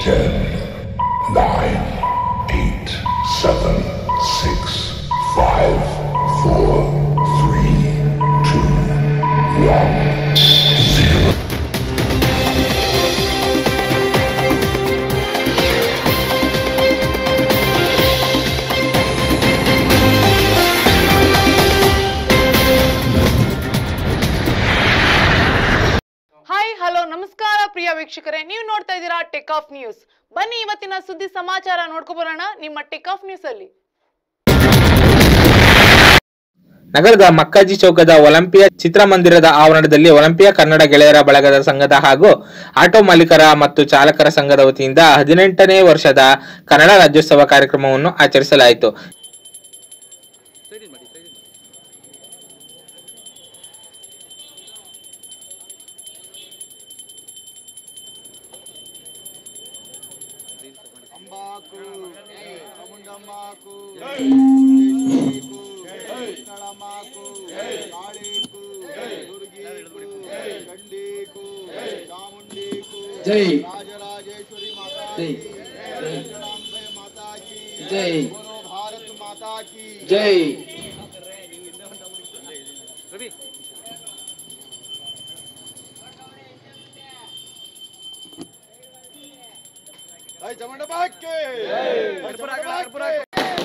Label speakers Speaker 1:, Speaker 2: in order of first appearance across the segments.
Speaker 1: Ten, nine, eight, seven, six, five, four, three, two, one, zero.
Speaker 2: Hi hello ನಮಸ್ಕಾರ ಪ್ರಿಯ ವೀಕ್ಷಕರೇ ನೀವು ನೋಡ್ತಾ ಇದ್ದೀರಾ ಟೆಕ್ ಆಫ್ ನ್ಯೂಸ್ ಬನ್ನಿ ಇವತ್ತಿನ ಸುದ್ದಿ ಸಮಾಚಾರ ನೋಡ್ಕೊಬರೋಣ ನಿಮ್ಮ ಟೆಕ್ ಆಫ್ ನ್ಯೂಸ್ ಅಲ್ಲಿ
Speaker 3: ನಗರದ ಮಕ್ಕಾಜಿ ಚೌಕದ ಒಲಿಂಪಿಯಾ ಚಿತ್ರಮಂದಿರದ ಆವರಣದಲ್ಲಿ ಒಲಿಂಪಿಯಾ ಕನ್ನಡ ಗೆಳೆಯರ ಬಳಗದ ಸಂಘದ ಹಾಗೂ ಆಟೋ ಮಾಲೀಕರ ಮತ್ತು ಚಾಲಕರ ಸಂಘದ ವತಿಯಿಂದ ಹದಿನೆಂಟನೇ ವರ್ಷದ ಕನ್ನಡ ರಾಜ್ಯೋತ್ಸವ ಕಾರ್ಯಕ್ರಮವನ್ನು ಆಚರಿಸಲಾಯಿತು
Speaker 4: ಅಂಬಾಕು ಚಾಮುಂಡಮ್ಮಕು ಚಾಮುಂಡೇಶ್ವರಿಕು ಕೃಷ್ಣಳಮ್ಮಕು ಕಾಳಿಕು ದುರ್ಗೀಕು ಚಂಡೀಕು ಚಾಮುಂಡೀಕು
Speaker 5: ಜೈ.
Speaker 4: ರಾಜರಾಜೇಶ್ವರಿ ಮಾತಾ
Speaker 5: ಜೈ.
Speaker 4: ಕಿ ಕೃಷ್ಣಾಂಬೆ ಮಾತಾ ಕಿ
Speaker 5: ಜೈ.
Speaker 4: ಬೋಲೋ ಭಾರತ್ ಮಾತಾ ಕಿ
Speaker 5: ಜೈ
Speaker 4: ಜೈ ಚಾಮುಂಡಮ್ಮಕ್ಕೆ ಜೈ ಚಾಮುಂಡಮ್ಮಕ್ಕೆ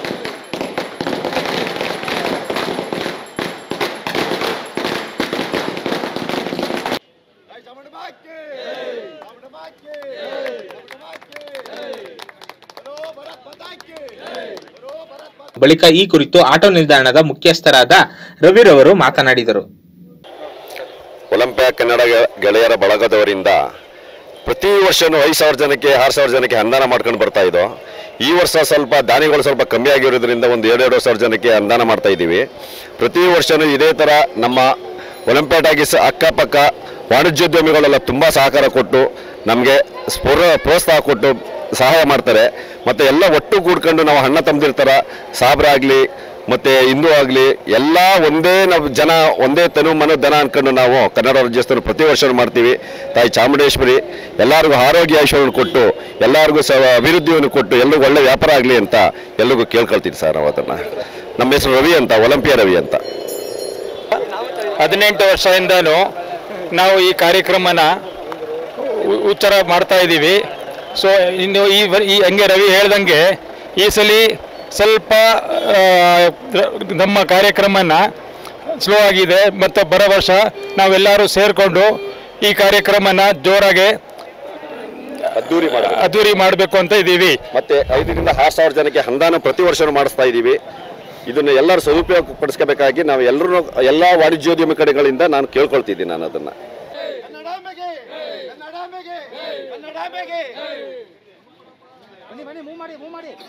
Speaker 4: ಜೈ ಚಾಮುಂಡಮ್ಮಕ್ಕೆ ಚಾಮುಂಡಮ್ಮಕ್ಕೆ ಚಾಮುಂಡಮ್ಮಕ್ಕೆ ಬರೋ ಭರತ್ ಮಾತಾ ಕಿ ಬರೋ ಭರತ್ ಮಾತಾ
Speaker 3: ಬಳಿಕ ಈ ಕುರಿತು ಆಟೋ ನಿಲ್ದಾಣದ ಮುಖ್ಯಸ್ಥರಾದ ರವಿರವರು ಮಾತನಾಡಿದರು
Speaker 6: ಒಲಿಂಪಿಯಾ ಕನ್ನಡ ಗೆ- ಗೆಳೆಯರ ಬಳಗದವರಿಂದ ಪ್ರತಿ ವರ್ಷನೂ ಐದು ಸಾವಿರ ಜನಕ್ಕೆ ಆರು ಸಾವಿರ ಜನಕ್ಕೆ ಅನುದಾನ ಮಾಡ್ಕೊಂಡು ಬರ್ತಾ ಇದ್ದೋ ಈ ವರ್ಷ ಸ್ವಲ್ಪ ದಾನಿಗಳು ಸ್ವಲ್ಪ ಕಮ್ಮಿ ಆಗಿರೋದ್ರಿಂದ ಒಂದು ಎರಡೆರಡು ಸಾವಿರ ಜನಕ್ಕೆ ಅನುದಾನ ಮಾಡ್ತಾ ಇದ್ದೀವಿ ಪ್ರತಿ ವರ್ಷನೂ ಇದೇ ಥರ ನಮ್ಮ ಒಲಿಂಪಿಯಾಡ್ ಆಗಿ ಸ ಅಕ್ಕಪಕ್ಕ ವಾಣಿಜ್ಯೋದ್ಯಮಿಗಳೆಲ್ಲ ತುಂಬ ಸಹಕಾರ ಕೊಟ್ಟು ನಮಗೆ ಸ್ಫುರ ಪ್ರೋತ್ಸಾಹ ಕೊಟ್ಟು ಸಹಾಯ ಮಾಡ್ತಾರೆ ಮತ್ತು ಎಲ್ಲ ಒಟ್ಟು ಕೂಡ್ಕೊಂಡು ನಾವು ಅಣ್ಣ ತಮ್ಮದಿರ್ತಾರ ಸಾಬ್ರಾಗಲಿ ಮತ್ತು ಹಿಂದೂ ಆಗಲಿ ಎಲ್ಲ ಒಂದೇ ನಾವು ಜನ ಒಂದೇ ತನು ಮನ ದನ ಅನ್ಕೊಂಡು ನಾವು ಕನ್ನಡ ರಾಜ್ಯೋತ್ಸವ ಪ್ರತಿ ವರ್ಷ ಮಾಡ್ತೀವಿ ತಾಯಿ ಚಾಮುಂಡೇಶ್ವರಿ ಎಲ್ಲರಿಗೂ ಆರೋಗ್ಯ ಐಶ್ವರ್ಯವನ್ನು ಕೊಟ್ಟು ಎಲ್ಲರಿಗೂ ಸ ಅಭಿವೃದ್ಧಿಯನ್ನು ಕೊಟ್ಟು ಎಲ್ರಿಗೂ ಒಳ್ಳೆ ವ್ಯಾಪಾರ ಆಗಲಿ ಅಂತ ಎಲ್ರಿಗೂ ಕೇಳ್ಕೊಳ್ತೀನಿ ಸರ್ ನಾವು ಅದನ್ನು ನಮ್ಮ ಹೆಸರು ರವಿ ಅಂತ ಒಲಿಂಪಿಯಾ ರವಿ ಅಂತ
Speaker 7: ಹದಿನೆಂಟು ವರ್ಷದಿಂದನೂ ನಾವು ಈ ಕಾರ್ಯಕ್ರಮನ ಉ- ಉಚ್ಚಾರ ಮಾಡ್ತಾ ಇದ್ದೀವಿ ಸೊ ಇನ್ನು ಈ ವರ್- ಈ ಹಂಗೆ ರವಿ ಹೇಳ್ದಂಗೆ ಈ ಸಲ ಸ್ವಲ್ಪ ಆ, ರ- ನಮ್ಮ ಕಾರ್ಯಕ್ರಮನ ಸ್ಲೋ ಆಗಿದೆ ಮತ್ತು ಬರೋ ವರ್ಷ ನಾವೆಲ್ಲರೂ ಸೇರಿಕೊಂಡು ಈ ಕಾರ್ಯಕ್ರಮನ ಜೋರಾಗಿ
Speaker 6: ಅದ್ದೂರಿ ಮಾಡಿ
Speaker 7: ಅದ್ದೂರಿ ಮಾಡಬೇಕು ಅಂತ ಇದ್ದೀವಿ
Speaker 6: ಮತ್ತೆ ಐದರಿಂದ ಆರು ಸಾವಿರ ಜನಕ್ಕೆ ಅನುದಾನ ಪ್ರತಿ ವರ್ಷನೂ ಮಾಡಿಸ್ತಾ ಇದ್ದೀವಿ ಇದನ್ನು ಎಲ್ಲರೂ ಸದುಪಯೋಗ ಪಡಿಸ್ಕೋಬೇಕಾಗಿ ನಾವು ಎಲ್ಲರೂ ಎಲ್ಲ ವಾಣಿಜ್ಯೋದ್ಯಮ ಕಡೆಗಳಿಂದ ನಾನು ಕೇಳ್ಕೊಳ್ತಿದ್ದೀನಿ ನಾನು ಅದನ್ನು
Speaker 4: ಕನ್ನಡಾಂಬೆಗೆ ಕನ್ನಡಾಂಬೆಗೆ ಕನ್ನಡಾಂಬೆಗೆ ಬನ್ನಿ ಬನ್ನಿ ಮೂವ್ ಮಾಡಿ ಮೂವ್ ಮಾಡಿ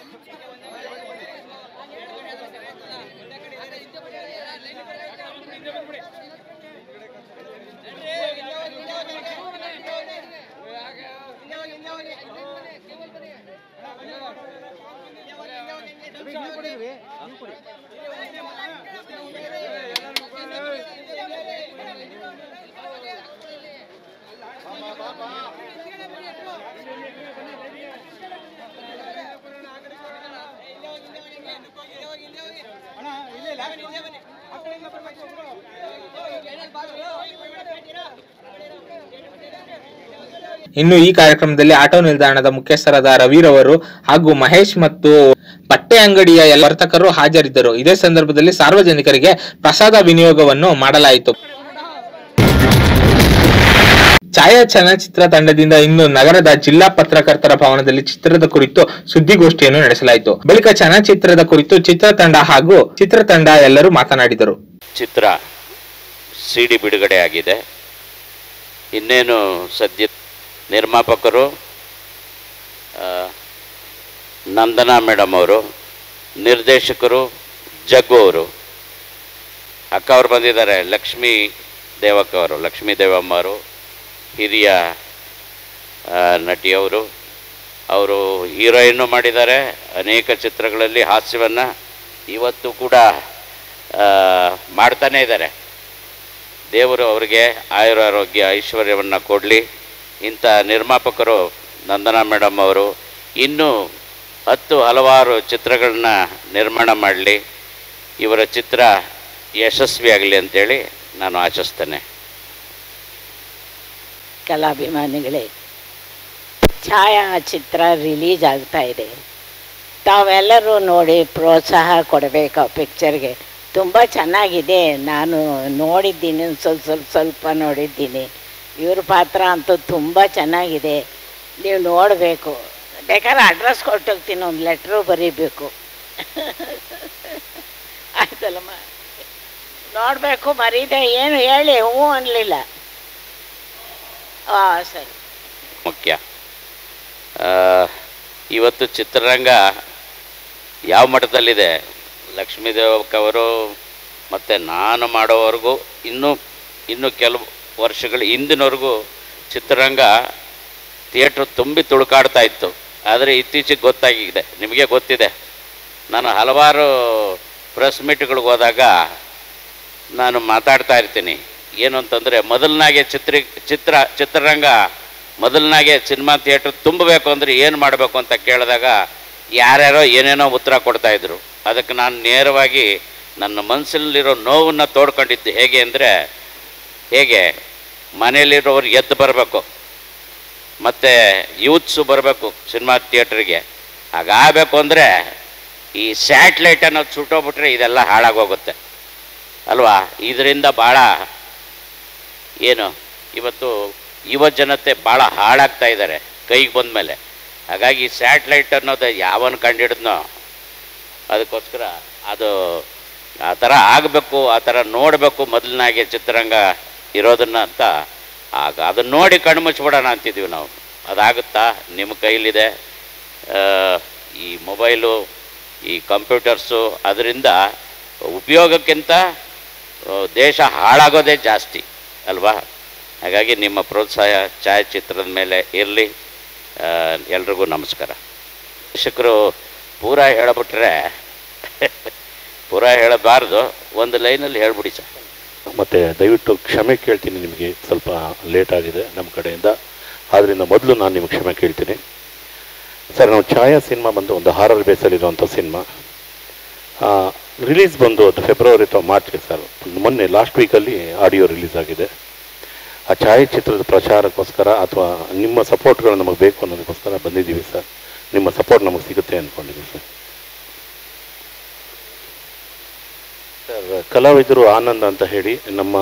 Speaker 3: ಇನ್ನು ಈ ಕಾರ್ಯಕ್ರಮದಲ್ಲಿ ಆಟೋ ನಿಲ್ದಾಣದ ಮುಖ್ಯಸ್ಥರಾದ ರವಿರವರು ಹಾಗೂ ಮಹೇಶ್ ಮತ್ತು ಬಟ್ಟೆ ಅಂಗಡಿಯ ಎಲ್ಲ ವರ್ತಕರು ಹಾಜರಿದ್ದರು ಇದೇ ಸಂದರ್ಭದಲ್ಲಿ ಸಾರ್ವಜನಿಕರಿಗೆ ಪ್ರಸಾದ ವಿನಿಯೋಗವನ್ನು ಮಾಡಲಾಯಿತು ಛಾಯಾ ಚಲನಚಿತ್ರ ತಂಡದಿಂದ ಇಂದು ನಗರದ ಜಿಲ್ಲಾ ಪತ್ರಕರ್ತರ ಭವನದಲ್ಲಿ ಚಿತ್ರದ ಕುರಿತು ಸುದ್ದಿಗೋಷ್ಠಿಯನ್ನು ನಡೆಸಲಾಯಿತು ಬಳಿಕ ಚಲನಚಿತ್ರದ ಕುರಿತು ಚಿತ್ರತಂಡ ಹಾಗೂ ಚಿತ್ರತಂಡ ಎಲ್ಲರೂ ಮಾತನಾಡಿದರು
Speaker 8: ಚಿತ್ರ ಸಿ ಡಿ ಬಿಡುಗಡೆ ಆಗಿದೆ ಇನ್ನೇನು ಸದ್ಯ ನಿರ್ಮಾಪಕರು ಆ, ನಂದನಾ ಮೇಡಮ್ ಅವರು ನಿರ್ದೇಶಕರು ಜಗ್ಗು ಅವರು ಅಕ್ಕ ಅವರು ಬಂದಿದ್ದಾರೆ ಲಕ್ಷ್ಮೀ ದೇವಕ್ಕ ಅವರು ಲಕ್ಷ್ಮೀ ದೇವಮ್ಮ ಅವರು ಹಿರಿಯ ಆ, ನಟಿಯವರು ಅವರು ಹೀರೋಯಿನ್ನು ಮಾಡಿದ್ದಾರೆ ಅನೇಕ ಚಿತ್ರಗಳಲ್ಲಿ ಹಾಸ್ಯವನ್ನು ಇವತ್ತು ಕೂಡ ಆ, ಮಾಡ್ತಾನೇ ಇದ್ದಾರೆ ದೇವರು ಅವರಿಗೆ ಆಯುರಾರೋಗ್ಯ ಐಶ್ವರ್ಯವನ್ನು ಕೊಡಲಿ ಇಂಥ ನಿರ್ಮಾಪಕರು ನಂದನಾ ಮೇಡಮ್ ಅವರು ಇನ್ನೂ ಹತ್ತು ಹಲವಾರು ಚಿತ್ರಗಳನ್ನ ನಿರ್ಮಾಣ ಮಾಡಲಿ ಇವರ ಚಿತ್ರ ಯಶಸ್ವಿಯಾಗಲಿ ಅಂತೇಳಿ ನಾನು ಆಶಿಸ್ತೇನೆ
Speaker 5: ಕಲಾಭಿಮಾನಿಗಳೇ ಛಾಯಾಚಿತ್ರ ರಿಲೀಸ್ ಆಗ್ತಾ ಇದೆ ತಾವೆಲ್ಲರೂ ನೋಡಿ ಪ್ರೋತ್ಸಾಹ ಕೊಡಬೇಕು ಆ ಪಿಕ್ಚರ್ಗೆ ತುಂಬ ಚೆನ್ನಾಗಿದೆ ನಾನು ನೋಡಿದ್ದೀನಿ ಒಂದ್ ಸ್ವಲ್ಪ ಸ್ವಲ್ಪ ಸ್ವಲ್ಪ ನೋಡಿದ್ದೀನಿ ಇವ್ರ ಪಾತ್ರ ಅಂತೂ ತುಂಬ ಚೆನ್ನಾಗಿದೆ ನೀವು ನೋಡಬೇಕು ಬೇಕಾದ್ರೆ ಅಡ್ರೆಸ್ ಕೊಟ್ಟೋಗ್ತೀನಿ ಒಂದು ಲೆಟ್ರು ಬರೀಬೇಕು ಆಯ್ತಲ್ಲಮ್ಮ ನೋಡಬೇಕು ಮರೀದೆ ಏನು ಹೇಳಿ ಹ್ಞೂ ಅನ್ನಲಿಲ್ಲ ಹಾಂ ಸರಿ
Speaker 8: ಮುಖ್ಯ ಆ, ಇವತ್ತು ಚಿತ್ರರಂಗ ಯಾವ ಮಟ್ಟದಲ್ಲಿದೆ ಲಕ್ಷ್ಮೀದೇವಕ್ಕವರು ಮತ್ತು ನಾನು ಮಾಡೋವರೆಗೂ ಇನ್ನೂ ಇನ್ನೂ ಕೆಲವು ವರ್ಷಗಳ ಹಿಂದಿನವರೆಗೂ ಚಿತ್ರರಂಗ ಥಿಯೇಟ್ರ್ ತುಂಬಿ ತುಳುಕಾಡ್ತಾ ಇತ್ತು ಆದರೆ ಇತ್ತೀಚೆಗೆ ಗೊತ್ತಾಗಿದೆ ನಿಮಗೆ ಗೊತ್ತಿದೆ ನಾನು ಹಲವಾರು ಪ್ರೆಸ್ ಮೀಟ್ಗಳಿಗೆ ಹೋದಾಗ ನಾನು ಮಾತಾಡ್ತಾ ಇರ್ತೀನಿ ಏನು ಅಂತಂದರೆ ಮೊದಲನಾಗೆ ಚಿತ್ರ ಚಿತ್ರ ಚಿತ್ರರಂಗ ಮೊದಲನಾಗೆ ಸಿನಿಮಾ ಥಿಯೇಟ್ರ್ ತುಂಬಬೇಕು ಅಂದರೆ ಏನು ಮಾಡಬೇಕು ಅಂತ ಕೇಳಿದಾಗ ಯಾರ್ಯಾರೋ ಏನೇನೋ ಉತ್ತರ ಕೊಡ್ತಾಯಿದ್ರು ಅದಕ್ಕೆ ನಾನು ನೇರವಾಗಿ ನನ್ನ ಮನಸ್ಸಲ್ಲಿರೋ ನೋವನ್ನು ತೋಡ್ಕೊಂಡಿದ್ದು ಹೇಗೆ ಅಂದರೆ ಹೇಗೆ ಮನೆಯಲ್ಲಿರೋರು ಎದ್ದು ಬರಬೇಕು ಮತ್ತು ಯೂತ್ಸು ಬರಬೇಕು ಸಿನಿಮಾ ಥಿಯೇಟ್ರಿಗೆ ಹಾಗಾಗಬೇಕು ಅಂದರೆ ಈ ಸ್ಯಾಟ್ಲೈಟ್ ಅನ್ನೋದು ಸುಟ್ಟೋಗ್ಬಿಟ್ರೆ ಇದೆಲ್ಲ ಹಾಳಾಗೋಗುತ್ತೆ ಅಲ್ವಾ ಇದರಿಂದ ಭಾಳ ಏನು ಇವತ್ತು ಯುವ ಜನತೆ ಭಾಳ ಹಾಳಾಗ್ತಾ ಇದ್ದಾರೆ ಕೈಗೆ ಬಂದ ಮೇಲೆ ಹಾಗಾಗಿ ಸ್ಯಾಟ್ಲೈಟ್ ಅನ್ನೋದು ಯಾವನು ಕಂಡಿಡಿದ್ನೋ ಅದಕ್ಕೋಸ್ಕರ ಅದು ಆ ಥರ ಆಗಬೇಕು ಆ ಥರ ನೋಡಬೇಕು ಮೊದಲನಾಗೆ ಚಿತ್ರರಂಗ ಇರೋದನ್ನ ಅಂತ ಆಗ ಅದನ್ನ ನೋಡಿ ಕಣ್ಣು ಮುಚ್ಚಿಬಿಡೋಣ ಅಂತಿದ್ದೀವಿ ನಾವು ಅದಾಗುತ್ತಾ ನಿಮ್ಮ ಕೈಲಿದೆ ಆ, ಈ ಮೊಬೈಲು ಈ ಕಂಪ್ಯೂಟರ್ಸು ಅದರಿಂದ ಉಪಯೋಗಕ್ಕಿಂತ ಆ, ದೇಶ ಹಾಳಾಗೋದೇ ಜಾಸ್ತಿ ಅಲ್ವಾ ಹಾಗಾಗಿ ನಿಮ್ಮ ಪ್ರೋತ್ಸಾಹ ಛಾಯಾಚಿತ್ರದ ಮೇಲೆ ಇರಲಿ ಎಲ್ರಿಗೂ ನಮಸ್ಕಾರ ಶಿಕ್ಷಕರು ಪೂರಾ ಹೇಳಿಬಿಟ್ರೆ ಪೂರಾ ಹೇಳಬಾರ್ದು ಒಂದು ಲೈನಲ್ಲಿ ಹೇಳ್ಬಿಡಿ ಸರ್
Speaker 9: ಮತ್ತು ದಯವಿಟ್ಟು ಕ್ಷಮೆ ಕೇಳ್ತೀನಿ ನಿಮಗೆ ಸ್ವಲ್ಪ ಲೇಟ್ ಆಗಿದೆ ನಮ್ಮ ಕಡೆಯಿಂದ ಆದ್ದರಿಂದ ಮೊದಲು ನಾನು ನಿಮಗೆ ಕ್ಷಮೆ ಕೇಳ್ತೀನಿ ಸರ್ ನಾವು ಛಾಯಾ ಸಿನಿಮಾ ಬಂದು ಒಂದು ಹಾರರ್ ಬೇಸಲ್ಲಿರುವಂಥ ಸಿನಿಮಾ ರಿಲೀಸ್ ಬಂದು ಅದು ಫೆಬ್ರವರಿ ಅಥವಾ ಮಾರ್ಚ್ಗೆ ಸರ್ ಮೊನ್ನೆ ಲಾಸ್ಟ್ ವೀಕಲ್ಲಿ ಆಡಿಯೋ ರಿಲೀಸ್ ಆಗಿದೆ ಆ ಛಾಯಾಚಿತ್ರದ ಪ್ರಚಾರಕ್ಕೋಸ್ಕರ ಅಥವಾ ನಿಮ್ಮ ಸಪೋರ್ಟ್ಗಳು ನಮಗೆ ಬೇಕು ಅನ್ನೋದಕ್ಕೋಸ್ಕರ ಬಂದಿದ್ದೀವಿ ಸರ್ ನಿಮ್ಮ ಸಪೋರ್ಟ್ ನಮಗೆ ಸಿಗುತ್ತೆ ಅಂದ್ಕೊಂಡಿದ್ದೀವಿ ಸರ್ ಸರ್ ಕಲಾವಿದರು ಆನಂದ್ ಅಂತ ಹೇಳಿ ನಮ್ಮ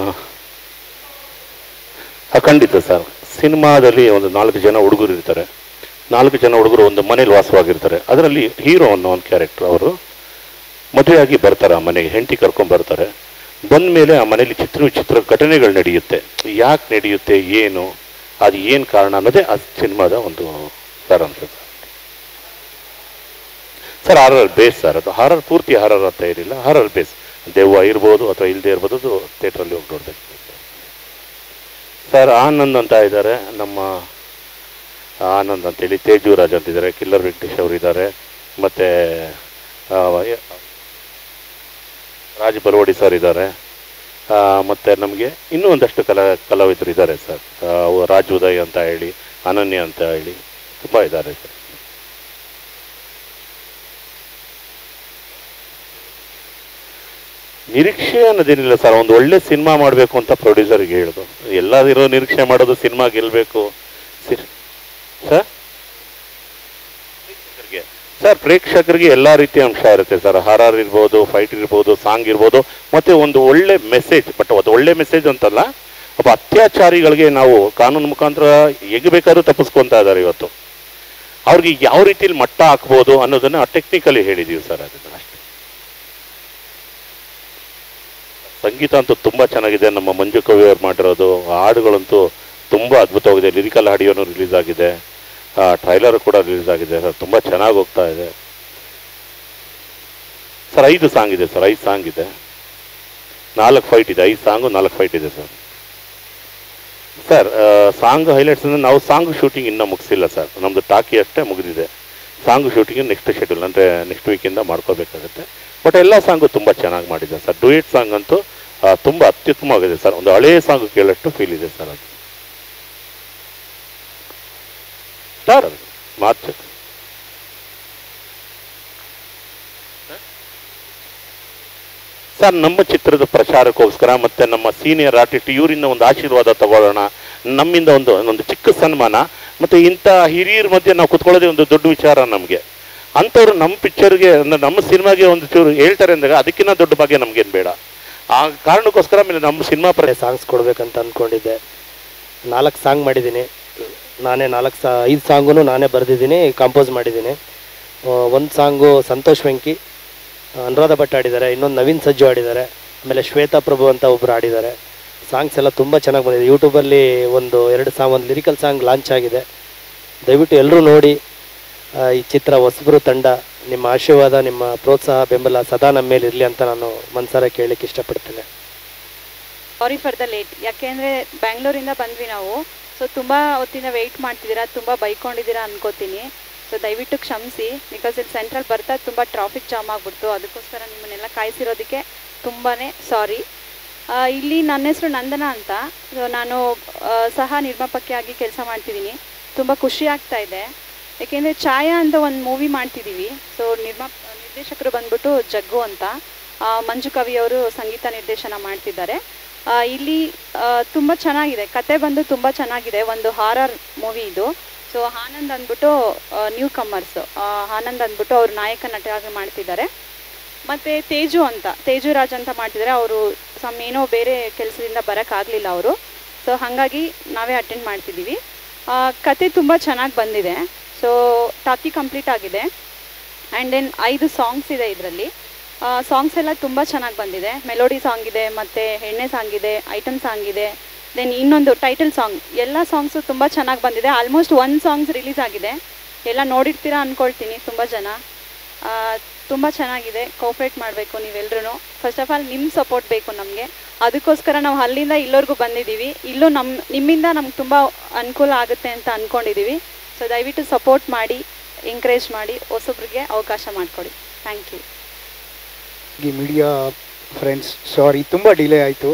Speaker 9: ಆ, ಖಂಡಿತ ಸರ್ ಸಿನಿಮಾದಲ್ಲಿ ಒಂದು ನಾಲ್ಕು ಜನ ಹುಡುಗರು ಇರ್ತಾರೆ ನಾಲ್ಕು ಜನ ಹುಡುಗರು ಒಂದು ಮನೇಲಿ ವಾಸವಾಗಿರ್ತಾರೆ ಅದರಲ್ಲಿ ಹೀರೋ ಅನ್ನೋ ಒಂದು ಕ್ಯಾರೆಕ್ಟರ್ ಅವರು ಮದುವೆಯಾಗಿ ಬರ್ತಾರೆ ಆ ಮನೆಗೆ ಹೆಂಡತಿ ಕರ್ಕೊಂಡು ಬರ್ತಾರೆ ಬಂದ ಮೇಲೆ ಆ ಮನೇಲಿ ಚಿತ್ರ ವಿಚಿತ್ರ ಘಟನೆಗಳು ನಡೆಯುತ್ತೆ ಯಾಕೆ ನಡೆಯುತ್ತೆ ಏನು ಅದು ಏನು ಕಾರಣ ಅನ್ನೋದೇ ಆ ಸಿನಿಮಾದ ಒಂದು ಸಾರಾಂಶ sir sir horror base sir ಅದು ಹಾರರ್ ಪೂರ್ತಿ ಹಾರರ್ ಅಂತ ಏನಿಲ್ಲ ಹಾರರ್ ಬೇಸ್ ದೆವ್ವ ಇರ್ಬೋದು ಅಥವಾ ಇಲ್ಲದೆ ಇರ್ಬೋದು ಅದು ಥಿಯೇಟ್ರಲ್ಲಿ ಹೋಗಿ ನೋಡ್ಬೇಕು ಸರ್ ಆನಂದ್ ಅಂತ ಇದ್ದಾರೆ ನಮ್ಮ ಆನಂದ್ ಅಂತೇಳಿ ತೇಜು ರಾಜ್ ಅಂತ ಇದ್ದಾರೆ ಕಿಲ್ಲರ್ ವೆಂಕಟೇಶ್ ಅವರು ಇದ್ದಾರೆ ಮತ್ತು ರಾಜ್ ಬಲವಡಿ ಸರ್ ಇದ್ದಾರೆ ಮತ್ತು ನಮಗೆ ಇನ್ನೂ ಒಂದಷ್ಟು ಕಲಾ ಕಲಾವಿದರು ಇದ್ದಾರೆ ಸರ್ ಆ, ಅವು ರಾಜ್ ಉದಯ್ ಅಂತ ಹೇಳಿ ಅನನ್ಯ ಅಂತ ಹೇಳಿ ತುಂಬ ಇದ್ದಾರೆ ಸರ್ ನಿರೀಕ್ಷೆ ಅನ್ನೋದೇನಿಲ್ಲ ಸರ್ ಒಂದು ಒಳ್ಳೆ ಸಿನಿಮಾ ಮಾಡಬೇಕು ಅಂತ ಪ್ರೊಡ್ಯೂಸರ್ಗೆ ಹೇಳೋದು ಎಲ್ಲದಿರೋ ನಿರೀಕ್ಷೆ ಮಾಡೋದು ಸಿನಿಮಾ ಗೆಲ್ಲಬೇಕು ಸರ್ ಪ್ರೇಕ್ಷಕರಿಗೆ ಸರ್ ಪ್ರೇಕ್ಷಕರಿಗೆ ಎಲ್ಲ ರೀತಿಯ ಅಂಶ ಇರುತ್ತೆ ಸರ್ ಹಾರರ್ ಇರ್ಬೋದು ಫೈಟ್ ಇರ್ಬೋದು ಸಾಂಗ್ ಇರ್ಬೋದು ಮತ್ತೆ ಒಂದು ಒಳ್ಳೆ ಮೆಸೇಜ್ ಬಟ್ ಅದು ಒಳ್ಳೆ ಮೆಸೇಜ್ ಅಂತಲ್ಲ ಒಬ್ಬ ಅತ್ಯಾಚಾರಿಗಳಿಗೆ ನಾವು ಕಾನೂನು ಮುಖಾಂತರ ಹೇಗೆ ಬೇಕಾದ್ರೂ ತಪ್ಪಿಸ್ಕೊತಾ ಇದ್ದಾರೆ ಇವತ್ತು ಅವ್ರಿಗೆ ಯಾವ ರೀತಿಯಲ್ಲಿ ಮಟ್ಟ ಹಾಕ್ಬೋದು ಅನ್ನೋದನ್ನ ಟೆಕ್ನಿಕಲಿ ಹೇಳಿದೀವಿ ಸರ್ ಅದನ್ನ ಅಷ್ಟೇ ಸಂಗೀತ ಅಂತೂ ತುಂಬ ಚೆನ್ನಾಗಿದೆ ನಮ್ಮ ಮಂಜು ಕವಿ ಅವ್ರು ಮಾಡಿರೋದು ಆ ಹಾಡುಗಳಂತೂ ತುಂಬ ಅದ್ಭುತವಾಗಿದೆ ಲಿರಿಕಲ್ ಆಡಿಯೋನು ರಿಲೀಸ್ ಆಗಿದೆ ಟ್ರೈಲರ್ ಕೂಡ ರಿಲೀಸ್ ಆಗಿದೆ ಸರ್ ತುಂಬ ಚೆನ್ನಾಗಿ ಹೋಗ್ತಾ ಇದೆ ಸರ್ ಐದು ಸಾಂಗ್ ಇದೆ ಸರ್ ಐದು ಸಾಂಗ್ ಇದೆ ನಾಲ್ಕು ಫೈಟ್ ಇದೆ ಐದು ಸಾಂಗು ನಾಲ್ಕು ಫೈಟ್ ಇದೆ ಸರ್ ಸರ್ ಸಾಂಗ್ ಹೈಲೈಟ್ಸ್ ಅಂದರೆ ನಾವು ಸಾಂಗ್ ಶೂಟಿಂಗ್ ಇನ್ನೂ ಮುಗಿಸಿಲ್ಲ ಸರ್ ನಮ್ಮದು ಟಾಕಿ ಅಷ್ಟೇ ಮುಗಿದಿದೆ ಸಾಂಗ್ ಶೂಟಿಂಗ್ ನೆಕ್ಸ್ಟ್ ಶೆಡ್ಯೂಲ್ ಅಂದರೆ ನೆಕ್ಸ್ಟ್ ವೀಕಿಂದ ಮಾಡ್ಕೋಬೇಕಾಗುತ್ತೆ ಬಟ್ ಎಲ್ಲ ಸಾಂಗು ತುಂಬ ಚೆನ್ನಾಗಿ ಮಾಡಿದೆ ಸರ್ ಡುಯೆಟ್ ಸಾಂಗ್ ಅಂತೂ ಆ, ತುಂಬ ಅತ್ಯುತ್ತಮವಾಗಿದೆ ಸರ್ ಒಂದು ಹಳೆಯ ಸಾಂಗ್ ಕೇಳಷ್ಟು ಫೀಲ್ ಇದೆ ಸರ್ ಅದು ಸ್ಟಾರ್ ಅದು ಮಾತು ಸರ್ ನಮ್ಮ ಚಿತ್ರದ ಪ್ರಚಾರಕ್ಕೋಸ್ಕರ ಮತ್ತೆ ನಮ್ಮ ಸೀನಿಯರ್ ಆರ್ಟಿಸ್ಟ್ ಇವರಿಂದ ಒಂದು ಆಶೀರ್ವಾದ ತಗೊಳ್ಳೋಣ ನಮ್ಮಿಂದ ಒಂದು ಒಂದು ಚಿಕ್ಕ ಸನ್ಮಾನ ಮತ್ತೆ ಇಂಥ ಹಿರಿಯರ ಮಧ್ಯೆ ನಾವು ಕುತ್ಕೊಳ್ಳೋದೇ ಒಂದು ದೊಡ್ಡ ವಿಚಾರ ನಮಗೆ ಅಂಥವ್ರು ನಮ್ಮ ಪಿಕ್ಚರ್ಗೆ ಅಂದ್ರೆ ನಮ್ಮ ಸಿನಿಮಾಗೆ ಒಂದು ಚೂರು ಹೇಳ್ತಾರೆ ಅಂದಾಗ ಅದಕ್ಕಿಂತ ದೊಡ್ಡ ಭಾಗ್ಯ ನಮ್ಗೇನು ಬೇಡ ಆ ಕಾರಣಕ್ಕೋಸ್ಕರ ಆಮೇಲೆ ನಮ್ಮ ಸಿನಿಮಾ ಪ್ರ
Speaker 10: ಸಾಂಗ್ಸ್ ಕೊಡ್ಬೇಕಂತ ಅಂದ್ಕೊಂಡಿದ್ದೆ ನಾಲ್ಕು ಸಾಂಗ್ ಮಾಡಿದ್ದೀನಿ ನಾನೇ ನಾಲ್ಕು ಸಾ ಐದು ಸಾಂಗು ನಾನೇ ಬರೆದಿದ್ದೀನಿ ಕಂಪೋಸ್ ಮಾಡಿದ್ದೀನಿ ಒಂದು ಸಾಂಗು ಸಂತೋಷ್ ವೆಂಕಿ ಅನುರಾಧ ಭಟ್ ಆಡಿದ್ದಾರೆ ಇನ್ನೊಂದು ನವೀನ್ ಸಜ್ಜು ಆಡಿದ್ದಾರೆ ಆಮೇಲೆ ಶ್ವೇತಾ ಪ್ರಭು ಅಂತ ಒಬ್ಬರು ಆಡಿದ್ದಾರೆ ಸಾಂಗ್ಸ್ ಎಲ್ಲ ತುಂಬ ಚೆನ್ನಾಗಿ ಬಂದಿದೆ ಯೂಟ್ಯೂಬಲ್ಲಿ ಒಂದು ಎರಡು ಸಾಂಗ್ ಒಂದು ಲಿರಿಕಲ್ ಸಾಂಗ್ ಲಾಂಚ್ ಆಗಿದೆ ದಯವಿಟ್ಟು ಎಲ್ಲರೂ ನೋಡಿ ಆ, ಈ ಚಿತ್ರ ಹೊಸಬರು ತಂಡ ನಿಮ್ಮ ಆಶೀರ್ವಾದ ನಿಮ್ಮ ಪ್ರೋತ್ಸಾಹ ಬೆಂಬಲ ಸದಾ ನಮ್ಮ ಮೇಲೆ ಇರಲಿ ಅಂತ ನಾನು ಮನ್ಸಾರ ಕೇಳಲಿಕ್ಕೆ ಇಷ್ಟಪಡ್ತೇನೆ
Speaker 11: ಸಾರಿ ಫಾರ್ ದ ಲೇಟ್ ಯಾಕೆಂದರೆ ಬ್ಯಾಂಗ್ಳೂರಿಂದ ಬಂದ್ವಿ ನಾವು ಸೊ ತುಂಬ ಹೊತ್ತಿಂದ ವೆಯ್ಟ್ ಮಾಡ್ತಿದ್ದೀರಾ ತುಂಬ ಬೈಕೊಂಡಿದ್ದೀರಾ ಅನ್ಕೋತೀನಿ ಸೊ ದಯವಿಟ್ಟು ಕ್ಷಮಿಸಿ ಬಿಕಾಸ್ ಇಲ್ಲಿ ಸೆಂಟ್ರಲ್ ಬರ್ತಾ ತುಂಬ ಟ್ರಾಫಿಕ್ ಜಾಮ್ ಆಗಿಬಿಡ್ತು ಅದಕ್ಕೋಸ್ಕರ ನಿಮ್ಮನ್ನೆಲ್ಲ ಕಾಯಿಸಿರೋದಕ್ಕೆ ತುಂಬಾ ಸಾರಿ ಇಲ್ಲಿ ನನ್ನ ಹೆಸರು ನಂದನ ಅಂತ ಸೊ ನಾನು ಆ, ಸಹ ನಿರ್ಮಾಪಕಿಯಾಗಿ ಕೆಲಸ ಮಾಡ್ತಿದ್ದೀನಿ ತುಂಬ ಖುಷಿ ಆಗ್ತಾ ಇದೆ ಏಕೆಂದರೆ ಛಾಯಾ ಅಂತ ಒಂದು ಮೂವಿ ಮಾಡ್ತಿದ್ದೀವಿ ಸೊ ನಿರ್ಮಾ ನಿರ್ದೇಶಕರು ಬಂದ್ಬಿಟ್ಟು ಜಗ್ಗು ಅಂತ ಆ, ಮಂಜು ಕವಿ ಅವರು ಸಂಗೀತ ನಿರ್ದೇಶನ ಮಾಡ್ತಿದ್ದಾರೆ ಆ, ಇಲ್ಲಿ ತುಂಬ ಚೆನ್ನಾಗಿದೆ ಕತೆ ಬಂದು ತುಂಬ ಚೆನ್ನಾಗಿದೆ ಒಂದು ಹಾರರ್ ಮೂವಿ ಇದು ಸೊ ಆನಂದ್ ಅಂದ್ಬಿಟ್ಟು ನ್ಯೂ ಕಮ್ಮರ್ಸ್ ಆನಂದ್ ಅಂದ್ಬಿಟ್ಟು ಅವ್ರು ನಾಯಕ ನಟರಾಗಿ ಮಾಡ್ತಿದ್ದಾರೆ ಮತ್ತು ತೇಜು ಅಂತ ತೇಜು ರಾಜ್ ಅಂತ ಮಾಡ್ತಿದ್ದಾರೆ ಅವರು ಸಮ್ ಏನೋ ಬೇರೆ ಕೆಲಸದಿಂದ ಬರೋಕ್ಕಾಗಲಿಲ್ಲ ಅವರು ಸೊ ಹಾಗಾಗಿ ನಾವೇ ಅಟೆಂಡ್ ಮಾಡ್ತಿದ್ದೀವಿ ಆ, ಕತೆ ತುಂಬ ಚೆನ್ನಾಗಿ ಬಂದಿದೆ ಸೊ ಟಾಕಿ ಕಂಪ್ಲೀಟ್ ಆಗಿದೆ ಆ್ಯಂಡ್ ದೆನ್ ಐದು ಸಾಂಗ್ಸ್ ಇದೆ ಇದರಲ್ಲಿ ಸಾಂಗ್ಸ್ ಎಲ್ಲ ತುಂಬ ಚೆನ್ನಾಗಿ ಬಂದಿದೆ ಮೆಲೋಡಿ ಸಾಂಗ್ ಇದೆ ಮತ್ತು ಎಣ್ಣೆ ಸಾಂಗ್ ಇದೆ ಐಟಮ್ ಸಾಂಗ್ ಇದೆ ದೆನ್ ಇನ್ನೊಂದು ಟೈಟಲ್ ಸಾಂಗ್ ಎಲ್ಲ ಸಾಂಗ್ಸು ತುಂಬ ಚೆನ್ನಾಗಿ ಬಂದಿದೆ ಆಲ್ಮೋಸ್ಟ್ ಒನ್ ಸಾಂಗ್ಸ್ ರಿಲೀಸ್ ಆಗಿದೆ ಎಲ್ಲ ನೋಡಿರ್ತೀರಾ ಅಂದ್ಕೊಳ್ತೀನಿ ತುಂಬ ಜನ ತುಂಬ ಚೆನ್ನಾಗಿದೆ ಕೋಪ್ರೇಟ್ ಮಾಡಬೇಕು ನೀವೆಲ್ಲರೂ ಫಸ್ಟ್ ಆಫ್ ಆಲ್ ನಿಮ್ಮ ಸಪೋರ್ಟ್ ಬೇಕು ನಮಗೆ ಅದಕ್ಕೋಸ್ಕರ ನಾವು ಅಲ್ಲಿಂದ ಇಲ್ಲವರೆಗೂ ಬಂದಿದ್ದೀವಿ ಇಲ್ಲೂ ನಮ್ಮ ನಿಮ್ಮಿಂದ ನಮ್ಗೆ ತುಂಬ ಅನುಕೂಲ ಆಗುತ್ತೆ ಅಂತ ಅಂದ್ಕೊಂಡಿದ್ದೀವಿ ಸೊ ದಯವಿಟ್ಟು ಸಪೋರ್ಟ್ ಮಾಡಿ ಎಂಕರೇಜ್ ಮಾಡಿ ಹೊಸಬ್ರಿಗೆ ಅವಕಾಶ ಮಾಡಿಕೊಡಿ ಥ್ಯಾಂಕ್ ಯು
Speaker 12: ಈ ಮೀಡಿಯಾ ಫ್ರೆಂಡ್ಸ್ ಸಾರಿ ತುಂಬ ಡಿಲೇ ಆಯಿತು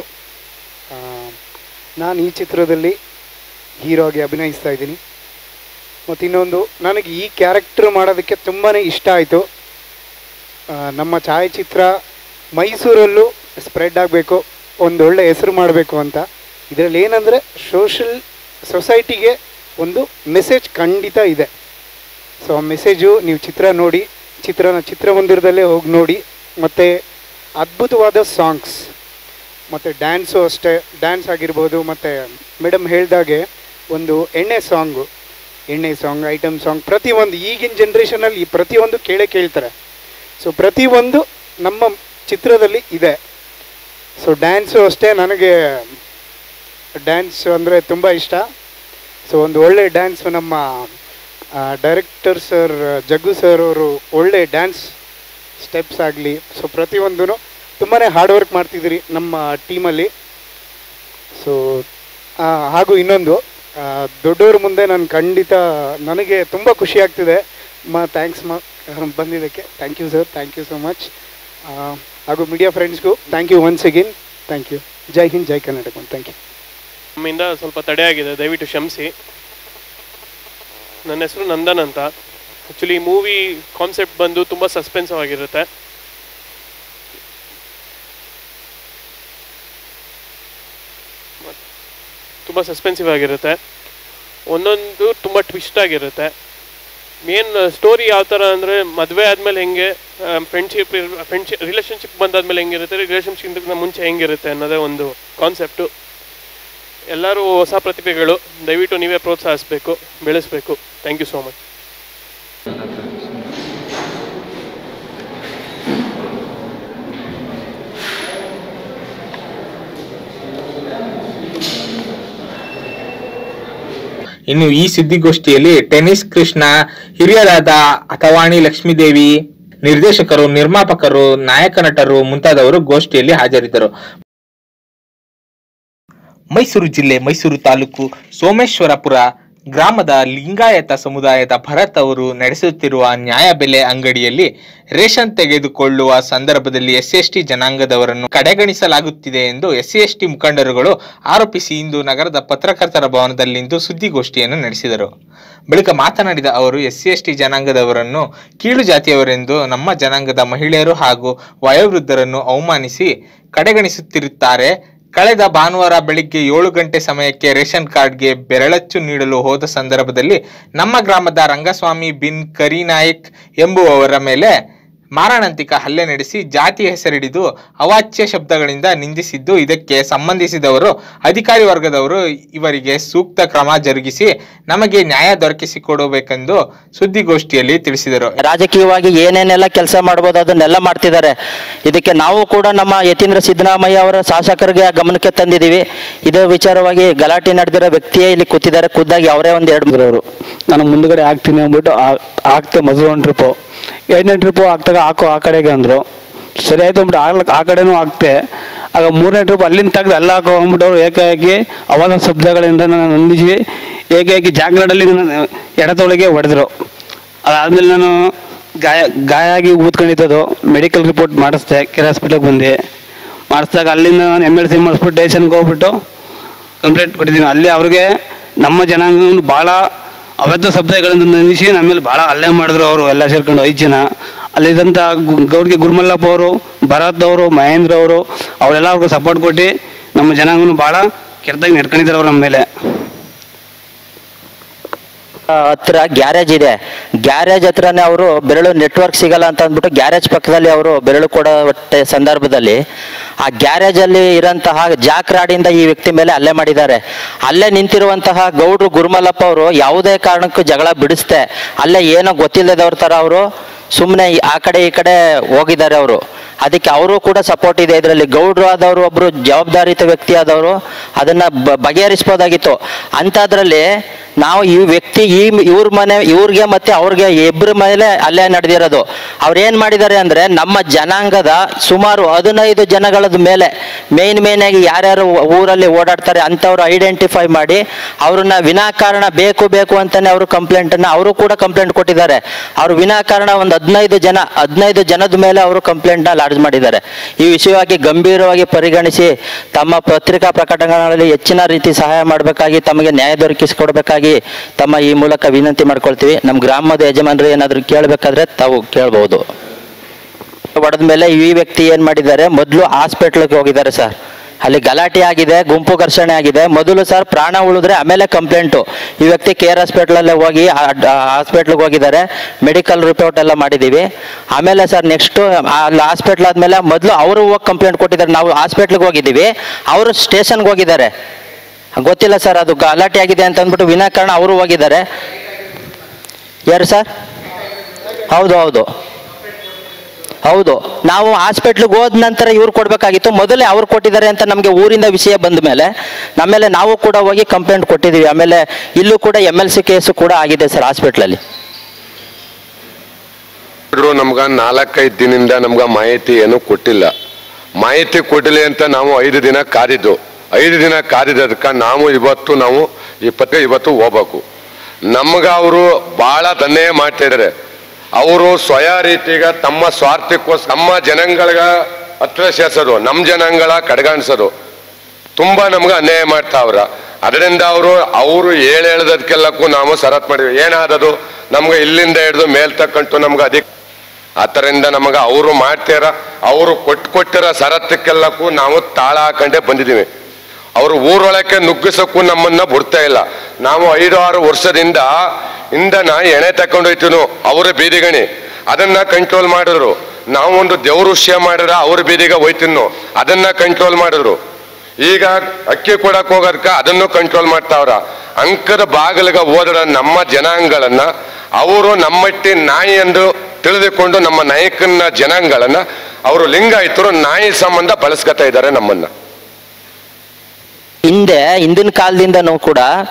Speaker 12: ನಾನು ಈ ಚಿತ್ರದಲ್ಲಿ ಹೀರೋ ಆಗಿ ಅಭಿನಯಿಸ್ತಾ ಇದ್ದೀನಿ ಮತ್ತು ಇನ್ನೊಂದು ನನಗೆ ಈ ಕ್ಯಾರೆಕ್ಟರ್ ಮಾಡೋದಕ್ಕೆ ತುಂಬಾ ಇಷ್ಟ ಆಯಿತು ನಮ್ಮ ಛಾಯಾಚಿತ್ರ ಮೈಸೂರಲ್ಲೂ ಸ್ಪ್ರೆಡ್ ಆಗಬೇಕು ಒಂದೊಳ್ಳೆ ಹೆಸರು ಮಾಡಬೇಕು ಅಂತ ಇದರಲ್ಲಿ ಏನಂದರೆ ಸೋಷಲ್ ಸೊಸೈಟಿಗೆ ಒಂದು ಮೆಸೇಜ್ ಖಂಡಿತ ಇದೆ ಸೊ ಆ ಮೆಸೇಜು ನೀವು ಚಿತ್ರ ನೋಡಿ ಚಿತ್ರನ ಚಿತ್ರಮಂದಿರದಲ್ಲೇ ಹೋಗಿ ನೋಡಿ ಮತ್ತು ಅದ್ಭುತವಾದ ಸಾಂಗ್ಸ್ ಮತ್ತು ಡ್ಯಾನ್ಸು ಅಷ್ಟೇ ಡ್ಯಾನ್ಸ್ ಆಗಿರ್ಬೋದು ಮತ್ತು ಮೇಡಮ್ ಹೇಳ್ದಾಗೆ ಒಂದು ಎಣ್ಣೆ ಸಾಂಗು ಎಣ್ಣೆ ಸಾಂಗ್ ಐಟಮ್ ಸಾಂಗ್ ಪ್ರತಿಯೊಂದು ಈಗಿನ ಜನ್ರೇಷನಲ್ಲಿ ಈ ಪ್ರತಿಯೊಂದು ಕೇಳೇ ಕೇಳ್ತಾರೆ ಸೊ ಪ್ರತಿಯೊಂದು ನಮ್ಮ ಚಿತ್ರದಲ್ಲಿ ಇದೆ ಸೊ ಡ್ಯಾನ್ಸು ಅಷ್ಟೇ ನನಗೆ ಡ್ಯಾನ್ಸ್ ಅಂದರೆ ತುಂಬ ಇಷ್ಟ ಸೊ ಒಂದು ಒಳ್ಳೆ ಡ್ಯಾನ್ಸು ನಮ್ಮ ಡೈರೆಕ್ಟರ್ ಸರ್ ಜಗ್ಗು ಸರ್ ಅವರು ಒಳ್ಳೆ ಡ್ಯಾನ್ಸ್ ಸ್ಟೆಪ್ಸ್ ಆಗಲಿ ಸೊ ಪ್ರತಿಯೊಂದೂ ತುಂಬಾ ಹಾರ್ಡ್ ವರ್ಕ್ ಮಾಡ್ತಿದ್ದೀರಿ ನಮ್ಮ ಟೀಮಲ್ಲಿ ಸೊ ಹಾಗೂ ಇನ್ನೊಂದು ಆ, ದೊಡ್ಡವ್ರ ಮುಂದೆ ನಾನು ಖಂಡಿತ ನನಗೆ ತುಂಬ ಖುಷಿ ಆಗ್ತಿದೆ ಮಾ ಥ್ಯಾಂಕ್ಸ್ ಮಾ ಬಂದಿದ್ದಕ್ಕೆ thank you sir thank you so much ಹಾಗೂ ಮೀಡಿಯಾ ಫ್ರೆಂಡ್ಸ್ಗೂ thank you once again thank you Jai Hind Jai Karnataka thank you
Speaker 13: ನಮ್ಮಿಂದ ಸ್ವಲ್ಪ ತಡೆ ಆಗಿದೆ ದಯವಿಟ್ಟು ಕ್ಷಮಿಸಿ ನನ್ನ ಹೆಸರು ನಂದನ್ ಅಂತ ಆ್ಯಕ್ಚುಲಿ ಮೂವಿ ಕಾನ್ಸೆಪ್ಟ್ ಬಂದು ತುಂಬ ಸಸ್ಪೆನ್ಸಿವ್ ಆಗಿರುತ್ತೆ ತುಂಬ ಸಸ್ಪೆನ್ಸಿವ್ ಆಗಿರುತ್ತೆ ಒಂದೊಂದು ತುಂಬ ಟ್ವಿಸ್ಟ್ ಆಗಿರುತ್ತೆ ಮೇನ್ ಸ್ಟೋರಿ ಯಾವ ಥರ ಅಂದರೆ ಮದುವೆ ಆದಮೇಲೆ ಹೆಂಗೆ ಫ್ರೆಂಡ್ಶಿಪ್ ಫ್ರೆಂಡ್ಶಿಪ್ ರಿಲೇಷನ್ಶಿಪ್ ಬಂದಾದ್ಮೇಲೆ ಹೆಂಗಿರುತ್ತೆ ರಿಲೇಷನ್ಶಿಪ್ಗಿಂತ ಮುಂಚೆ ಹೆಂಗಿರುತ್ತೆ ಅನ್ನೋದೇ ಒಂದು ಕಾನ್ಸೆಪ್ಟು ಎಲ್ಲರೂ ಹೊಸ ಪ್ರತಿಭೆಗಳು ದಯವಿಟ್ಟು ನೀವೇ ಪ್ರೋತ್ಸಾಹಿಸಬೇಕು ಬೆಳೆಸಬೇಕು ಥ್ಯಾಂಕ್ ಯು ಸೋ ಮಚ್
Speaker 3: ಇನ್ನು ಈ ಸುದ್ದಿಗೋಷ್ಠಿಯಲ್ಲಿ ಟೆನ್ನಿಸ್ ಕೃಷ್ಣ ಹಿರಿಯರಾದ ಅಥವಾಣಿ ಲಕ್ಷ್ಮೀದೇವಿ ನಿರ್ದೇಶಕರು ನಿರ್ಮಾಪಕರು ನಾಯಕ ನಟರು ಮುಂತಾದವರು ಗೋಷ್ಠಿಯಲ್ಲಿ ಹಾಜರಿದ್ದರು ಮೈಸೂರು ಜಿಲ್ಲೆ ಮೈಸೂರು ತಾಲೂಕು ಸೋಮೇಶ್ವರಪುರ ಗ್ರಾಮದ ಲಿಂಗಾಯತ ಸಮುದಾಯದ ಭರತ್ ಅವರು ನಡೆಸುತ್ತಿರುವ ನ್ಯಾಯಬೆಲೆ ಅಂಗಡಿಯಲ್ಲಿ ರೇಷನ್ ತೆಗೆದುಕೊಳ್ಳುವ ಸಂದರ್ಭದಲ್ಲಿ ಎಸ್ ಎಸ್ ಟಿ ಜನಾಂಗದವರನ್ನು ಕಡೆಗಣಿಸಲಾಗುತ್ತಿದೆ ಎಂದು ಎಸ್ ಎಸ್ ಟಿ ಮುಖಂಡರುಗಳು ಆರೋಪಿಸಿ ಇಂದು ನಗರದ ಪತ್ರಕರ್ತರ ಭವನದಲ್ಲಿಂದು ಸುದ್ದಿಗೋಷ್ಠಿಯನ್ನು ನಡೆಸಿದರು ಬಳಿಕ ಮಾತನಾಡಿದ ಅವರು ಎಸ್ ಸಿ ಎಸ್ ಟಿ ಜನಾಂಗದವರನ್ನು ಕೀಳು ಜಾತಿಯವರೆಂದು ನಮ್ಮ ಜನಾಂಗದ ಮಹಿಳೆಯರು ಹಾಗೂ ವಯೋವೃದ್ಧರನ್ನು ಅವಮಾನಿಸಿ ಕಡೆಗಣಿಸುತ್ತಿರುತ್ತಾರೆ ಕಳೆದ ಭಾನುವಾರ ಬೆಳಿಗ್ಗೆ ಏಳು ಗಂಟೆ ಸಮಯಕ್ಕೆ ರೇಷನ್ ಕಾರ್ಡ್ಗೆ ಬೆರಳಚ್ಚು ನೀಡಲು ಹೋದ ಸಂದರ್ಭದಲ್ಲಿ ನಮ್ಮ ಗ್ರಾಮದ ರಂಗಸ್ವಾಮಿ ಬಿನ್ ಕರಿನಾಯಕ್ ಎಂಬುವವರ ಮೇಲೆ ಮಾರಣಾಂತಿಕ ಹಲ್ಲೆ ನಡೆಸಿ ಜಾತಿ ಹೆಸರಿಡಿದು ಅವಾಚ್ಯ ಶಬ್ದಗಳಿಂದ ನಿಂದಿಸಿದ್ದು ಇದಕ್ಕೆ ಸಂಬಂಧಿಸಿದವರು ಅಧಿಕಾರಿ ವರ್ಗದವರು ಇವರಿಗೆ ಸೂಕ್ತ ಕ್ರಮ ಜರುಗಿಸಿ ನಮಗೆ ನ್ಯಾಯ ದೊರಕಿಸಿಕೊಡಬೇಕೆಂದು ಸುದ್ದಿಗೋಷ್ಠಿಯಲ್ಲಿ ತಿಳಿಸಿದರು
Speaker 14: ರಾಜಕೀಯವಾಗಿ ಏನೇನೆಲ್ಲ ಕೆಲಸ ಮಾಡ್ಬೋದು ಅದನ್ನೆಲ್ಲ ಮಾಡ್ತಿದ್ದಾರೆ ಇದಕ್ಕೆ ನಾವು ಕೂಡ ನಮ್ಮ ಯತೀಂದ್ರ ಸಿದ್ದರಾಮಯ್ಯ ಅವರ ಶಾಸಕರಿಗೆ ಗಮನಕ್ಕೆ ತಂದಿದ್ದೀವಿ ಇದೇ ವಿಚಾರವಾಗಿ ಗಲಾಟೆ ನಡೆದಿರೋ ವ್ಯಕ್ತಿಯೇ ಇಲ್ಲಿ ಕೂತಿದ್ದಾರೆ ಖುದ್ದಾಗಿ ಅವರೇ ಒಂದು ಎರಡು
Speaker 15: ಅವರು ನಾನು ಮುಂದ್ಗಡೆ ಆಗ್ತೀನಿ ಅಂದ್ಬಿಟ್ಟು ಆ- ಆಗ್ತೆ ಮೊದಲು ಒಂದು ಟ್ರಿಪ್ಪು ಎರಡನೇ ಟ್ರಿಪ್ಪು ಆಗ್ತಾಗ ಹಾಕೋ ಆ ಕಡೆಗೆ ಅಂದರು ಸರಿ ಆಯ್ತು ಅಂದ್ಬಿಟ್ಟು ಆಗ್ಲಕ್ಕೆ ಆ ಕಡೆನೂ ಆಗ್ತೆ ಆಗ ಮೂರನೇ ಟ್ರಿಪ್ ಅಲ್ಲಿಂದ ತೆಗ್ದು ಎಲ್ಲ ಹಾಕೋ ಅಂದ್ಬಿಟ್ಟು ಅವರು ಏಕಾಏಕಿ ಅವಾದ ಶಬ್ದಗಳಿಂದ ನಾನು ನಂದಿಸಿ ಏಕಾಏಕಿ ಜಾಗ್ರಾಡಲ್ಲಿ ನನ್ನ ಎಡತೊಳಗೆ ಹೊಡೆದ್ರು ಅದಾದ್ಮೇಲೆ ನಾನು ಗಾಯ ಗಾಯ ಆಗಿ ಊದ್ಕೊಂಡಿದ್ದದು ಮೆಡಿಕಲ್ ರಿಪೋರ್ಟ್ ಮಾಡಿಸ್ದೆ ಕೆರೆ ಹಾಸ್ಪಿಟ್ಲಿಗೆ ಬಂದೆ ಮಾಡಿಸಿದಾಗ ಅಲ್ಲಿಂದ ನಾನು ಎಮ್ ಎಲ್ ಸಿ ಮಾಡಿಸ್ಬಿಟ್ಟು ಸ್ಟೇಷನ್ಗೆ ಹೋಗ್ಬಿಟ್ಟು ಕಂಪ್ಲೇಂಟ್ ಕೊಟ್ಟಿದ್ದೀನಿ ಅಲ್ಲಿ ಅವ್ರಿಗೆ ನಮ್ಮ ಜನಾಂಗವನ್ನು ಭಾಳ ಅಬದ್ಧ ಶಬ್ದಗಳಿಂದ ನಿಲ್ಲಿಸಿ ನಮ್ಮ ಮೇಲೆ ಭಾಳ ಹಲ್ಲೆ ಮಾಡಿದ್ರು ಅವರು ಎಲ್ಲ ಸೇರ್ಕೊಂಡು ಐದು ಜನ ಅಲ್ಲಿದ್ದಂಥ ಗು- ಗೌಡ್ಗೆ ಗುರುಮಲ್ಲಪ್ಪ ಅವರು ಭರತ್ ಅವರು ಮಹೇಂದ್ರ ಅವರು ಅವರೆಲ್ಲ ಅವ್ರಿಗೆ ಸಪೋರ್ಟ್ ಕೊಟ್ಟು ನಮ್ಮ ಜನಾಂಗವನ್ನು ಭಾಳ ಕೆಟ್ಟದಾಗಿ ನಡ್ಕೊಂಡಿದ್ದಾರೆ ಅವ್ರು ನಮ್ಮ ಮೇಲೆ
Speaker 14: ಆ, ಹತ್ರ ಗ್ಯಾರೇಜ್ ಇದೆ ಗ್ಯಾರೇಜ್ ಹತ್ರನೇ ಅವರು ಬೆರಳು ನೆಟ್ವರ್ಕ್ ಸಿಗಲ್ಲ ಅಂತ ಅಂದ್ಬಿಟ್ಟು ಗ್ಯಾರೇಜ್ ಪಕ್ಕದಲ್ಲಿ ಅವರು ಬೆರಳು ಕೊಡೋ ಒಟ್ಟೆ ಸಂದರ್ಭದಲ್ಲಿ ಆ ಗ್ಯಾರೇಜ್ ಅಲ್ಲಿ ಇರೋಂತಹ ಜಾಕ್ರಾಡಿಂದ ಈ ವ್ಯಕ್ತಿ ಮೇಲೆ ಹಲ್ಲೆ ಮಾಡಿದ್ದಾರೆ ಅಲ್ಲೇ ನಿಂತಿರುವಂತಹ ಗೌಡ್ರು ಗುರುಮಲ್ಲಪ್ಪ ಅವರು ಯಾವುದೇ ಕಾರಣಕ್ಕೂ ಜಗಳ ಬಿಡಿಸ್ದೆ ಅಲ್ಲೇ ಏನೋ ಗೊತ್ತಿಲ್ಲದವ್ರ ತರ ಅವರು ಸುಮ್ಮನೆ ಆ ಕಡೆ ಈ ಕಡೆ ಹೋಗಿದ್ದಾರೆ ಅವರು ಅದಕ್ಕೆ ಅವರು ಕೂಡ ಸಪೋರ್ಟ್ ಇದೆ ಇದರಲ್ಲಿ ಗೌಡ್ರು ಆದವರು ಒಬ್ರು ಜವಾಬ್ದಾರಿತ ವ್ಯಕ್ತಿ ಆದವರು ಅದನ್ನ ಬ- ಬಗೆಹರಿಸ್ಬೋದಾಗಿತ್ತು ಅಂಥದ್ರಲ್ಲಿ ನಾವು ಈ ವ್ಯಕ್ತಿ ಈ ಇವ್ರ ಮನೆ ಇವ್ರಿಗೆ ಮತ್ತೆ ಅವ್ರಿಗೆ ಇಬ್ಬರ ಮೇಲೆ ಅಲ್ಲೇ ನಡೆದಿರೋದು ಅವ್ರು ಏನ್ ಮಾಡಿದ್ದಾರೆ ಅಂದ್ರೆ ನಮ್ಮ ಜನಾಂಗದ ಸುಮಾರು ಹದಿನೈದು ಜನಗಳದ ಮೇಲೆ ಮೇನ್ ಮೇನ್ ಆಗಿ ಯಾರ್ಯಾರು ಊರಲ್ಲಿ ಓಡಾಡ್ತಾರೆ ಅಂತವ್ರು ಐಡೆಂಟಿಫೈ ಮಾಡಿ ಅವ್ರನ್ನ ವಿನಾಕಾರಣ ಬೇಕು ಬೇಕು ಅಂತಾನೆ ಅವರು ಕಂಪ್ಲೇಂಟ್ ಅನ್ನ ಅವರು ಕೂಡ ಕಂಪ್ಲೇಂಟ್ ಕೊಟ್ಟಿದ್ದಾರೆ ಅವ್ರು ವಿನಾಕಾರಣ ಒಂದು ಹದಿನೈದು ಜನ ಹದಿನೈದು ಜನದ ಮೇಲೆ ಅವರು ಕಂಪ್ಲೇಂಟ್ ನ ಲಾಡ್ಜ್ ಮಾಡಿದ್ದಾರೆ ಈ ವಿಷಯವಾಗಿ ಗಂಭೀರವಾಗಿ ಪರಿಗಣಿಸಿ ತಮ್ಮ ಪತ್ರಿಕಾ ಪ್ರಕಟಣೆಗಳಲ್ಲಿ ಹೆಚ್ಚಿನ ರೀತಿ ಸಹಾಯ ಮಾಡಬೇಕಾಗಿ ತಮಗೆ ನ್ಯಾಯ ದೊರಕಿಸಿಕೊಡ್ಬೇಕಾಗಿ ತಮ್ಮ ಈ ಮೂಲಕ ವಿನಂತಿ ಮಾಡ್ಕೊಳ್ತೀವಿ ನಮ್ಮ ಗ್ರಾಮದ ಯಜಮಾನರು ಏನಾದರೂ ಕೇಳಬೇಕಾದ್ರೆ ತಾವು ಕೇಳ್ಬೋದು ಹೊಡೆದ ಮೇಲೆ ಈ ವ್ಯಕ್ತಿ ಏನ್ ಮಾಡಿದ್ದಾರೆ ಮೊದಲು ಹಾಸ್ಪಿಟ್ಲಿಗೆ ಹೋಗಿದ್ದಾರೆ ಸರ್ ಅಲ್ಲಿ ಗಲಾಟೆ ಆಗಿದೆ ಗುಂಪು ಘರ್ಷಣೆ ಆಗಿದೆ ಮೊದಲು ಸರ್ ಪ್ರಾಣ ಉಳಿದ್ರೆ ಆಮೇಲೆ ಕಂಪ್ಲೇಂಟು ಈ ವ್ಯಕ್ತಿ ಕೇರ್ ಹಾಸ್ಪಿಟ್ಲಲ್ಲೇ ಹೋಗಿ ಹಾಸ್ಪಿಟ್ಲಿಗೆ ಹೋಗಿದ್ದಾರೆ ಮೆಡಿಕಲ್ ರಿಪೋರ್ಟ್ ಎಲ್ಲ ಮಾಡಿದ್ದೀವಿ ಆಮೇಲೆ ಸರ್ ನೆಕ್ಸ್ಟು ಅಲ್ಲಿ ಹಾಸ್ಪಿಟ್ಲ್ ಆದಮೇಲೆ ಮೊದಲು ಅವರು ಹೋಗಿ ಕಂಪ್ಲೇಂಟ್ ಕೊಟ್ಟಿದ್ದಾರೆ ನಾವು ಹಾಸ್ಪಿಟ್ಲಿಗೆ ಹೋಗಿದ್ದೀವಿ ಅವರು ಸ್ಟೇಷನ್ಗೆ ಹೋಗಿದ್ದಾರೆ ಗೊತ್ತಿಲ್ಲ ಸರ್ ಅದು ಗಲಾಟೆ ಆಗಿದೆ ಅಂತ ಅಂದ್ಬಿಟ್ಟು ವಿನಾಕಾರಣ ಅವರು ಹೋಗಿದ್ದಾರೆ ಯಾರು ಸರ್ ಹೌದು ಹೌದು ಹೌದು ನಾವು ಹಾಸ್ಪಿಟ್ಲಿಗೆ ಹೋದ ನಂತರ ಇವ್ರು ಕೊಡಬೇಕಾಗಿತ್ತು ಮೊದಲೇ ಅವ್ರು ಕೊಟ್ಟಿದ್ದಾರೆ ಅಂತ ನಮಗೆ ಊರಿಂದ ವಿಷಯ ಬಂದ ಮೇಲೆ ನಮ್ಮೇಲೆ ನಾವು ಕೂಡ ಹೋಗಿ ಕಂಪ್ಲೇಂಟ್ ಕೊಟ್ಟಿದ್ದೀವಿ ಆಮೇಲೆ ಇಲ್ಲೂ ಕೂಡ ಎಮ್ ಎಲ್ ಸಿ ಕೇಸು ಕೂಡ ಆಗಿದೆ ಸರ್ ಹಾಸ್ಪಿಟ್ಲಲ್ಲಿ
Speaker 16: ನಮ್ಗ ನಾಲ್ಕೈದು ದಿನದಿಂದ ನಮ್ಗ ಮಾಹಿತಿ ಏನು ಕೊಟ್ಟಿಲ್ಲ ಮಾಹಿತಿ ಕೊಟ್ಟಿಲ್ಲ ಅಂತ ನಾವು ಐದು ದಿನ ಕಾದಿದ್ದು ಐದು ದಿನ ಕಾದಿದ್ದಕ್ಕ ನಾವು ಇವತ್ತು ನಾವು ಇಪ್ಪತ್ತು ಇವತ್ತು ಹೋಗ್ಬೇಕು ನಮ್ಗ ಅವರು ಬಹಳ ಧನ್ಯ ಮಾಡ್ತಾ ಇದ್ದಾರೆ ಅವರು ಸ್ವಯ ರೀತಿಗ ತಮ್ಮ ಸ್ವಾರ್ಥಕ್ಕೋಸ್ಕರ ನಮ್ಮ ಜನಾಂಗಗಳ ಹತ್ರ ಸೇರ್ಸೋದು ನಮ್ಮ ಜನಾಂಗಳ ಕಡೆಗಾಣಿಸೋದು ತುಂಬಾ ನಮ್ಗೆ ಅನ್ಯಾಯ ಮಾಡ್ತಾವ್ರ ಅದರಿಂದ ಅವರು ಅವರು ಹೇಳಿ ಹೇಳದಕ್ಕೆಲ್ಲಕ್ಕೂ ನಾವು ಸರತ್ ಮಾಡಿದ್ವಿ ಏನಾದದು ನಮ್ಗೆ ಇಲ್ಲಿಂದ ಹಿಡಿದು ಮೇಲ್ ತಕ್ಕಂಟು ನಮ್ಗೆ ಅಧಿಕ ಅದರಿಂದ ನಮಗ ಅವರು ಮಾಡ್ತೀರ ಅವರು ಕೊಟ್ಟು ಕೊಟ್ಟಿರೋ ಸರತ್ತಕ್ಕೆಲ್ಲಕ್ಕೂ ನಾವು ತಾಳ ಹಾಕೊಂಡೇ ಬಂದಿದ್ದೀವಿ ಅವರು ಊರೊಳಕ್ಕೆ ನುಗ್ಗಿಸಕ್ಕೂ ನಮ್ಮನ್ನ ಬಿಡ್ತಾ ಇಲ್ಲ ನಾವು ಐದು ಆರು ವರ್ಷದಿಂದ ಇಂಧನ ಎಣೆ ತಕೊಂಡು ಹೋಯ್ತೀನು ಅವ್ರ ಬೀದಿಗಣಿ ಅದನ್ನ ಕಂಟ್ರೋಲ್ ಮಾಡಿದ್ರು ನಾವು ಒಂದು ದೇವ್ರ ವಿಷಯ ಮಾಡಿದ್ರ ಅವ್ರ ಬೀದಿಗೆ ಹೋಯ್ತಿನ್ನು ಅದನ್ನ ಕಂಟ್ರೋಲ್ ಮಾಡಿದ್ರು ಈಗ ಅಕ್ಕಿ ಕೊಡಕ್ ಹೋಗೋದಕ್ಕ ಅದನ್ನು ಕಂಟ್ರೋಲ್ ಮಾಡ್ತಾವ್ರ ಅಂಕದ ಬಾಗಿಲಿಗೆ ಹೋದ್ರ ನಮ್ಮ ಜನಾಂಗಗಳನ್ನ ಅವರು ನಮ್ಮಟ್ಟಿ ನಾಯಿ ಎಂದು ತಿಳಿದುಕೊಂಡು ನಮ್ಮ ನಾಯಕನ ಜನಾಂಗಗಳನ್ನ ಅವರು ಲಿಂಗಾಯತರು ನಾಯಿ ಸಂಬಂಧ ಬಳಸ್ಕೊತಾ ಇದ್ದಾರೆ ನಮ್ಮನ್ನ
Speaker 14: ಹಿಂದೆ ಹಿಂದಿನ ಕಾಲದಿಂದನೂ ಕೂಡ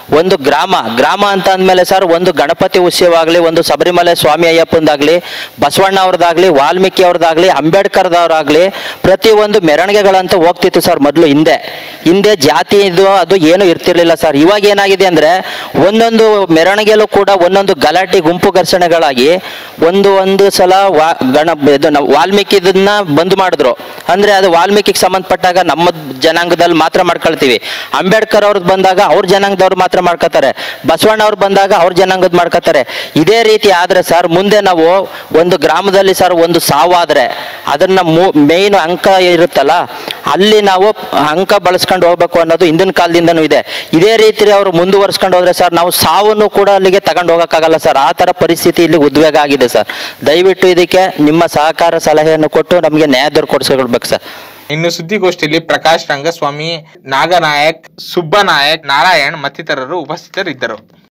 Speaker 14: ಒಂದು ಗ್ರಾಮ ಗ್ರಾಮ ಅಂತ ಅಂದಮೇಲೆ ಸರ್ ಒಂದು ಗಣಪತಿ ಉತ್ಸವ ಆಗಲಿ ಒಂದು ಶಬರಿಮಲೆ ಸ್ವಾಮಿ ಅಯ್ಯಪ್ಪಂದಾಗಲಿ ಬಸವಣ್ಣ ಅವ್ರದ್ದಾಗಲಿ ವಾಲ್ಮೀಕಿ ಅವ್ರದ್ದಾಗಲಿ ಅಂಬೇಡ್ಕರ್ದವ್ರಾಗಲಿ ಪ್ರತಿಯೊಂದು ಮೆರವಣಿಗೆಗಳಂತೂ ಹೋಗ್ತಿತ್ತು ಸರ್ ಮೊದಲು ಹಿಂದೆ ಹಿಂದೆ ಜಾತಿ ಇದು ಅದು ಏನು ಇರ್ತಿರ್ಲಿಲ್ಲ ಸರ್ ಇವಾಗ ಏನಾಗಿದೆ ಅಂದರೆ ಒಂದೊಂದು ಮೆರವಣಿಗೆಯಲ್ಲೂ ಕೂಡ ಒಂದೊಂದು ಗಲಾಟೆ ಗುಂಪು ಘರ್ಷಣೆಗಳಾಗಿ ಒಂದು ಒಂದು ಸಲ ವಾ ಗಣ ಇದು ನಾವು ವಾಲ್ಮೀಕಿದನ್ನ ಬಂದ್ ಮಾಡಿದ್ರು ಅಂದ್ರೆ ಅದು ವಾಲ್ಮೀಕಿಗೆ ಸಂಬಂಧಪಟ್ಟಾಗ ನಮ್ಮ ಜನಾಂಗದಲ್ಲಿ ಮಾತ್ರ ಮಾಡ್ಕೊಳ್ತೀವಿ ಅಂಬೇಡ್ಕರ್ ಅವ್ರದ್ದು ಬಂದಾಗ ಅವ್ರ ಜನಾಂಗದವ್ರು ಮಾತ್ರ ಮಾಡ್ಕೋತಾರೆ ಬಸವಣ್ಣ ಅವ್ರು ಬಂದಾಗ ಅವ್ರ ಜನಾಂಗದ ಮಾಡ್ಕೋತಾರೆ ಇದೇ ರೀತಿ ಆದ್ರೆ ಸರ್ ಮುಂದೆ ನಾವು ಒಂದು ಗ್ರಾಮದಲ್ಲಿ ಸರ್ ಒಂದು ಸಾವಾದ್ರೆ ಅದನ್ನ ಮೇಯ್ನ್ ಅಂಕ ಇರುತ್ತಲ್ಲ ಅಲ್ಲಿ ನಾವು ಅಂಕ ಬಳಸ್ಕೊಂಡು ಹೋಗ್ಬೇಕು ಅನ್ನೋದು ಹಿಂದಿನ ಕಾಲದಿಂದನೂ ಇದೆ ಇದೇ ರೀತಿ ಅವರು ಮುಂದುವರ್ಸ್ಕೊಂಡು ಹೋದ್ರೆ ಸರ್ ನಾವು ಸಾವನ್ನು ಕೂಡ ಅಲ್ಲಿಗೆ ತಗೊಂಡು ಹೋಗಕ್ಕಾಗಲ್ಲ ಸರ್ ಆ ತರ ಪರಿಸ್ಥಿತಿ ಇಲ್ಲಿ ಉದ್ವೇಗ ಆಗಿದೆ ಸರ್ ದಯವಿಟ್ಟು ಇದಕ್ಕೆ ನಿಮ್ಮ ಸಹಕಾರ ಸಲಹೆಯನ್ನು ಕೊಟ್ಟು ನಮಗೆ ನ್ಯಾಯ ದೊರಕಿಸ್ಕೊಡ್ಬೇಕು ಸರ್
Speaker 3: ಇನ್ನು ಸುದ್ದಿಗೋಷ್ಠಿಯಲ್ಲಿ ಪ್ರಕಾಶ್ ರಂಗಸ್ವಾಮಿ ನಾಗನಾಯಕ್ ಸುಬ್ಬನಾಯಕ್ ನಾರಾಯಣ್ ಮತ್ತಿತರರು ಉಪಸ್ಥಿತರಿದ್ದರು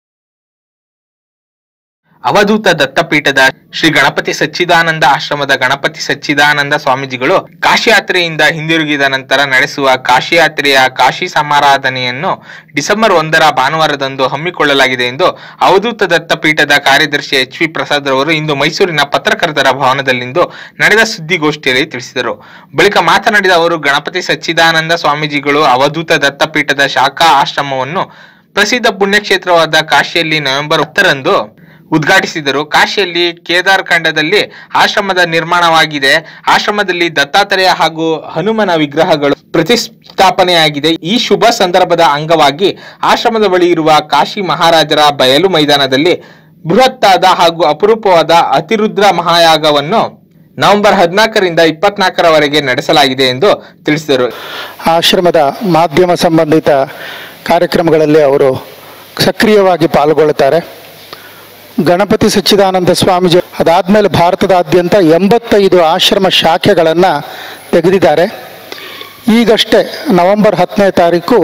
Speaker 3: ಅವಧೂತ ದತ್ತಪೀಠದ ಶ್ರೀ ಗಣಪತಿ ಸಚ್ಚಿದಾನಂದ ಆಶ್ರಮದ ಗಣಪತಿ ಸಚ್ಚಿದಾನಂದ ಸ್ವಾಮೀಜಿಗಳು ಕಾಶಿ ಯಾತ್ರೆಯಿಂದ ಹಿಂದಿರುಗಿದ ನಂತರ ನಡೆಸುವ ಕಾಶಿ ಯಾತ್ರೆಯ ಕಾಶಿ ಸಮಾರಾಧನೆಯನ್ನು ಡಿಸೆಂಬರ್ ಒಂದರ ಭಾನುವಾರದಂದು ಹಮ್ಮಿಕೊಳ್ಳಲಾಗಿದೆ ಎಂದು ಅವಧೂತ ದತ್ತಪೀಠದ ಕಾರ್ಯದರ್ಶಿ ಎಚ್ ವಿ ಪ್ರಸಾದ್ ರವರು ಇಂದು ಮೈಸೂರಿನ ಪತ್ರಕರ್ತರ ಭವನದಲ್ಲಿಂದು ನಡೆದ ಸುದ್ದಿಗೋಷ್ಠಿಯಲ್ಲಿ ತಿಳಿಸಿದರು ಬಳಿಕ ಮಾತನಾಡಿದ ಅವರು ಗಣಪತಿ ಸಚ್ಚಿದಾನಂದ ಸ್ವಾಮೀಜಿಗಳು ಅವಧೂತ ದತ್ತಪೀಠದ ಶಾಖಾ ಆಶ್ರಮವನ್ನು ಪ್ರಸಿದ್ಧ ಪುಣ್ಯಕ್ಷೇತ್ರವಾದ ಕಾಶಿಯಲ್ಲಿ ನವೆಂಬರ್ ಹತ್ತರಂದು ಉದ್ಘಾಟಿಸಿದರು ಕಾಶಿಯಲ್ಲಿ ಕೇದಾರ್ ಖಂಡದಲ್ಲಿ ಆಶ್ರಮದ ನಿರ್ಮಾಣವಾಗಿದೆ ಆಶ್ರಮದಲ್ಲಿ ದತ್ತಾತ್ರೇಯ ಹಾಗೂ ಹನುಮನ ವಿಗ್ರಹಗಳು ಪ್ರತಿಷ್ಠಾಪನೆಯಾಗಿದೆ ಈ ಶುಭ ಸಂದರ್ಭದ ಅಂಗವಾಗಿ ಆಶ್ರಮದ ಬಳಿ ಇರುವ ಕಾಶಿ ಮಹಾರಾಜರ ಬಯಲು ಮೈದಾನದಲ್ಲಿ ಬೃಹತ್ತಾದ ಹಾಗೂ ಅಪರೂಪವಾದ ಅತಿರುದ್ರ ಮಹಾಯಾಗವನ್ನು ನವೆಂಬರ್ ಹದಿನಾಲ್ಕರಿಂದ ಇಪ್ಪತ್ನಾಲ್ಕರವರೆಗೆ ನಡೆಸಲಾಗಿದೆ ಎಂದು ತಿಳಿಸಿದರು
Speaker 12: ಆಶ್ರಮದ ಮಾಧ್ಯಮ ಸಂಬಂಧಿತ ಕಾರ್ಯಕ್ರಮಗಳಲ್ಲಿ ಅವರು ಸಕ್ರಿಯವಾಗಿ ಪಾಲ್ಗೊಳ್ಳುತ್ತಾರೆ ಗಣಪತಿ ಸಚ್ಚಿದಾನಂದ ಸ್ವಾಮೀಜಿ ಅದಾದಮೇಲೆ ಭಾರತದಾದ್ಯಂತ ಎಂಬತ್ತೈದು ಆಶ್ರಮ ಶಾಖೆಗಳನ್ನು ತೆಗೆದಿದ್ದಾರೆ ಈಗಷ್ಟೇ ನವೆಂಬರ್ ಹತ್ತನೇ ತಾರೀಕು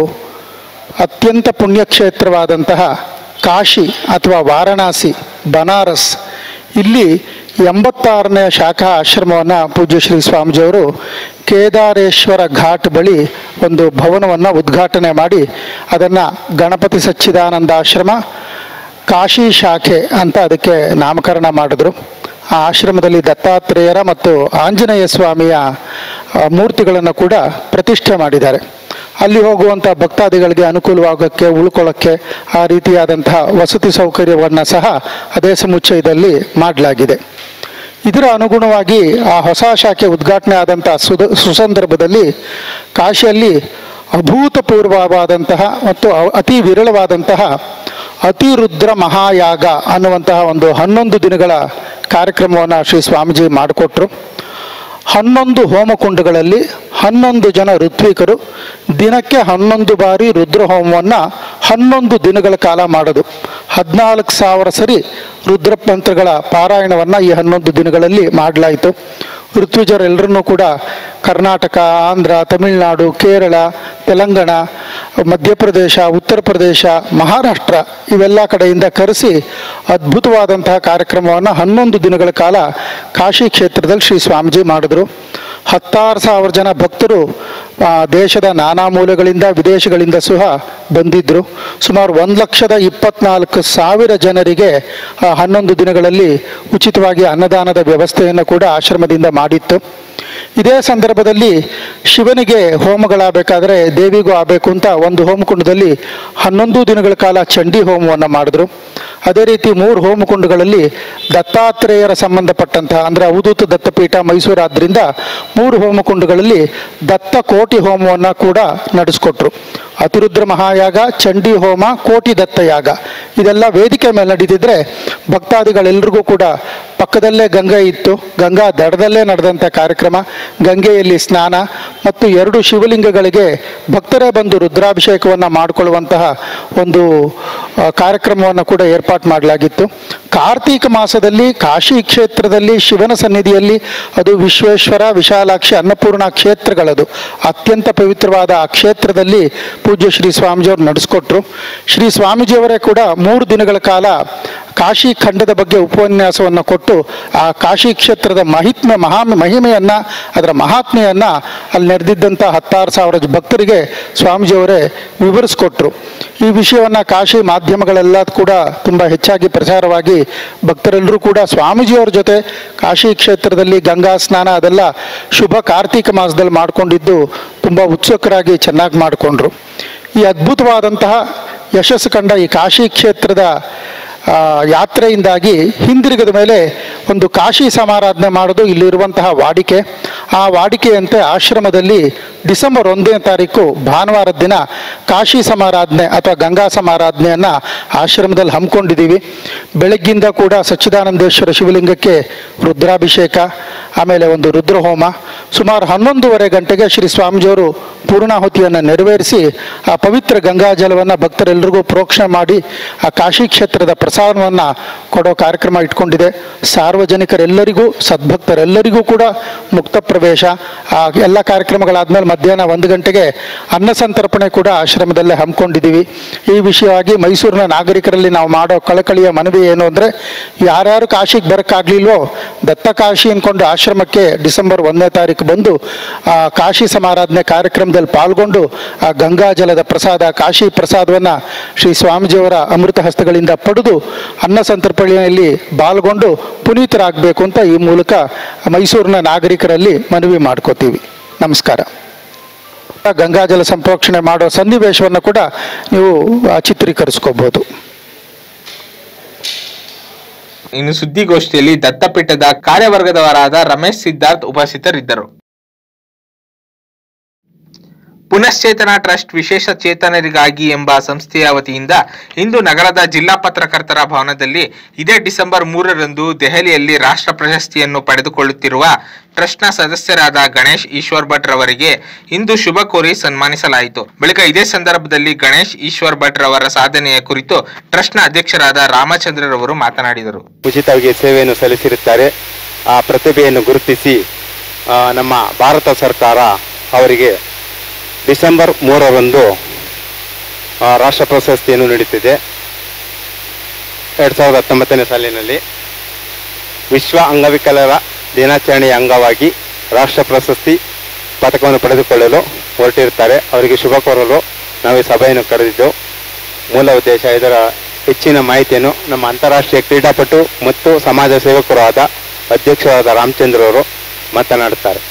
Speaker 12: ಅತ್ಯಂತ ಪುಣ್ಯಕ್ಷೇತ್ರವಾದಂತಹ ಕಾಶಿ ಅಥವಾ ವಾರಣಾಸಿ ಬನಾರಸ್ ಇಲ್ಲಿ ಎಂಬತ್ತಾರನೇ ಶಾಖಾ ಆಶ್ರಮವನ್ನು ಪೂಜ್ಯ ಶ್ರೀ ಸ್ವಾಮೀಜಿಯವರು ಕೇದಾರೇಶ್ವರ ಘಾಟ್ ಬಳಿ ಒಂದು ಭವನವನ್ನು ಉದ್ಘಾಟನೆ ಮಾಡಿ ಅದನ್ನು ಗಣಪತಿ ಸಚ್ಚಿದಾನಂದ ಆಶ್ರಮ ಕಾಶಿ ಶಾಖೆ ಅಂತ ಅದಕ್ಕೆ ನಾಮಕರಣ ಮಾಡಿದ್ರು ಆ ಆಶ್ರಮದಲ್ಲಿ ದತ್ತಾತ್ರೇಯರ ಮತ್ತು ಆಂಜನೇಯ ಸ್ವಾಮಿಯ ಆ, ಮೂರ್ತಿಗಳನ್ನು ಕೂಡ ಪ್ರತಿಷ್ಠೆ ಮಾಡಿದ್ದಾರೆ ಅಲ್ಲಿ ಹೋಗುವಂಥ ಭಕ್ತಾದಿಗಳಿಗೆ ಅನುಕೂಲವಾಗೋಕ್ಕೆ ಉಳ್ಕೊಳ್ಳೋಕ್ಕೆ ಆ ರೀತಿಯಾದಂತಹ ವಸತಿ ಸೌಕರ್ಯವನ್ನು ಸಹ ಅದೇ ಸಮುಚ್ಚಯದಲ್ಲಿ ಮಾಡಲಾಗಿದೆ ಇದರ ಅನುಗುಣವಾಗಿ ಆ ಹೊಸ ಶಾಖೆ ಉದ್ಘಾಟನೆ ಆದಂಥ ಸುದ ಸುಸಂದರ್ಭದಲ್ಲಿ ಕಾಶಿಯಲ್ಲಿ ಅಭೂತಪೂರ್ವವಾದಂತಹ ಮತ್ತು ಅ- ಅತಿ ವಿರಳವಾದಂತಹ ಅತಿರುದ್ರ ಮಹಾಯಾಗ ಅನ್ನುವಂತಹ ಒಂದು ಹನ್ನೊಂದು ದಿನಗಳ ಕಾರ್ಯಕ್ರಮವನ್ನು ಶ್ರೀ ಸ್ವಾಮೀಜಿ ಮಾಡಿಕೊಟ್ರು ಹನ್ನೊಂದು ಹೋಮಕುಂಡಗಳಲ್ಲಿ ಹನ್ನೊಂದು ಜನ ಋತ್ವಿಕರು ದಿನಕ್ಕೆ ಹನ್ನೊಂದು ಬಾರಿ ರುದ್ರ ಹೋಮವನ್ನು ಹನ್ನೊಂದು ದಿನಗಳ ಕಾಲ ಮಾಡೋದು ಹದಿನಾಲ್ಕು ಸಾವಿರ ಸರಿ ರುದ್ರ ಮಂತ್ರಗಳ ಪಾರಾಯಣವನ್ನು ಈ ಹನ್ನೊಂದು ದಿನಗಳಲ್ಲಿ ಮಾಡಲಾಯಿತು ಋತ್ವಿಜರೆಲ್ಲರನ್ನೂ ಕೂಡ ಕರ್ನಾಟಕ ಆಂಧ್ರ ತಮಿಳುನಾಡು ಕೇರಳ ತೆಲಂಗಾಣ ಮಧ್ಯಪ್ರದೇಶ ಉತ್ತರ ಪ್ರದೇಶ ಮಹಾರಾಷ್ಟ್ರ ಇವೆಲ್ಲ ಕಡೆಯಿಂದ ಕರೆಸಿ ಅದ್ಭುತವಾದಂತಹ ಕಾರ್ಯಕ್ರಮವನ್ನು ಹನ್ನೊಂದು ದಿನಗಳ ಕಾಲ ಕಾಶಿ ಕ್ಷೇತ್ರದಲ್ಲಿ ಶ್ರೀ ಸ್ವಾಮೀಜಿ ಮಾಡಿದ್ರು ಹತ್ತಾರು ಸಾವಿರ ಜನ ಭಕ್ತರು ಆ, ದೇಶದ ನಾನಾ ಮೂಲೆಗಳಿಂದ ವಿದೇಶಗಳಿಂದ ಸಹ ಬಂದಿದ್ದರು ಸುಮಾರು ಒಂದು ಲಕ್ಷದ ಇಪ್ಪತ್ನಾಲ್ಕು ಸಾವಿರ ಜನರಿಗೆ ಆ ಹನ್ನೊಂದು ದಿನಗಳಲ್ಲಿ ಉಚಿತವಾಗಿ ಅನ್ನದಾನದ ವ್ಯವಸ್ಥೆಯನ್ನು ಕೂಡ ಆಶ್ರಮದಿಂದ ಮಾಡಿತ್ತು ಇದೇ ಸಂದರ್ಭದಲ್ಲಿ ಶಿವನಿಗೆ ಹೋಮಗಳಾಗಬೇಕಾದ್ರೆ ದೇವಿಗೂ ಆಗಬೇಕು ಅಂತ ಒಂದು ಹೋಮಕುಂಡದಲ್ಲಿ ಹನ್ನೊಂದು ದಿನಗಳ ಕಾಲ ಚಂಡಿ ಹೋಮವನ್ನು ಮಾಡಿದ್ರು ಅದೇ ರೀತಿ ಮೂರು ಹೋಮಕುಂಡಗಳಲ್ಲಿ ದತ್ತಾತ್ರೇಯರ ಸಂಬಂಧಪಟ್ಟಂತಹ ಅಂದರೆ ಅವಧೂತ ದತ್ತಪೀಠ ಮೈಸೂರು ಆದ್ದರಿಂದ ಮೂರು ಹೋಮಕುಂಡಗಳಲ್ಲಿ ದತ್ತ ಕೋಟಿ ಹೋಮವನ್ನು ಕೂಡ ನಡೆಸ್ಕೊಟ್ರು ಅತಿರುದ್ರ ಮಹಾಯಾಗ ಚಂಡಿ ಹೋಮ ಕೋಟಿ ದತ್ತ ಯಾಗ ಇದೆಲ್ಲ ವೇದಿಕೆ ಮೇಲೆ ನಡೀತಿದ್ರೆ ಭಕ್ತಾದಿಗಳೆಲ್ಲರಿಗೂ ಕೂಡ ಪಕ್ಕದಲ್ಲೇ ಗಂಗೆ ಇತ್ತು ಗಂಗಾ ದಡದಲ್ಲೇ ನಡೆದಂಥ ಕಾರ್ಯಕ್ರಮ ಗಂಗೆಯಲ್ಲಿ ಸ್ನಾನ ಮತ್ತು ಎರಡು ಶಿವಲಿಂಗಗಳಿಗೆ ಭಕ್ತರೇ ಬಂದು ರುದ್ರಾಭಿಷೇಕವನ್ನು ಮಾಡಿಕೊಳ್ಳುವಂತಹ ಒಂದು ಆ, ಕಾರ್ಯಕ್ರಮವನ್ನು ಕೂಡ ಏರ್ಪಾಟ್ ಮಾಡಲಾಗಿತ್ತು ಕಾರ್ತೀಕ ಮಾಸದಲ್ಲಿ ಕಾಶಿ ಕ್ಷೇತ್ರದಲ್ಲಿ ಶಿವನ ಸನ್ನಿಧಿಯಲ್ಲಿ ಅದು ವಿಶ್ವೇಶ್ವರ ವಿಶಾಲಾಕ್ಷಿ ಅನ್ನಪೂರ್ಣ ಕ್ಷೇತ್ರಗಳದು ಅತ್ಯಂತ ಪವಿತ್ರವಾದ ಆ ಕ್ಷೇತ್ರದಲ್ಲಿ ಪೂಜ್ಯ ಶ್ರೀ ಸ್ವಾಮೀಜಿಯವರು ನಡೆಸ್ಕೊಟ್ರು ಶ್ರೀ ಸ್ವಾಮೀಜಿಯವರೇ ಕೂಡ ಮೂರು ದಿನಗಳ ಕಾಲ
Speaker 17: ಕಾಶಿ ಖಂಡದ ಬಗ್ಗೆ ಉಪನ್ಯಾಸವನ್ನು ಕೊಟ್ಟು ಆ ಕಾಶಿ ಕ್ಷೇತ್ರದ ಮಹಿತ್ಮೆ ಮಹಾ ಮಹಿಮೆಯನ್ನು ಅದರ ಮಹಾತ್ಮೆಯನ್ನು ಅಲ್ಲಿ ನೆರೆದಿದ್ದಂಥ ಹತ್ತಾರು ಸಾವಿರ ಭಕ್ತರಿಗೆ ಸ್ವಾಮೀಜಿಯವರೇ ವಿವರಿಸ್ಕೊಟ್ರು ಈ ವಿಷಯವನ್ನು ಕಾಶಿ ಮಾಧ್ಯಮಗಳೆಲ್ಲ ಕೂಡ ತುಂಬ ಹೆಚ್ಚಾಗಿ ಪ್ರಚಾರವಾಗಿ ಭಕ್ತರೆಲ್ಲರೂ ಕೂಡ ಸ್ವಾಮೀಜಿಯವ್ರ ಜೊತೆ ಕಾಶಿ ಕ್ಷೇತ್ರದಲ್ಲಿ ಗಂಗಾ ಸ್ನಾನ ಅದೆಲ್ಲ ಶುಭ ಕಾರ್ತಿಕ ಮಾಸದಲ್ಲಿ ಮಾಡಿಕೊಂಡಿದ್ದು ತುಂಬ ಉತ್ಸುಕರಾಗಿ ಚೆನ್ನಾಗಿ ಮಾಡಿಕೊಂಡ್ರು ಈ ಅದ್ಭುತವಾದಂತಹ ಯಶಸ್ಸು ಕಂಡ ಈ ಕಾಶಿ ಕ್ಷೇತ್ರದ ಆ, ಯಾತ್ರೆಯಿಂದಾಗಿ ಹಿಂದಿರುಗಿದ ಮೇಲೆ ಒಂದು ಕಾಶಿ ಸಮಾರಾಧನೆ ಮಾಡೋದು ಇಲ್ಲಿರುವಂತಹ ವಾಡಿಕೆ ಆ ವಾಡಿಕೆಯಂತೆ ಆಶ್ರಮದಲ್ಲಿ ಡಿಸೆಂಬರ್ ಒಂದನೇ ತಾರೀಕು ಭಾನುವಾರದ ದಿನ ಕಾಶಿ ಸಮಾರಾಧನೆ ಅಥವಾ ಗಂಗಾ ಸಮಾರಾಧನೆಯನ್ನು ಆಶ್ರಮದಲ್ಲಿ ಹಮ್ಮಿಕೊಂಡಿದ್ದೀವಿ ಬೆಳಗ್ಗಿಂದ ಕೂಡ ಸಚ್ಚಿದಾನಂದೇಶ್ವರ ಶಿವಲಿಂಗಕ್ಕೆ ರುದ್ರಾಭಿಷೇಕ ಆಮೇಲೆ ಒಂದು ರುದ್ರಹೋಮ ಸುಮಾರು ಹನ್ನೊಂದೂವರೆ ಗಂಟೆಗೆ ಶ್ರೀ ಸ್ವಾಮೀಜಿಯವರು ಪೂರ್ಣಾಹುತಿಯನ್ನು ನೆರವೇರಿಸಿ ಆ ಪವಿತ್ರ ಗಂಗಾ ಜಲವನ್ನು ಭಕ್ತರೆಲ್ಲರಿಗೂ ಪ್ರೋಕ್ಷಣೆ ಮಾಡಿ ಆ ಕಾಶಿ ಕ್ಷೇತ್ರದ ಪ್ರಸಾದವನ್ನು ಕೊಡೋ ಕಾರ್ಯಕ್ರಮ ಇಟ್ಕೊಂಡಿದೆ ಸಾರ್ವಜನಿಕರೆಲ್ಲರಿಗೂ ಸದ್ಭಕ್ತರೆಲ್ಲರಿಗೂ ಕೂಡ ಮುಕ್ತ ಪ್ರವೇಶ ಆ ಎಲ್ಲ ಕಾರ್ಯಕ್ರಮಗಳಾದ್ಮೇಲೆ ಮಧ್ಯಾಹ್ನ ಒಂದು ಗಂಟೆಗೆ ಅನ್ನ ಸಂತರ್ಪಣೆ ಕೂಡ ಆಶ್ರಮದಲ್ಲೇ ಹಮ್ಮಿಕೊಂಡಿದ್ದೀವಿ ಈ ವಿಷಯವಾಗಿ ಮೈಸೂರಿನ ನಾಗರಿಕರಲ್ಲಿ ನಾವು ಮಾಡೋ ಕಳಕಳಿಯ ಮನವಿ ಏನು ಅಂದರೆ ಯಾರ್ಯಾರು ಕಾಶಿಗೆ ಬರೋಕ್ಕಾಗಲಿಲ್ವೋ ದತ್ತ ಕಾಶಿ ಅಂದ್ಕೊಂಡು ಆಶ್ರಮಕ್ಕೆ ಡಿಸೆಂಬರ್ ಒಂದನೇ ತಾರೀಕು ಬಂದು ಆ ಕಾಶಿ ಸಮಾರಾಧನೆ ಕಾರ್ಯಕ್ರಮದಲ್ಲಿ ಪಾಲ್ಗೊಂಡು ಆ ಗಂಗಾ ಜಲದ ಪ್ರಸಾದ ಕಾಶಿ ಪ್ರಸಾದವನ್ನು ಶ್ರೀ ಸ್ವಾಮೀಜಿಯವರ ಅಮೃತ ಹಸ್ತಗಳಿಂದ ಪಡೆದು ಅನ್ನ ಸಂತರ್ಪಣೆಯಲ್ಲಿ ಪಾಲ್ಗೊಂಡು ಪುನೀತರಾಗಬೇಕು ಅಂತ ಈ ಮೂಲಕ ಮೈಸೂರಿನ ನಾಗರಿಕರಲ್ಲಿ ಮನವಿ ಮಾಡ್ಕೋತೀವಿ ನಮಸ್ಕಾರ ಗಂಗಾಜಲ ಸಂಪ್ರೋಕ್ಷಣೆ ಮಾಡೋ ಸನ್ನಿವೇಶವನ್ನು ಕೂಡ ನೀವು ಆ, ಚಿತ್ರೀಕರಿಸ್ಕೋಬಹುದು
Speaker 3: ಇನ್ನು ಸುದ್ದಿಗೋಷ್ಠಿಯಲ್ಲಿ ದತ್ತಪೀಠದ ಕಾರ್ಯವರ್ಗದವರಾದ ರಮೇಶ್ ಸಿದ್ಧಾರ್ಥ್ ಉಪಸ್ಥಿತರಿದ್ದರು ಪುನಶ್ಚೇತನ ಟ್ರಸ್ಟ್ ವಿಶೇಷ ಚೇತನರಿಗಾಗಿ ಎಂಬ ಸಂಸ್ಥೆಯ ವತಿಯಿಂದ ಇಂದು ನಗರದ ಜಿಲ್ಲಾ ಪತ್ರಕರ್ತರ ಭವನದಲ್ಲಿ ಇದೇ ಡಿಸೆಂಬರ್ ಮೂರರಂದು ದೆಹಲಿಯಲ್ಲಿ ರಾಷ್ಟ್ರ ಪ್ರಶಸ್ತಿಯನ್ನು ಪಡೆದುಕೊಳ್ಳುತ್ತಿರುವ ಟ್ರಸ್ಟ್ನ ಸದಸ್ಯರಾದ ಗಣೇಶ್ ಈಶ್ವರ್ ಭಟ್ ರವರಿಗೆ ಇಂದು ಶುಭ ಕೋರಿ ಸನ್ಮಾನಿಸಲಾಯಿತು ಬಳಿಕ ಇದೇ ಸಂದರ್ಭದಲ್ಲಿ ಗಣೇಶ್ ಈಶ್ವರ್ ಭಟ್ ರವರ ಸಾಧನೆಯ ಕುರಿತು ಟ್ರಸ್ಟ್ನ ಅಧ್ಯಕ್ಷರಾದ ರಾಮಚಂದ್ರರವರು ಮಾತನಾಡಿದರು
Speaker 18: ಉಚಿತವಾಗಿ ಸೇವೆಯನ್ನು ಸಲ್ಲಿಸಿರುತ್ತಾರೆ ಆ ಪ್ರತಿಭೆಯನ್ನು ಗುರುತಿಸಿ ಆ, ನಮ್ಮ ಭಾರತ ಸರ್ಕಾರ ಅವರಿಗೆ ಡಿಸೆಂಬರ್ ಮೂರರಂದು ಆ, ರಾಷ್ಟ್ರ ಪ್ರಶಸ್ತಿಯನ್ನು ನೀಡುತ್ತಿದೆ ಎರಡು ಸಾವಿರದ ಹತ್ತೊಂಬತ್ತನೇ ಸಾಲಿನಲ್ಲಿ ವಿಶ್ವ ಅಂಗವಿಕಲರ ದಿನಾಚರಣೆಯ ಅಂಗವಾಗಿ ರಾಷ್ಟ್ರ ಪ್ರಶಸ್ತಿ ಪದಕವನ್ನು ಪಡೆದುಕೊಳ್ಳಲು ಹೊರಟಿರುತ್ತಾರೆ ಅವರಿಗೆ ಶುಭ ಕೋರಲು ನಾವು ಈ ಸಭೆಯನ್ನು ಕರೆದಿದ್ದು ಮೂಲ ಉದ್ದೇಶ ಇದರ ಹೆಚ್ಚಿನ ಮಾಹಿತಿಯನ್ನು ನಮ್ಮ ಅಂತಾರಾಷ್ಟ್ರೀಯ ಕ್ರೀಡಾಪಟು ಮತ್ತು ಸಮಾಜ ಸೇವಕರು ಆದ ಅಧ್ಯಕ್ಷರಾದ ರಾಮಚಂದ್ರ ಅವರು ಮಾತನಾಡುತ್ತಾರೆ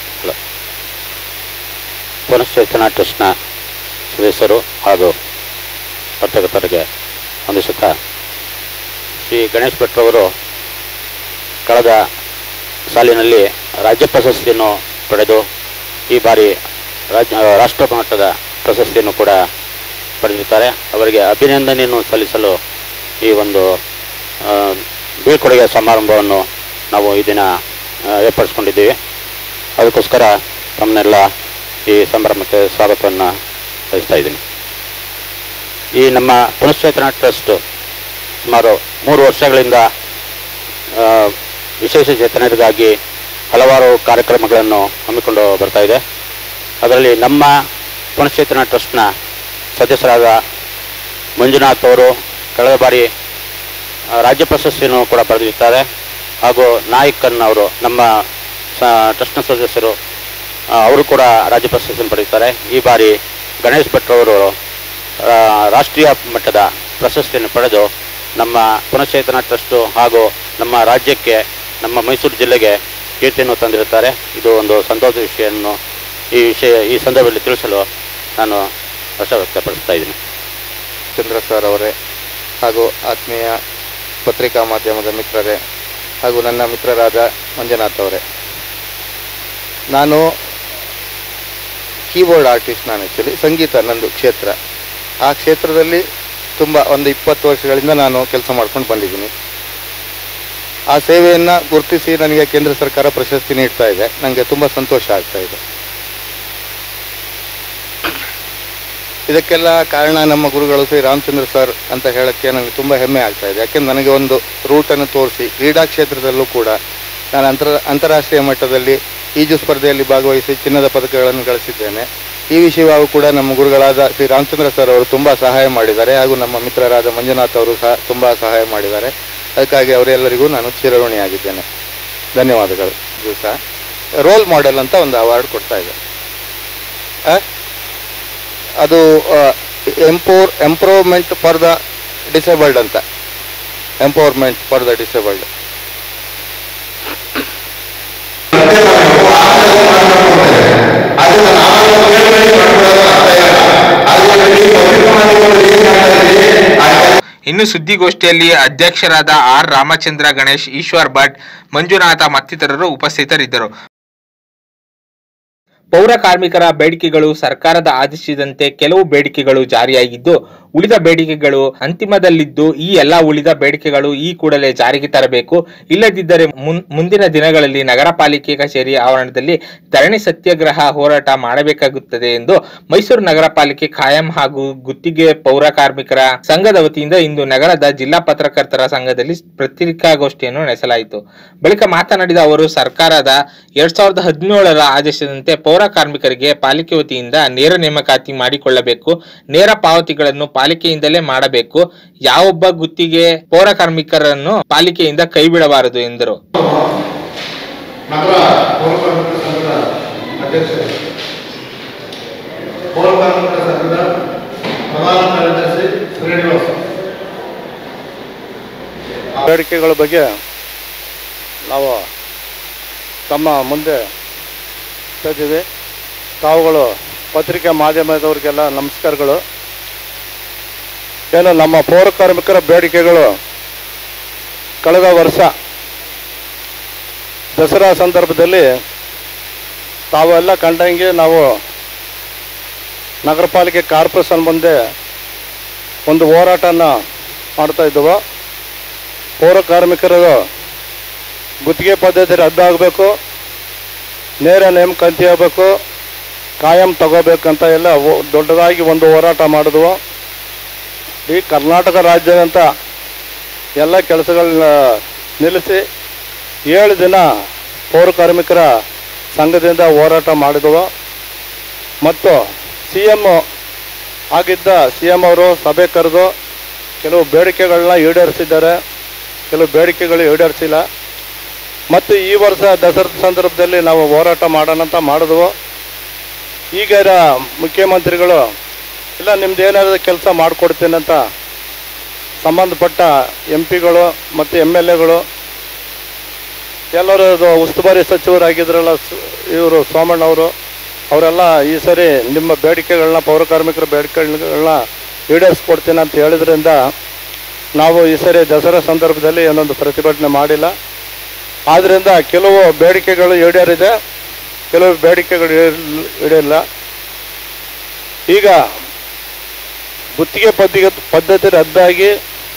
Speaker 8: ಪುನಶ್ಚೇತನ ಟ್ರಸ್ಟ್ನ ಸದಸ್ಯರು ಹಾಗೂ ಪತ್ರಕರ್ತರಿಗೆ ವಂದಿಸುತ್ತಾ ಶ್ರೀ ಗಣೇಶ್ ಭಟ್ರವರು ಕಳೆದ ಸಾಲಿನಲ್ಲಿ ರಾಜ್ಯ ಪ್ರಶಸ್ತಿಯನ್ನು ಪಡೆದು ಈ ಬಾರಿ ರಾಜ್ಯ ರಾಷ್ಟ್ರ ಮಟ್ಟದ ಪ್ರಶಸ್ತಿಯನ್ನು ಕೂಡ ಪಡೆದಿರುತ್ತಾರೆ ಅವರಿಗೆ ಅಭಿನಂದನೆಯನ್ನು ಸಲ್ಲಿಸಲು ಈ ಒಂದು ಆ, ಬೀಳ್ಕೊಡುಗೆ ಸಮಾರಂಭವನ್ನು ನಾವು ಈ ದಿನ ಆ, ಏರ್ಪಡಿಸ್ಕೊಂಡಿದ್ದೀವಿ ಅದಕ್ಕೋಸ್ಕರ ತಮ್ಮನ್ನೆಲ್ಲ ಈ ಸಂಭ್ರಮಕ್ಕೆ ಸ್ವಾಗತವನ್ನು ಬಯಸ್ತಾ ಇದ್ದೀನಿ ಈ ನಮ್ಮ ಪುನಶ್ಚೇತನ ಟ್ರಸ್ಟ್ ಸುಮಾರು ಮೂರು ವರ್ಷಗಳಿಂದ ಆ, ವಿಶೇಷ ಚೇತನರಿಗಾಗಿ ಹಲವಾರು ಕಾರ್ಯಕ್ರಮಗಳನ್ನು ಹಮ್ಮಿಕೊಂಡು ಬರ್ತಾ ಇದೆ ಅದರಲ್ಲಿ ನಮ್ಮ ಪುನಶ್ಚೇತನ ಟ್ರಸ್ಟ್ನ ಸದಸ್ಯರಾದ ಮಂಜುನಾಥ್ ಅವರು ಕಳೆದ ಬಾರಿ ಆ, ರಾಜ್ಯ ಪ್ರಶಸ್ತಿಯನ್ನು ಕೂಡ ಪಡೆದಿರ್ತಾರೆ ಹಾಗೂ ನಾಯಕನ್ ಅವರು ನಮ್ಮ ಸ- ಟ್ರಸ್ಟ್ನ ಸದಸ್ಯರು ಆ, ಅವರು ಕೂಡ ರಾಜ್ಯ ಪ್ರಶಸ್ತಿಯನ್ನು ಪಡೆಯುತ್ತಾರೆ ಈ ಬಾರಿ ಗಣೇಶ್ ಭಟ್ರವರು ಆ, ರಾಷ್ಟ್ರೀಯ ಮಟ್ಟದ ಪ್ರಶಸ್ತಿಯನ್ನು ಪಡೆದು ನಮ್ಮ ಪುನಶ್ಚೇತನ ಟ್ರಸ್ಟು ಹಾಗೂ ನಮ್ಮ ರಾಜ್ಯಕ್ಕೆ ನಮ್ಮ ಮೈಸೂರು ಜಿಲ್ಲೆಗೆ ಕೀರ್ತಿಯನ್ನು ತಂದಿರುತ್ತಾರೆ ಇದು ಒಂದು ಸಂತೋಷ ವಿಷಯವನ್ನು ಈ ವಿಷಯ ಈ ಸಂದರ್ಭದಲ್ಲಿ ತಿಳಿಸಲು ನಾನು ಹರ್ಷ ವ್ಯಕ್ತಪಡಿಸ್ತಾ ಇದ್ದೀನಿ
Speaker 19: ಚಂದ್ರ ಸರ್ ಅವರೇ ಹಾಗೂ ಆತ್ಮೀಯ ಪತ್ರಿಕಾ ಮಾಧ್ಯಮದ ಮಿತ್ರರೇ ಹಾಗೂ ನನ್ನ ಮಿತ್ರರಾದ ಮಂಜುನಾಥ್ ಅವರೇ ನಾನು ಕೀಬೋರ್ಡ್ ಆರ್ಟಿಸ್ಟ್ ನಾನು ಆ್ಯಕ್ಚುಲಿ ಸಂಗೀತ ನಂದು ಕ್ಷೇತ್ರ ಆ ಕ್ಷೇತ್ರದಲ್ಲಿ ತುಂಬ ಒಂದು ಇಪ್ಪತ್ತು ವರ್ಷಗಳಿಂದ ನಾನು ಕೆಲಸ ಮಾಡ್ಕೊಂಡು ಬಂದಿದ್ದೀನಿ ಆ ಸೇವೆಯನ್ನು ಗುರುತಿಸಿ ನನಗೆ ಕೇಂದ್ರ ಸರ್ಕಾರ ಪ್ರಶಸ್ತಿ ನೀಡ್ತಾ ಇದೆ ನನಗೆ ತುಂಬ ಸಂತೋಷ ಆಗ್ತಾ ಇದೆ ಇದಕ್ಕೆಲ್ಲ ಕಾರಣ ನಮ್ಮ ಗುರುಗಳು ಶ್ರೀ ರಾಮಚಂದ್ರ ಸರ್ ಅಂತ ಹೇಳಕ್ಕೆ ನನಗೆ ತುಂಬ ಹೆಮ್ಮೆ ಆಗ್ತಾ ಇದೆ ಯಾಕೆಂದ್ರೆ ನನಗೆ ಒಂದು ರೂಟನ್ನು ತೋರಿಸಿ ಕ್ರೀಡಾ ಕ್ಷೇತ್ರದಲ್ಲೂ ಕೂಡ ನಾನು ಅಂತರ ಅಂತಾರಾಷ್ಟ್ರೀಯ ಮಟ್ಟದಲ್ಲಿ ಈಜು ಸ್ಪರ್ಧೆಯಲ್ಲಿ ಭಾಗವಹಿಸಿ ಚಿನ್ನದ ಪದಕಗಳನ್ನು ಗಳಿಸಿದ್ದೇನೆ ಈ ವಿಷಯವಾಗೂ ಕೂಡ ನಮ್ಮ ಗುರುಗಳಾದ ಶ್ರೀ ರಾಮಚಂದ್ರ ಸರ್ ಅವರು ತುಂಬ ಸಹಾಯ ಮಾಡಿದ್ದಾರೆ ಹಾಗೂ ನಮ್ಮ ಮಿತ್ರರಾದ ಮಂಜುನಾಥ್ ಅವರು ಸಹ ತುಂಬ ಸಹಾಯ ಮಾಡಿದ್ದಾರೆ ಅದಕ್ಕಾಗಿ ಅವರೆಲ್ಲರಿಗೂ ನಾನು ಚಿರಋಣಿಯಾಗಿದ್ದೇನೆ ಧನ್ಯವಾದಗಳು ದಿವಸ ರೋಲ್ ಮಾಡೆಲ್ ಅಂತ ಒಂದು ಅವಾರ್ಡ್ ಕೊಡ್ತಾ ಇದೆ ಆ? ಅದು empower improvement for the disabled ಅಂತ ಎಂಪವರ್ಮೆಂಟ್ ಫಾರ್ ದ ಡಿಸೇಬಲ್ಡ್
Speaker 3: ಇನ್ನು ಸುದ್ದಿಗೋಷ್ಠಿಯಲ್ಲಿ ಅಧ್ಯಕ್ಷರಾದ ಆರ್ ರಾಮಚಂದ್ರ ಗಣೇಶ್ ಈಶ್ವರ್ ಭಟ್ ಮಂಜುನಾಥ ಮತ್ತಿತರರು ಉಪಸ್ಥಿತರಿದ್ದರು ಪೌರ ಕಾರ್ಮಿಕರ ಬೇಡಿಕೆಗಳು ಸರ್ಕಾರದ ಆದೇಶದಂತೆ ಕೆಲವು ಬೇಡಿಕೆಗಳು ಜಾರಿಯಾಗಿದ್ದು ಉಳಿದ ಬೇಡಿಕೆಗಳು ಅಂತಿಮದಲ್ಲಿದ್ದು ಈ ಎಲ್ಲಾ ಉಳಿದ ಬೇಡಿಕೆಗಳು ಈ ಕೂಡಲೇ ಜಾರಿಗೆ ತರಬೇಕು ಇಲ್ಲದಿದ್ದರೆ ಮುನ್- ಮುಂದಿನ ದಿನಗಳಲ್ಲಿ ನಗರ ಪಾಲಿಕೆ ಕಚೇರಿ ಆವರಣದಲ್ಲಿ ಧರಣಿ ಸತ್ಯಾಗ್ರಹ ಹೋರಾಟ ಮಾಡಬೇಕಾಗುತ್ತದೆ ಎಂದು ಮೈಸೂರು ನಗರ ಪಾಲಿಕೆ ಕಾಯಂ ಹಾಗೂ ಗುತ್ತಿಗೆ ಪೌರ ಕಾರ್ಮಿಕರ ಸಂಘದ ವತಿಯಿಂದ ಇಂದು ನಗರದ ಜಿಲ್ಲಾ ಪತ್ರಕರ್ತರ ಸಂಘದಲ್ಲಿ ಪತ್ರಿಕಾಗೋಷ್ಠಿಯನ್ನು ನಡೆಸಲಾಯಿತು ಬಳಿಕ ಮಾತನಾಡಿದ ಅವರು ಸರ್ಕಾರದ ಎರಡ್ ಸಾವಿರದ ಹದಿನೇಳರ ಆದೇಶದಂತೆ ಪೌರ ಕಾರ್ಮಿಕರಿಗೆ ಪಾಲಿಕೆ ವತಿಯಿಂದ ನೇರ ನೇಮಕಾತಿ ಮಾಡಿಕೊಳ್ಳಬೇಕು ನೇರ ಪಾವತಿಗಳನ್ನು ಪಾಲಿಕೆಯಿಂದಲೇ ಮಾಡಬೇಕು ಯಾವೊಬ್ಬ ಗುತ್ತಿಗೆ ಪೌರ ಕಾರ್ಮಿಕರನ್ನು ಪಾಲಿಕೆಯಿಂದ ಕೈಬಿಡಬಾರದು ಎಂದರು
Speaker 20: ನಗರ ಪೌರ ಕಾರ್ಮಿಕರ ಸಂಘದ ಅಧ್ಯಕ್ಷರು ಪೌರ ಕಾರ್ಮಿಕರ ಸಂಘದ ಪ್ರಧಾನ ಕಾರ್ಯದರ್ಶಿ ಶ್ರೀನಿವಾಸ್
Speaker 21: ಬೇಡಿಕೆಗಳ ಬಗ್ಗೆ ನಾವು ತಮ್ಮ ಮುಂದೆ ಇದ್ದೀವಿ ತಾವುಗಳು ಪತ್ರಿಕೆ ಮಾಧ್ಯಮದವ್ರಿಗೆಲ್ಲ ನಮಸ್ಕಾರಗಳು ಏನು ನಮ್ಮ ಪೌರ ಕಾರ್ಮಿಕರ ಬೇಡಿಕೆಗಳು ಕಳೆದ ವರ್ಷ ದಸರಾ ಸಂದರ್ಭದಲ್ಲಿ ತಾವೆಲ್ಲ ಕಂಡಂಗೆ ನಾವು ನಗರ ಪಾಲಿಕೆ ಕಾರ್ಪೊರೇಷನ್ ಮುಂದೆ ಒಂದು ಹೋರಾಟನ ಮಾಡ್ತಾ ಇದ್ದೆವು ಪೌರ ಕಾರ್ಮಿಕರದು ಗುತ್ತಿಗೆ ಪದ್ಧತಿ ರದ್ದಾಗಬೇಕು ನೇರ ನೇಮಕಾತಿ ಆಗಬೇಕು ಕಾಯಂ ತಗೋಬೇಕಂತ ಎಲ್ಲ ಓ- ದೊಡ್ಡದಾಗಿ ಒಂದು ಹೋರಾಟ ಮಾಡಿದ್ವು ಈ ಕರ್ನಾಟಕ ರಾಜ್ಯದಂತ ಎಲ್ಲ ಕೆಲಸಗಳನ್ನ ನಿಲ್ಲಿಸಿ ಏಳು ದಿನ ಪೌರ ಕಾರ್ಮಿಕರ ಸಂಘದಿಂದ ಹೋರಾಟ ಮಾಡಿದವು ಮತ್ತು ಸಿ ಎಮ್ ಆಗಿದ್ದ ಸಿ ಎಮ್ ಅವರು ಸಭೆ ಕರೆದು ಕೆಲವು ಬೇಡಿಕೆಗಳನ್ನ ಈಡೇರಿಸಿದ್ದಾರೆ ಕೆಲವು ಬೇಡಿಕೆಗಳು ಈಡೇರಿಸಿಲ್ಲ ಮತ್ತು ಈ ವರ್ಷ ದಸರಾ ಸಂದರ್ಭದಲ್ಲಿ ನಾವು ಹೋರಾಟ ಮಾಡೋಣ ಅಂತ ಮಾಡಿದ್ವು ಈಗ ಇರೋ ಮುಖ್ಯಮಂತ್ರಿಗಳು ಇಲ್ಲ ನಿಮ್ದು ಏನಾದರೂ ಕೆಲಸ ಮಾಡಿಕೊಡ್ತೀನಿ ಅಂತ ಸಂಬಂಧಪಟ್ಟ ಎಂ ಪಿಗಳು ಮತ್ತು ಎಮ್ ಎಲ್ ಎಗಳು ಎಲ್ಲರೂ ಇದು ಉಸ್ತುವಾರಿ ಸಚಿವರಾಗಿದ್ರಲ್ಲ ಇವರು ಸೋಮಣ್ಣವರು ಅವರೆಲ್ಲ ಈ ಸರಿ ನಿಮ್ಮ ಬೇಡಿಕೆಗಳನ್ನ ಪೌರ ಕಾರ್ಮಿಕರ ಬೇಡಿಕೆಗಳನ್ನ ಈಡೇರಿಸ್ಕೊಡ್ತೀನಿ ಅಂತ ಹೇಳಿದ್ರಿಂದ ನಾವು ಈ ಸರಿ ದಸರಾ ಸಂದರ್ಭದಲ್ಲಿ ಏನೊಂದು ಪ್ರತಿಭಟನೆ ಮಾಡಿಲ್ಲ ಆದ್ದರಿಂದ ಕೆಲವು ಬೇಡಿಕೆಗಳು ಈಡೇರಿದೆ ಕೆಲವು ಬೇಡಿಕೆಗಳು ಈಡೇರಿಲ್- ಈಡೇರಿಲ್ಲ ಈಗ ಗುತ್ತಿಗೆ ಪದ್ಧತಿ ಪದ್ಧತಿ ರದ್ದಾಗಿ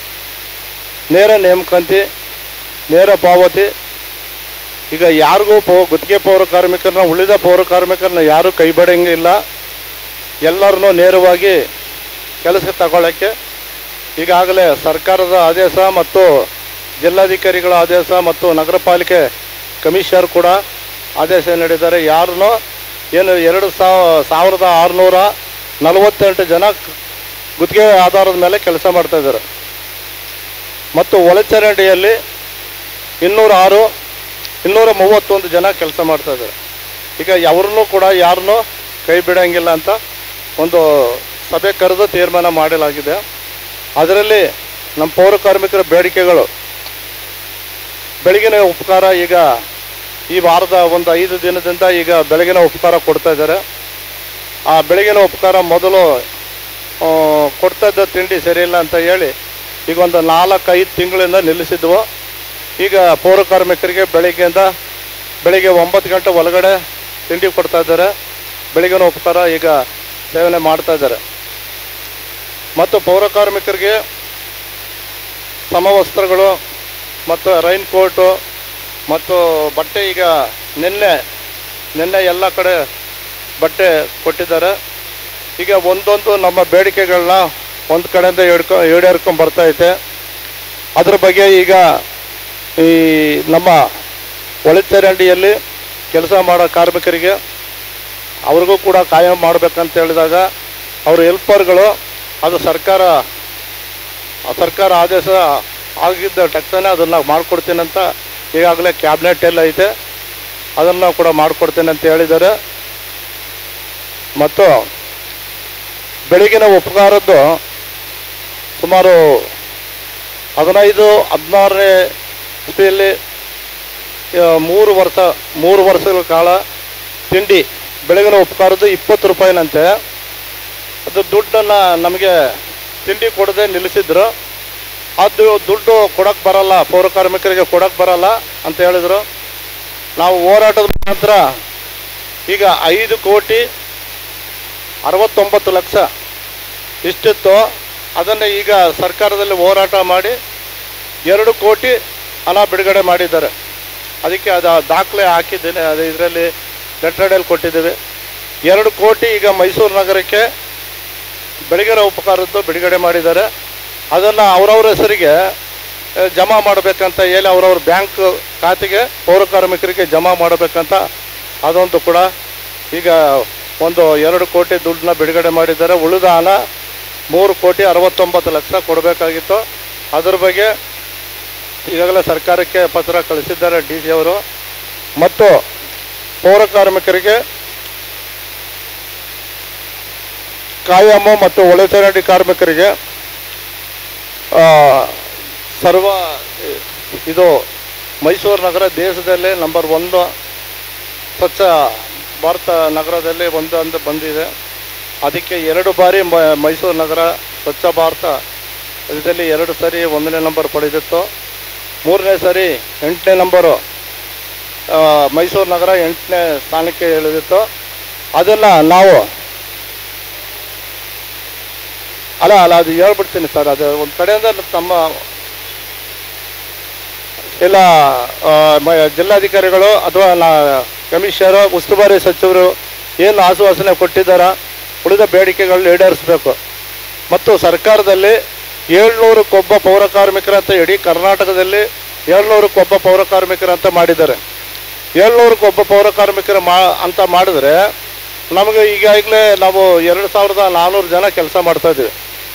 Speaker 21: ನೇರ ನೇಮಕಾತಿ ನೇರ ಪಾವತಿ ಈಗ ಯಾರಿಗೂ ಪೌ ಗುತ್ತಿಗೆ ಪೌರ ಕಾರ್ಮಿಕರನ್ನ ಉಳಿದ ಪೌರ ಕಾರ್ಮಿಕರನ್ನ ಯಾರೂ ಕೈ ಬಿಡಂಗಿಲ್ಲ ಎಲ್ಲರನ್ನೂ ನೇರವಾಗಿ ಕೆಲಸಕ್ಕೆ ತಗೊಳ್ಳೋಕ್ಕೆ ಈಗಾಗಲೇ ಸರ್ಕಾರದ ಆದೇಶ ಮತ್ತು ಜಿಲ್ಲಾಧಿಕಾರಿಗಳ ಆದೇಶ ಮತ್ತು ನಗರ ಪಾಲಿಕೆ ಕಮಿಷನರ್ ಕೂಡ ಆದೇಶ ನೀಡಿದ್ದಾರೆ ಯಾರನ್ನೂ ಏನು ಎರಡು ಸಾವ ಸಾವಿರದ ಆರುನೂರ ನಲವತ್ತೆಂಟು ಜನ ಗುತ್ತಿಗೆ ಆಧಾರದ ಮೇಲೆ ಕೆಲಸ ಮಾಡ್ತಾ ಇದ್ದಾರೆ ಮತ್ತು ಒಳಚರಂಡಿಯಲ್ಲಿ ಇನ್ನೂರ ಆರು ಇನ್ನೂರ ಮೂವತ್ತೊಂದು ಜನ ಕೆಲಸ ಮಾಡ್ತಾ ಇದ್ದಾರೆ ಈಗ ಅವ್ರನ್ನೂ ಕೂಡ ಯಾರನ್ನೂ ಕೈ ಬಿಡಂಗಿಲ್ಲ ಅಂತ ಒಂದು ಸಭೆ ಕರೆದು ತೀರ್ಮಾನ ಮಾಡಲಾಗಿದೆ ಅದರಲ್ಲಿ ನಮ್ಮ ಪೌರ ಕಾರ್ಮಿಕರ ಬೇಡಿಕೆಗಳು ಬೆಳಗಿನ ಉಪಕಾರ ಈಗ ಈ ವಾರದ ಒಂದು ಐದು ದಿನದಿಂದ ಈಗ ಬೆಳಗಿನ ಉಪಕಾರ ಕೊಡ್ತಾ ಇದ್ದಾರೆ ಆ ಬೆಳಗಿನ ಉಪಕಾರ ಮೊದಲು ಆ, ಕೊಡ್ತಾ ಇದ್ದ ತಿಂಡಿ ಸರಿಯಿಲ್ಲ ಅಂತ ಹೇಳಿ ಈಗ ಒಂದು ನಾಲ್ಕೈದು ತಿಂಗಳಿಂದ ನಿಲ್ಲಿಸಿದ್ವು ಈಗ ಪೌರ ಕಾರ್ಮಿಕರಿಗೆ ಬೆಳಿಗ್ಗೆಯಿಂದ ಬೆಳಿಗ್ಗೆ ಒಂಬತ್ತು ಗಂಟೆ ಒಳಗಡೆ ತಿಂಡಿ ಕೊಡ್ತಾ ಇದ್ದಾರೆ ಬೆಳಗಿನ ಉಪಕಾರ ಈಗ ಸೇವನೆ ಮಾಡ್ತಾ ಇದ್ದಾರೆ ಮತ್ತು ಪೌರ ಕಾರ್ಮಿಕರಿಗೆ ಸಮವಸ್ತ್ರಗಳು ಮತ್ತು ರೈನ್ ಕೋಟು ಮತ್ತು ಬಟ್ಟೆ ಈಗ ನಿನ್ನೆ ನಿನ್ನೆ ಎಲ್ಲ ಕಡೆ ಬಟ್ಟೆ ಕೊಟ್ಟಿದ್ದಾರೆ ಈಗ ಒಂದೊಂದು ನಮ್ಮ ಬೇಡಿಕೆಗಳನ್ನ ಒಂದು ಕಡೆಯಿಂದ ಹಿಡ್ಕೊ ಈಡೇರ್ಕೊಂಡು ಬರ್ತಾ ಐತೆ ಅದ್ರ ಬಗ್ಗೆ ಈಗ ಈ ನಮ್ಮ ಒಳಚರಂಡಿಯಲ್ಲಿ ಕೆಲಸ ಮಾಡೋ ಕಾರ್ಮಿಕರಿಗೆ ಅವ್ರಿಗೂ ಕೂಡ ಕಾಯಂ ಮಾಡಬೇಕಂತ ಹೇಳಿದಾಗ ಅವ್ರ ಹೆಲ್ಪರ್ಗಳು ಅದು ಸರ್ಕಾರ ಆ ಸರ್ಕಾರ ಆದೇಶ ಆಗಿದ್ದ ತಕ್ಷಣ ಅದನ್ನು ಮಾಡಿಕೊಡ್ತೀನಿ ಅಂತ ಈಗಾಗಲೇ ಕ್ಯಾಬಿನೆಟ್ ಎಲ್ಲ ಐತೆ ಅದನ್ನು ಕೂಡ ಮಾಡಿಕೊಡ್ತೇನೆ ಅಂತ ಹೇಳಿದ್ದಾರೆ ಮತ್ತು ಬೆಳಗಿನ ಉಪಕಾರದ್ದು ಸುಮಾರು ಹದಿನೈದು ಹದಿನಾರನೇ ಇಸ್ವಿಯಲ್ಲಿ ಆ, ಮೂರು ವರ್ಷ ಮೂರು ವರ್ಷಗಳ ಕಾಲ ತಿಂಡಿ ಬೆಳಗಿನ ಉಪಕಾರದ್ದು ಇಪ್ಪತ್ತು ರೂಪಾಯಿನಂತೆ ಅದು ದುಡ್ಡನ್ನು ನಮಗೆ ತಿಂಡಿ ಕೊಡದೆ ನಿಲ್ಲಿಸಿದ್ರು ಅದು ದುಡ್ಡು ಕೊಡಕ್ಕೆ ಬರಲ್ಲ ಪೌರ ಕಾರ್ಮಿಕರಿಗೆ ಕೊಡಕ್ಕೆ ಬರಲ್ಲ ಅಂತ ಹೇಳಿದರು ನಾವು ಹೋರಾಟದ ನಂತರ ಈಗ ಐದು ಕೋಟಿ ಅರವತ್ತೊಂಬತ್ತು ಲಕ್ಷ ಇಷ್ಟಿತ್ತು ಅದನ್ನು ಈಗ ಸರ್ಕಾರದಲ್ಲಿ ಹೋರಾಟ ಮಾಡಿ ಎರಡು ಕೋಟಿ ಹಣ ಬಿಡುಗಡೆ ಮಾಡಿದ್ದಾರೆ ಅದಕ್ಕೆ ಅದು ದಾಖಲೆ ಹಾಕಿದ್ದೇನೆ ಅದು ಇದರಲ್ಲಿ ಲೆಟ್ರಡಲ್ಲಿ ಕೊಟ್ಟಿದ್ದೇವೆ ಎರಡು ಕೋಟಿ ಈಗ ಮೈಸೂರು ನಗರಕ್ಕೆ ಬೆಳಗಿನ ಉಪಕಾರದ್ದು ಬಿಡುಗಡೆ ಮಾಡಿದ್ದಾರೆ ಅದನ್ನು ಅವರವ್ರ ಹೆಸರಿಗೆ ಆ, ಜಮಾ ಮಾಡಬೇಕಂತ ಹೇಳಿ ಅವರವ್ರ ಬ್ಯಾಂಕ್ ಖಾತೆಗೆ ಪೌರ ಕಾರ್ಮಿಕರಿಗೆ ಜಮಾ ಮಾಡಬೇಕಂತ ಅದೊಂದು ಕೂಡ ಈಗ ಒಂದು ಎರಡು ಕೋಟಿ ದುಡ್ಡನ್ನ ಬಿಡುಗಡೆ ಮಾಡಿದ್ದಾರೆ ಉಳಿದ ಹಣ ಮೂರು ಕೋಟಿ ಅರವತ್ತೊಂಬತ್ತು ಲಕ್ಷ ಕೊಡಬೇಕಾಗಿತ್ತು ಅದ್ರ ಬಗ್ಗೆ ಈಗಾಗಲೇ ಸರ್ಕಾರಕ್ಕೆ ಪತ್ರ ಕಳಿಸಿದ್ದಾರೆ ಡಿ ಸಿ ಅವರು ಮತ್ತು ಪೌರ ಕಾರ್ಮಿಕರಿಗೆ ಕಾಯಂ ಮತ್ತು ಒಳಚರಂಡಿ ಕಾರ್ಮಿಕರಿಗೆ ಆ, ಸರ್ವ ಇದು ಮೈಸೂರು ನಗರ ದೇಶದಲ್ಲೇ ನಂಬರ್ ಒಂದು ಸ್ವಚ್ಛ ಭಾರತ ನಗರದಲ್ಲಿ ಒಂದು ಅಂತ ಬಂದಿದೆ ಅದಕ್ಕೆ ಎರಡು ಬಾರಿ ಮ ಮೈಸೂರು ನಗರ ಸ್ವಚ್ಛ ಭಾರತ ಇದರಲ್ಲಿ ಎರಡು ಸರಿ ಒಂದನೇ ನಂಬರ್ ಪಡೆದಿತ್ತು ಮೂರನೇ ಸರಿ ಎಂಟನೇ ನಂಬರು ಆ, ಮೈಸೂರು ನಗರ ಎಂಟನೇ ಸ್ಥಾನಕ್ಕೆ ಇಳಿದಿತ್ತು ಅದನ್ನು ನಾವು ಅಲ್ಲ ಅಲ್ಲ ಅದು ಹೇಳ್ಬಿಡ್ತೀನಿ ಸರ್ ಅದು ಒಂದು ಕಡೆಯಿಂದ ತಮ್ಮ ಎಲ್ಲ ಆ, ಮ- ಜಿಲ್ಲಾಧಿಕಾರಿಗಳು ಅಥವಾ ನಾ ಕಮಿಷನರು ಉಸ್ತುವಾರಿ ಸಚಿವರು ಏನು ಆಶ್ವಾಸನೆ ಕೊಟ್ಟಿದ್ದಾರ ಉಳಿದ ಬೇಡಿಕೆಗಳು ಈಡೇರಿಸಬೇಕು ಮತ್ತು ಸರ್ಕಾರದಲ್ಲಿ ಏಳ್ನೂರಕ್ಕೊಬ್ಬ ಪೌರ ಕಾರ್ಮಿಕರಂತ ಇಡೀ ಕರ್ನಾಟಕದಲ್ಲಿ ಏಳ್ನೂರಕ್ಕೊಬ್ಬ ಪೌರ ಕಾರ್ಮಿಕರಂತ ಮಾಡಿದ್ದಾರೆ ಏಳ್ನೂರಕ್ಕೊಬ್ಬ ಪೌರ ಕಾರ್ಮಿಕರ ಮಾ ಅಂತ ಮಾಡಿದ್ರೆ ನಮಗೆ ಈಗಾಗಲೇ ನಾವು ಎರಡು ಸಾವಿರದ ನಾನ್ನೂರು ಜನ ಕೆಲಸ ಮಾಡ್ತಾ ಇದ್ದೀವಿ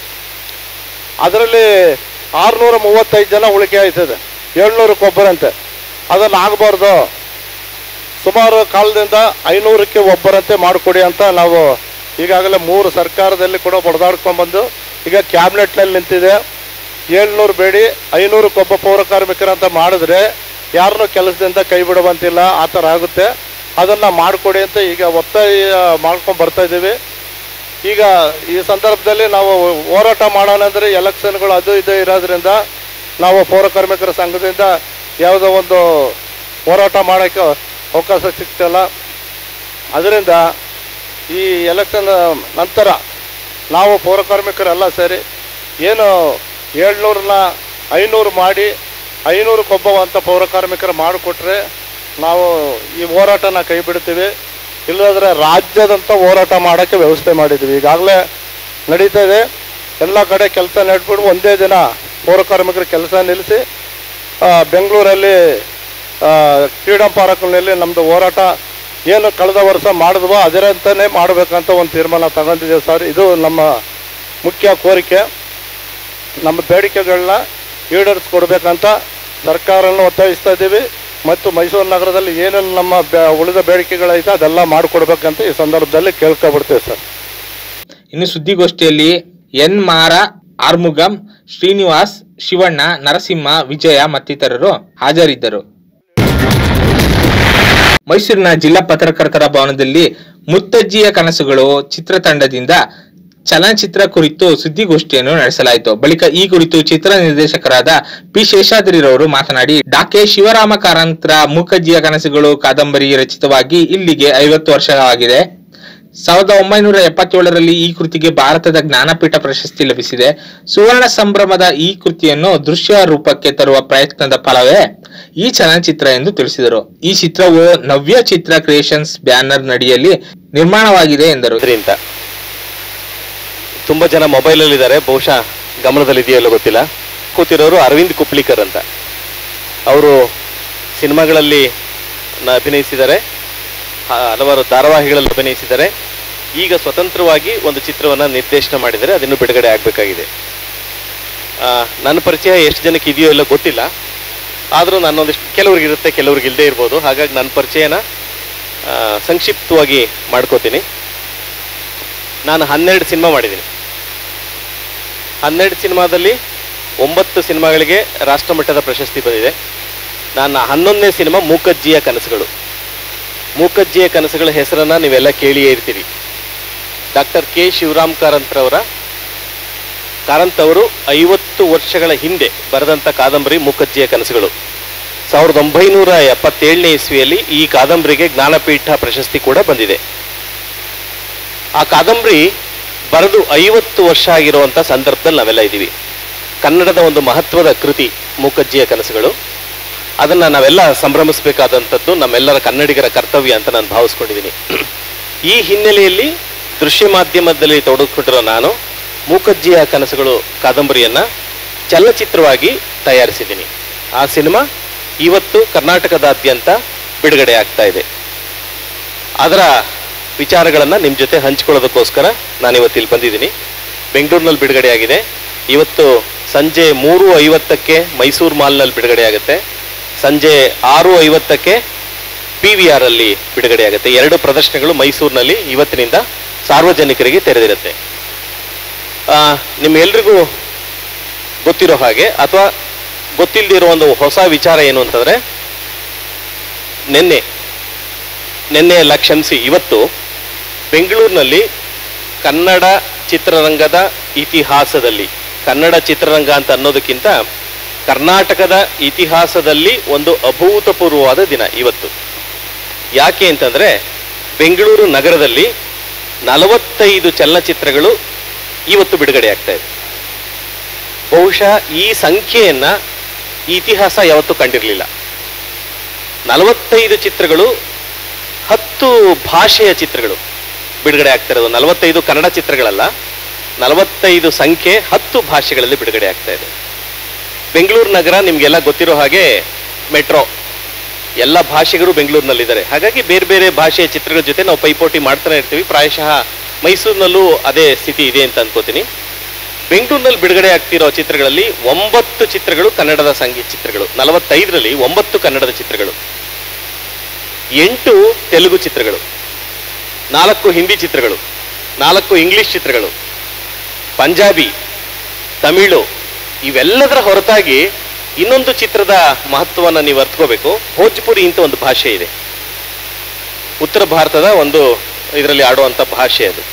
Speaker 21: ಅದರಲ್ಲಿ ಆರುನೂರ ಮೂವತ್ತೈದು ಜನ ಉಳಿಕೆ ಆಯ್ತದೆ ಏಳ್ನೂರಕ್ಕೊಬ್ಬರಂತೆ ಅದನ್ನು ಆಗಬಾರ್ದು ಸುಮಾರು ಕಾಲದಿಂದ ಐನೂರಕ್ಕೆ ಒಬ್ಬರಂತೆ ಮಾಡಿಕೊಡಿ ಅಂತ ನಾವು ಈಗಾಗಲೇ ಮೂರು ಸರ್ಕಾರದಲ್ಲಿ ಕೂಡ ಬಡ್ದಾಡ್ಕೊಂಡ್ಬಂದು ಈಗ ಕ್ಯಾಬಿನೆಟ್ನಲ್ಲಿ ನಿಂತಿದೆ ಏಳ್ನೂರು ಬೇಡಿ ಐನೂರಕ್ಕೊಬ್ಬ ಪೌರ ಕಾರ್ಮಿಕರಂತ ಮಾಡಿದ್ರೆ ಯಾರನ್ನೂ ಕೆಲಸದಿಂದ ಕೈ ಬಿಡುವಂತಿಲ್ಲ ಆ ಥರ ಆಗುತ್ತೆ ಅದನ್ನು ಮಾಡಿಕೊಡಿ ಅಂತ ಈಗ ಒತ್ತಾಯ ಮಾಡ್ಕೊಂಡು ಬರ್ತಾ ಇದ್ದೀವಿ ಈಗ ಈ ಸಂದರ್ಭದಲ್ಲಿ ನಾವು ಹೋರಾಟ ಮಾಡೋಣ ಅಂದರೆ ಎಲೆಕ್ಷನ್ಗಳು ಅದು ಇದು ಇರೋದ್ರಿಂದ ನಾವು ಪೌರ ಕಾರ್ಮಿಕರ ಸಂಘದಿಂದ ಯಾವುದೋ ಒಂದು ಹೋರಾಟ ಮಾಡೋಕ್ಕೆ ಅವಕಾಶ ಸಿಗ್ತಿಲ್ಲ ಅದರಿಂದ ಈ ಎಲೆಕ್ಷನ್ ನಂತರ ನಾವು ಪೌರ ಕಾರ್ಮಿಕರೆಲ್ಲ ಸೇರಿ ಏನು ಏಳ್ನೂರನ್ನ ಐನೂರು ಮಾಡಿ ಐನೂರಕ್ಕೊಬ್ಬ ಅಂತ ಪೌರ ಕಾರ್ಮಿಕರು ಮಾಡಿಕೊಟ್ರೆ ನಾವು ಈ ಹೋರಾಟನ ಕೈ ಬಿಡ್ತೀವಿ ಇಲ್ಲದ್ರೆ ರಾಜ್ಯದಂತ ಹೋರಾಟ ಮಾಡೋಕ್ಕೆ ವ್ಯವಸ್ಥೆ ಮಾಡಿದ್ವಿ ಈಗಾಗಲೇ ನಡೀತಾ ಇದೆ ಎಲ್ಲ ಕಡೆ ಕೆಲಸ ನೆಟ್ಬಿಟ್ಟು ಒಂದೇ ದಿನ ಪೌರ ಕಾರ್ಮಿಕರ ಕೆಲಸ ನಿಲ್ಲಿಸಿ ಆ, ಬೆಂಗಳೂರಲ್ಲಿ ಆ, ಫ್ರೀಡಮ್ ಪಾರ್ಕ್ನಲ್ಲಿ ನಮ್ಮದು ಹೋರಾಟ ಏನು ಕಳೆದ ವರ್ಷ ಮಾಡಿದ್ವೋ ಅದರಂತನೇ ಮಾಡಬೇಕಂತ ಒಂದು ತೀರ್ಮಾನ ತಗೊಂಡಿದ್ದೇವೆ ಸರ್ ಇದು ನಮ್ಮ ಮುಖ್ಯ ಕೋರಿಕೆ ನಮ್ಮ ಬೇಡಿಕೆಗಳನ್ನ ಈಡೇರಿಸ್ಕೊಡ್ಬೇಕಂತ ಸರ್ಕಾರವನ್ನು ಒತ್ತಾಯಿಸ್ತಾ ಇದ್ದೀವಿ ಮತ್ತು ಮೈಸೂರು ನಗರದಲ್ಲಿ ಏನೇನು ನಮ್ಮ ಬೆ- ಉಳಿದ ಬೇಡಿಕೆಗಳೈತೆ ಅದೆಲ್ಲ ಮಾಡಿಕೊಡ್ಬೇಕಂತ ಈ ಸಂದರ್ಭದಲ್ಲಿ ಕೇಳ್ಕೊಬಿಡ್ತೇವೆ ಸರ್
Speaker 3: ಇನ್ನು ಸುದ್ದಿಗೋಷ್ಠಿಯಲ್ಲಿ ಎನ್ ಮಾರ ಆರ್ಮುಗಂ ಶ್ರೀನಿವಾಸ್ ಶಿವಣ್ಣ ನರಸಿಂಹ ವಿಜಯ ಮತ್ತಿತರರು ಹಾಜರಿದ್ದರು ಮೈಸೂರಿನ ಜಿಲ್ಲಾ ಪತ್ರಕರ್ತರ ಭವನದಲ್ಲಿ ಮುತ್ತಜ್ಜಿಯ ಕನಸುಗಳು ಚಿತ್ರತಂಡದಿಂದ ಚಲನಚಿತ್ರ ಕುರಿತು ಸುದ್ದಿಗೋಷ್ಠಿಯನ್ನು ನಡೆಸಲಾಯಿತು ಬಳಿಕ ಈ ಕುರಿತು ಚಿತ್ರ ನಿರ್ದೇಶಕರಾದ ಪಿ ಶೇಷಾದ್ರಿರವರು ಮಾತನಾಡಿ ಡಾಕೆ ಶಿವರಾಮ ಕಾರಂತರ ಮೂಕಜ್ಜಿಯ ಕನಸುಗಳು ಕಾದಂಬರಿ ರಚಿತವಾಗಿ ಇಲ್ಲಿಗೆ ಐವತ್ತು ವರ್ಷವಾಗಿದೆ ಸಾವಿರದ ಒಂಬೈನೂರ ಎಪ್ಪತ್ತೇಳರಲ್ಲಿ ಈ ಕೃತಿಗೆ ಭಾರತದ ಜ್ಞಾನಪೀಠ ಪ್ರಶಸ್ತಿ ಲಭಿಸಿದೆ ಸುವರ್ಣ ಸಂಭ್ರಮದ ಈ ಕೃತಿಯನ್ನು ದೃಶ್ಯ ರೂಪಕ್ಕೆ ತರುವ ಪ್ರಯತ್ನದ ಫಲವೇ ಈ ಚಲನಚಿತ್ರ ಎಂದು ತಿಳಿಸಿದರು ಈ ಚಿತ್ರವು ನವ್ಯ ಚಿತ್ರ ಕ್ರಿಯೇಷನ್ಸ್ ಬ್ಯಾನರ್ ನಡಿಯಲ್ಲಿ ನಿರ್ಮಾಣವಾಗಿದೆ ಎಂದರು
Speaker 1: ಅಂತ ತುಂಬ ಜನ ಮೊಬೈಲಲ್ಲಿದ್ದಾರೆ ಬಹುಶಃ ಗಮನದಲ್ಲಿದೆಯೋ ಇಲ್ಲೋ ಗೊತ್ತಿಲ್ಲ ಕೂತಿರೋರು ಅರವಿಂದ್ ಕುಪ್ಲಿಕರ್ ಅಂತ ಅವರು ಸಿನಿಮಾಗಳಲ್ಲಿ ನ- ಅಭಿನಯಿಸಿದ್ದಾರೆ ಹ- ಹಲವಾರು ಧಾರಾವಾಹಿಗಳಲ್ಲಿ ಅಭಿನಯಿಸಿದ್ದಾರೆ ಈಗ ಸ್ವತಂತ್ರವಾಗಿ ಒಂದು ಚಿತ್ರವನ್ನು ನಿರ್ದೇಶನ ಮಾಡಿದರೆ ಅದನ್ನು ಬಿಡುಗಡೆ ಆಗಬೇಕಾಗಿದೆ ನನ್ನ ಪರಿಚಯ ಎಷ್ಟು ಜನಕ್ಕೆ ಇದೆಯೋ ಇಲ್ಲ ಗೊತ್ತಿಲ್ಲ ಆದರೂ ನನ್ನೊಂದಿಷ್ಟು ಕೆಲವ್ರಿಗೆ ಇರುತ್ತೆ ಕೆಲವ್ರಿಗೆ ಇಲ್ಲದೆ ಇರ್ಬೋದು ಹಾಗಾಗಿ ನನ್ನ ಪರಿಚಯನ ಆ, ಸಂಕ್ಷಿಪ್ತವಾಗಿ ಮಾಡ್ಕೋತೀನಿ ನಾನು ಹನ್ನೆರಡು ಸಿನಿಮಾ ಮಾಡಿದ್ದೀನಿ ಹನ್ನೆರಡು ಸಿನಿಮಾದಲ್ಲಿ ಒಂಬತ್ತು ಸಿನಿಮಾಗಳಿಗೆ ರಾಷ್ಟ್ರಮಟ್ಟದ ಪ್ರಶಸ್ತಿ ಬಂದಿದೆ ನನ್ನ ಹನ್ನೊಂದನೇ ಸಿನಿಮಾ ಮೂಕಜ್ಜಿಯ ಕನಸುಗಳು ಮೂಕಜ್ಜಿಯ ಕನಸುಗಳ ಹೆಸರನ್ನು ನೀವೆಲ್ಲ ಕೇಳಿಯೇ ಇರ್ತೀರಿ ಡಾಕ್ಟರ್ ಕೆ ಶಿವರಾಮ್ ಕಾರಂತ್ರವರ ಕಾರಂತ್ ಅವರು ಐವತ್ತು ವರ್ಷಗಳ ಹಿಂದೆ ಬರೆದಂಥ ಕಾದಂಬರಿ ಮೂಕಜ್ಜಿಯ ಕನಸುಗಳು ಸಾವಿರದ ಒಂಬೈನೂರ ಎಪ್ಪತ್ತೇಳನೇ ಇಸ್ವಿಯಲ್ಲಿ ಈ ಕಾದಂಬರಿಗೆ ಜ್ಞಾನಪೀಠ ಪ್ರಶಸ್ತಿ ಕೂಡ ಬಂದಿದೆ ಆ ಕಾದಂಬರಿ ಬರೆದು ಐವತ್ತು ವರ್ಷ ಆಗಿರುವಂಥ ಸಂದರ್ಭದಲ್ಲಿ ನಾವೆಲ್ಲ ಇದ್ದೀವಿ ಕನ್ನಡದ ಒಂದು ಮಹತ್ವದ ಕೃತಿ ಮೂಕಜ್ಜಿಯ ಕನಸುಗಳು ಅದನ್ನು ನಾವೆಲ್ಲ ಸಂಭ್ರಮಿಸಬೇಕಾದಂಥದ್ದು ನಮ್ಮೆಲ್ಲರ ಕನ್ನಡಿಗರ ಕರ್ತವ್ಯ ಅಂತ ನಾನು ಭಾವಿಸ್ಕೊಂಡಿದ್ದೀನಿ ಈ ಹಿನ್ನೆಲೆಯಲ್ಲಿ ದೃಶ್ಯ ಮಾಧ್ಯಮದಲ್ಲಿ ತೊಡಗಿಕೊಂಡಿರೋ ನಾನು ಮೂಕಜ್ಜಿಯ ಕನಸುಗಳು ಕಾದಂಬರಿಯನ್ನು ಚಲನಚಿತ್ರವಾಗಿ ತಯಾರಿಸಿದ್ದೀನಿ ಆ ಸಿನಿಮಾ ಇವತ್ತು ಕರ್ನಾಟಕದಾದ್ಯಂತ ಬಿಡುಗಡೆ ಆಗ್ತಾ ಇದೆ ಅದರ ವಿಚಾರಗಳನ್ನು ನಿಮ್ಮ ಜೊತೆ ಹಂಚ್ಕೊಳ್ಳೋದಕ್ಕೋಸ್ಕರ ನಾನು ಇವತ್ತು ಇಲ್ಲಿ ಬಂದಿದ್ದೀನಿ ಬೆಂಗಳೂರಿನಲ್ಲಿ ಬಿಡುಗಡೆ ಆಗಿದೆ ಇವತ್ತು ಸಂಜೆ ಮೂರು ಐವತ್ತಕ್ಕೆ ಮೈಸೂರು ಮಾಲ್ನಲ್ಲಿ ಬಿಡುಗಡೆ ಆಗುತ್ತೆ ಸಂಜೆ ಆರು ಐವತ್ತಕ್ಕೆ ಪಿ ವಿ ಆರ್ ಅಲ್ಲಿ ಬಿಡುಗಡೆ ಆಗುತ್ತೆ ಎರಡು ಪ್ರದರ್ಶನಗಳು ಮೈಸೂರಿನಲ್ಲಿ ಇವತ್ತಿನಿಂದ ಸಾರ್ವಜನಿಕರಿಗೆ ತೆರೆದಿರುತ್ತೆ ಆ, ನಿಮ್ಗೆಲ್ರಿಗೂ ಗೊತ್ತಿರೋ ಹಾಗೆ ಅಥವಾ ಗೊತ್ತಿಲ್ಲದಿರೋ ಒಂದು ಹೊಸ ವಿಚಾರ ಏನು ಅಂತಂದ್ರೆ ನಿನ್ನೆ ನಿನ್ನೆ ಎಲ್ಲ ಕ್ಷಮಿಸಿ ಇವತ್ತು ಬೆಂಗಳೂರಿನಲ್ಲಿ ಕನ್ನಡ ಚಿತ್ರರಂಗದ ಇತಿಹಾಸದಲ್ಲಿ ಕನ್ನಡ ಚಿತ್ರರಂಗ ಅಂತ ಅನ್ನೋದಕ್ಕಿಂತ ಕರ್ನಾಟಕದ ಇತಿಹಾಸದಲ್ಲಿ ಒಂದು ಅಭೂತಪೂರ್ವವಾದ ದಿನ ಇವತ್ತು ಯಾಕೆ ಅಂತಂದ್ರೆ ಬೆಂಗಳೂರು ನಗರದಲ್ಲಿ ನಲವತ್ತೈದು ಚಲನಚಿತ್ರಗಳು ಇವತ್ತು ಬಿಡುಗಡೆ ಆಗ್ತಾ ಇದೆ ಬಹುಶಃ ಈ ಸಂಖ್ಯೆಯನ್ನ ಈ ಇತಿಹಾಸ ಯಾವತ್ತೂ ಕಂಡಿರಲಿಲ್ಲ ನಲವತ್ತೈದು ಚಿತ್ರಗಳು ಹತ್ತು ಭಾಷೆಯ ಚಿತ್ರಗಳು ಬಿಡುಗಡೆ ಆಗ್ತಾ ಇರೋದು ನಲವತ್ತೈದು ಕನ್ನಡ ಚಿತ್ರಗಳಲ್ಲ ನಲವತ್ತೈದು ಸಂಖ್ಯೆ ಹತ್ತು ಭಾಷೆಗಳಲ್ಲಿ ಬಿಡುಗಡೆ ಆಗ್ತಾ ಇದೆ ಬೆಂಗಳೂರು ನಗರ ನಿಮಗೆಲ್ಲ ಗೊತ್ತಿರೋ ಹಾಗೆ ಮೆಟ್ರೋ ಎಲ್ಲ ಭಾಷಿಗರು ಬೆಂಗಳೂರಿನಲ್ಲಿದ್ದಾರೆ ಹಾಗಾಗಿ ಬೇರೆ ಬೇರೆ ಭಾಷೆಯ ಚಿತ್ರಗಳ ಜೊತೆ ನಾವು ಪೈಪೋಟಿ ಮಾಡ್ತಾನೆ ಇರ್ತೀವಿ ಪ್ರಾಯಶಃ ಮೈಸೂರಿನಲ್ಲೂ ಅದೇ ಸ್ಥಿತಿ ಇದೆ ಅಂತ ಅನ್ಕೋತೀನಿ ಬೆಂಗಳೂರಿನಲ್ಲಿ ಬಿಡುಗಡೆ ಆಗ್ತಿರೋ ಚಿತ್ರಗಳಲ್ಲಿ ಒಂಬತ್ತು ಚಿತ್ರಗಳು ಕನ್ನಡದ ಸಂಗೀತ ಚಿತ್ರಗಳು ನಲವತ್ತೈದರಲ್ಲಿ ಒಂಬತ್ತು ಕನ್ನಡದ ಚಿತ್ರಗಳು ಎಂಟು ತೆಲುಗು ಚಿತ್ರಗಳು ನಾಲ್ಕು ಹಿಂದಿ ಚಿತ್ರಗಳು ನಾಲ್ಕು ಇಂಗ್ಲಿಷ್ ಚಿತ್ರಗಳು ಪಂಜಾಬಿ ತಮಿಳು ಇವೆಲ್ಲದರ ಹೊರತಾಗಿ ಇನ್ನೊಂದು ಚಿತ್ರದ ಮಹತ್ವವನ್ನು ನೀವು ಅರ್ಥಕೋಬೇಕು ಭೋಜ್ಪುರಿ ಅಂತ ಒಂದು ಭಾಷೆ ಇದೆ ಉತ್ತರ ಭಾರತದ ಒಂದು ಇದರಲ್ಲಿ ಆಡುವಂಥ ಭಾಷೆ ಅದು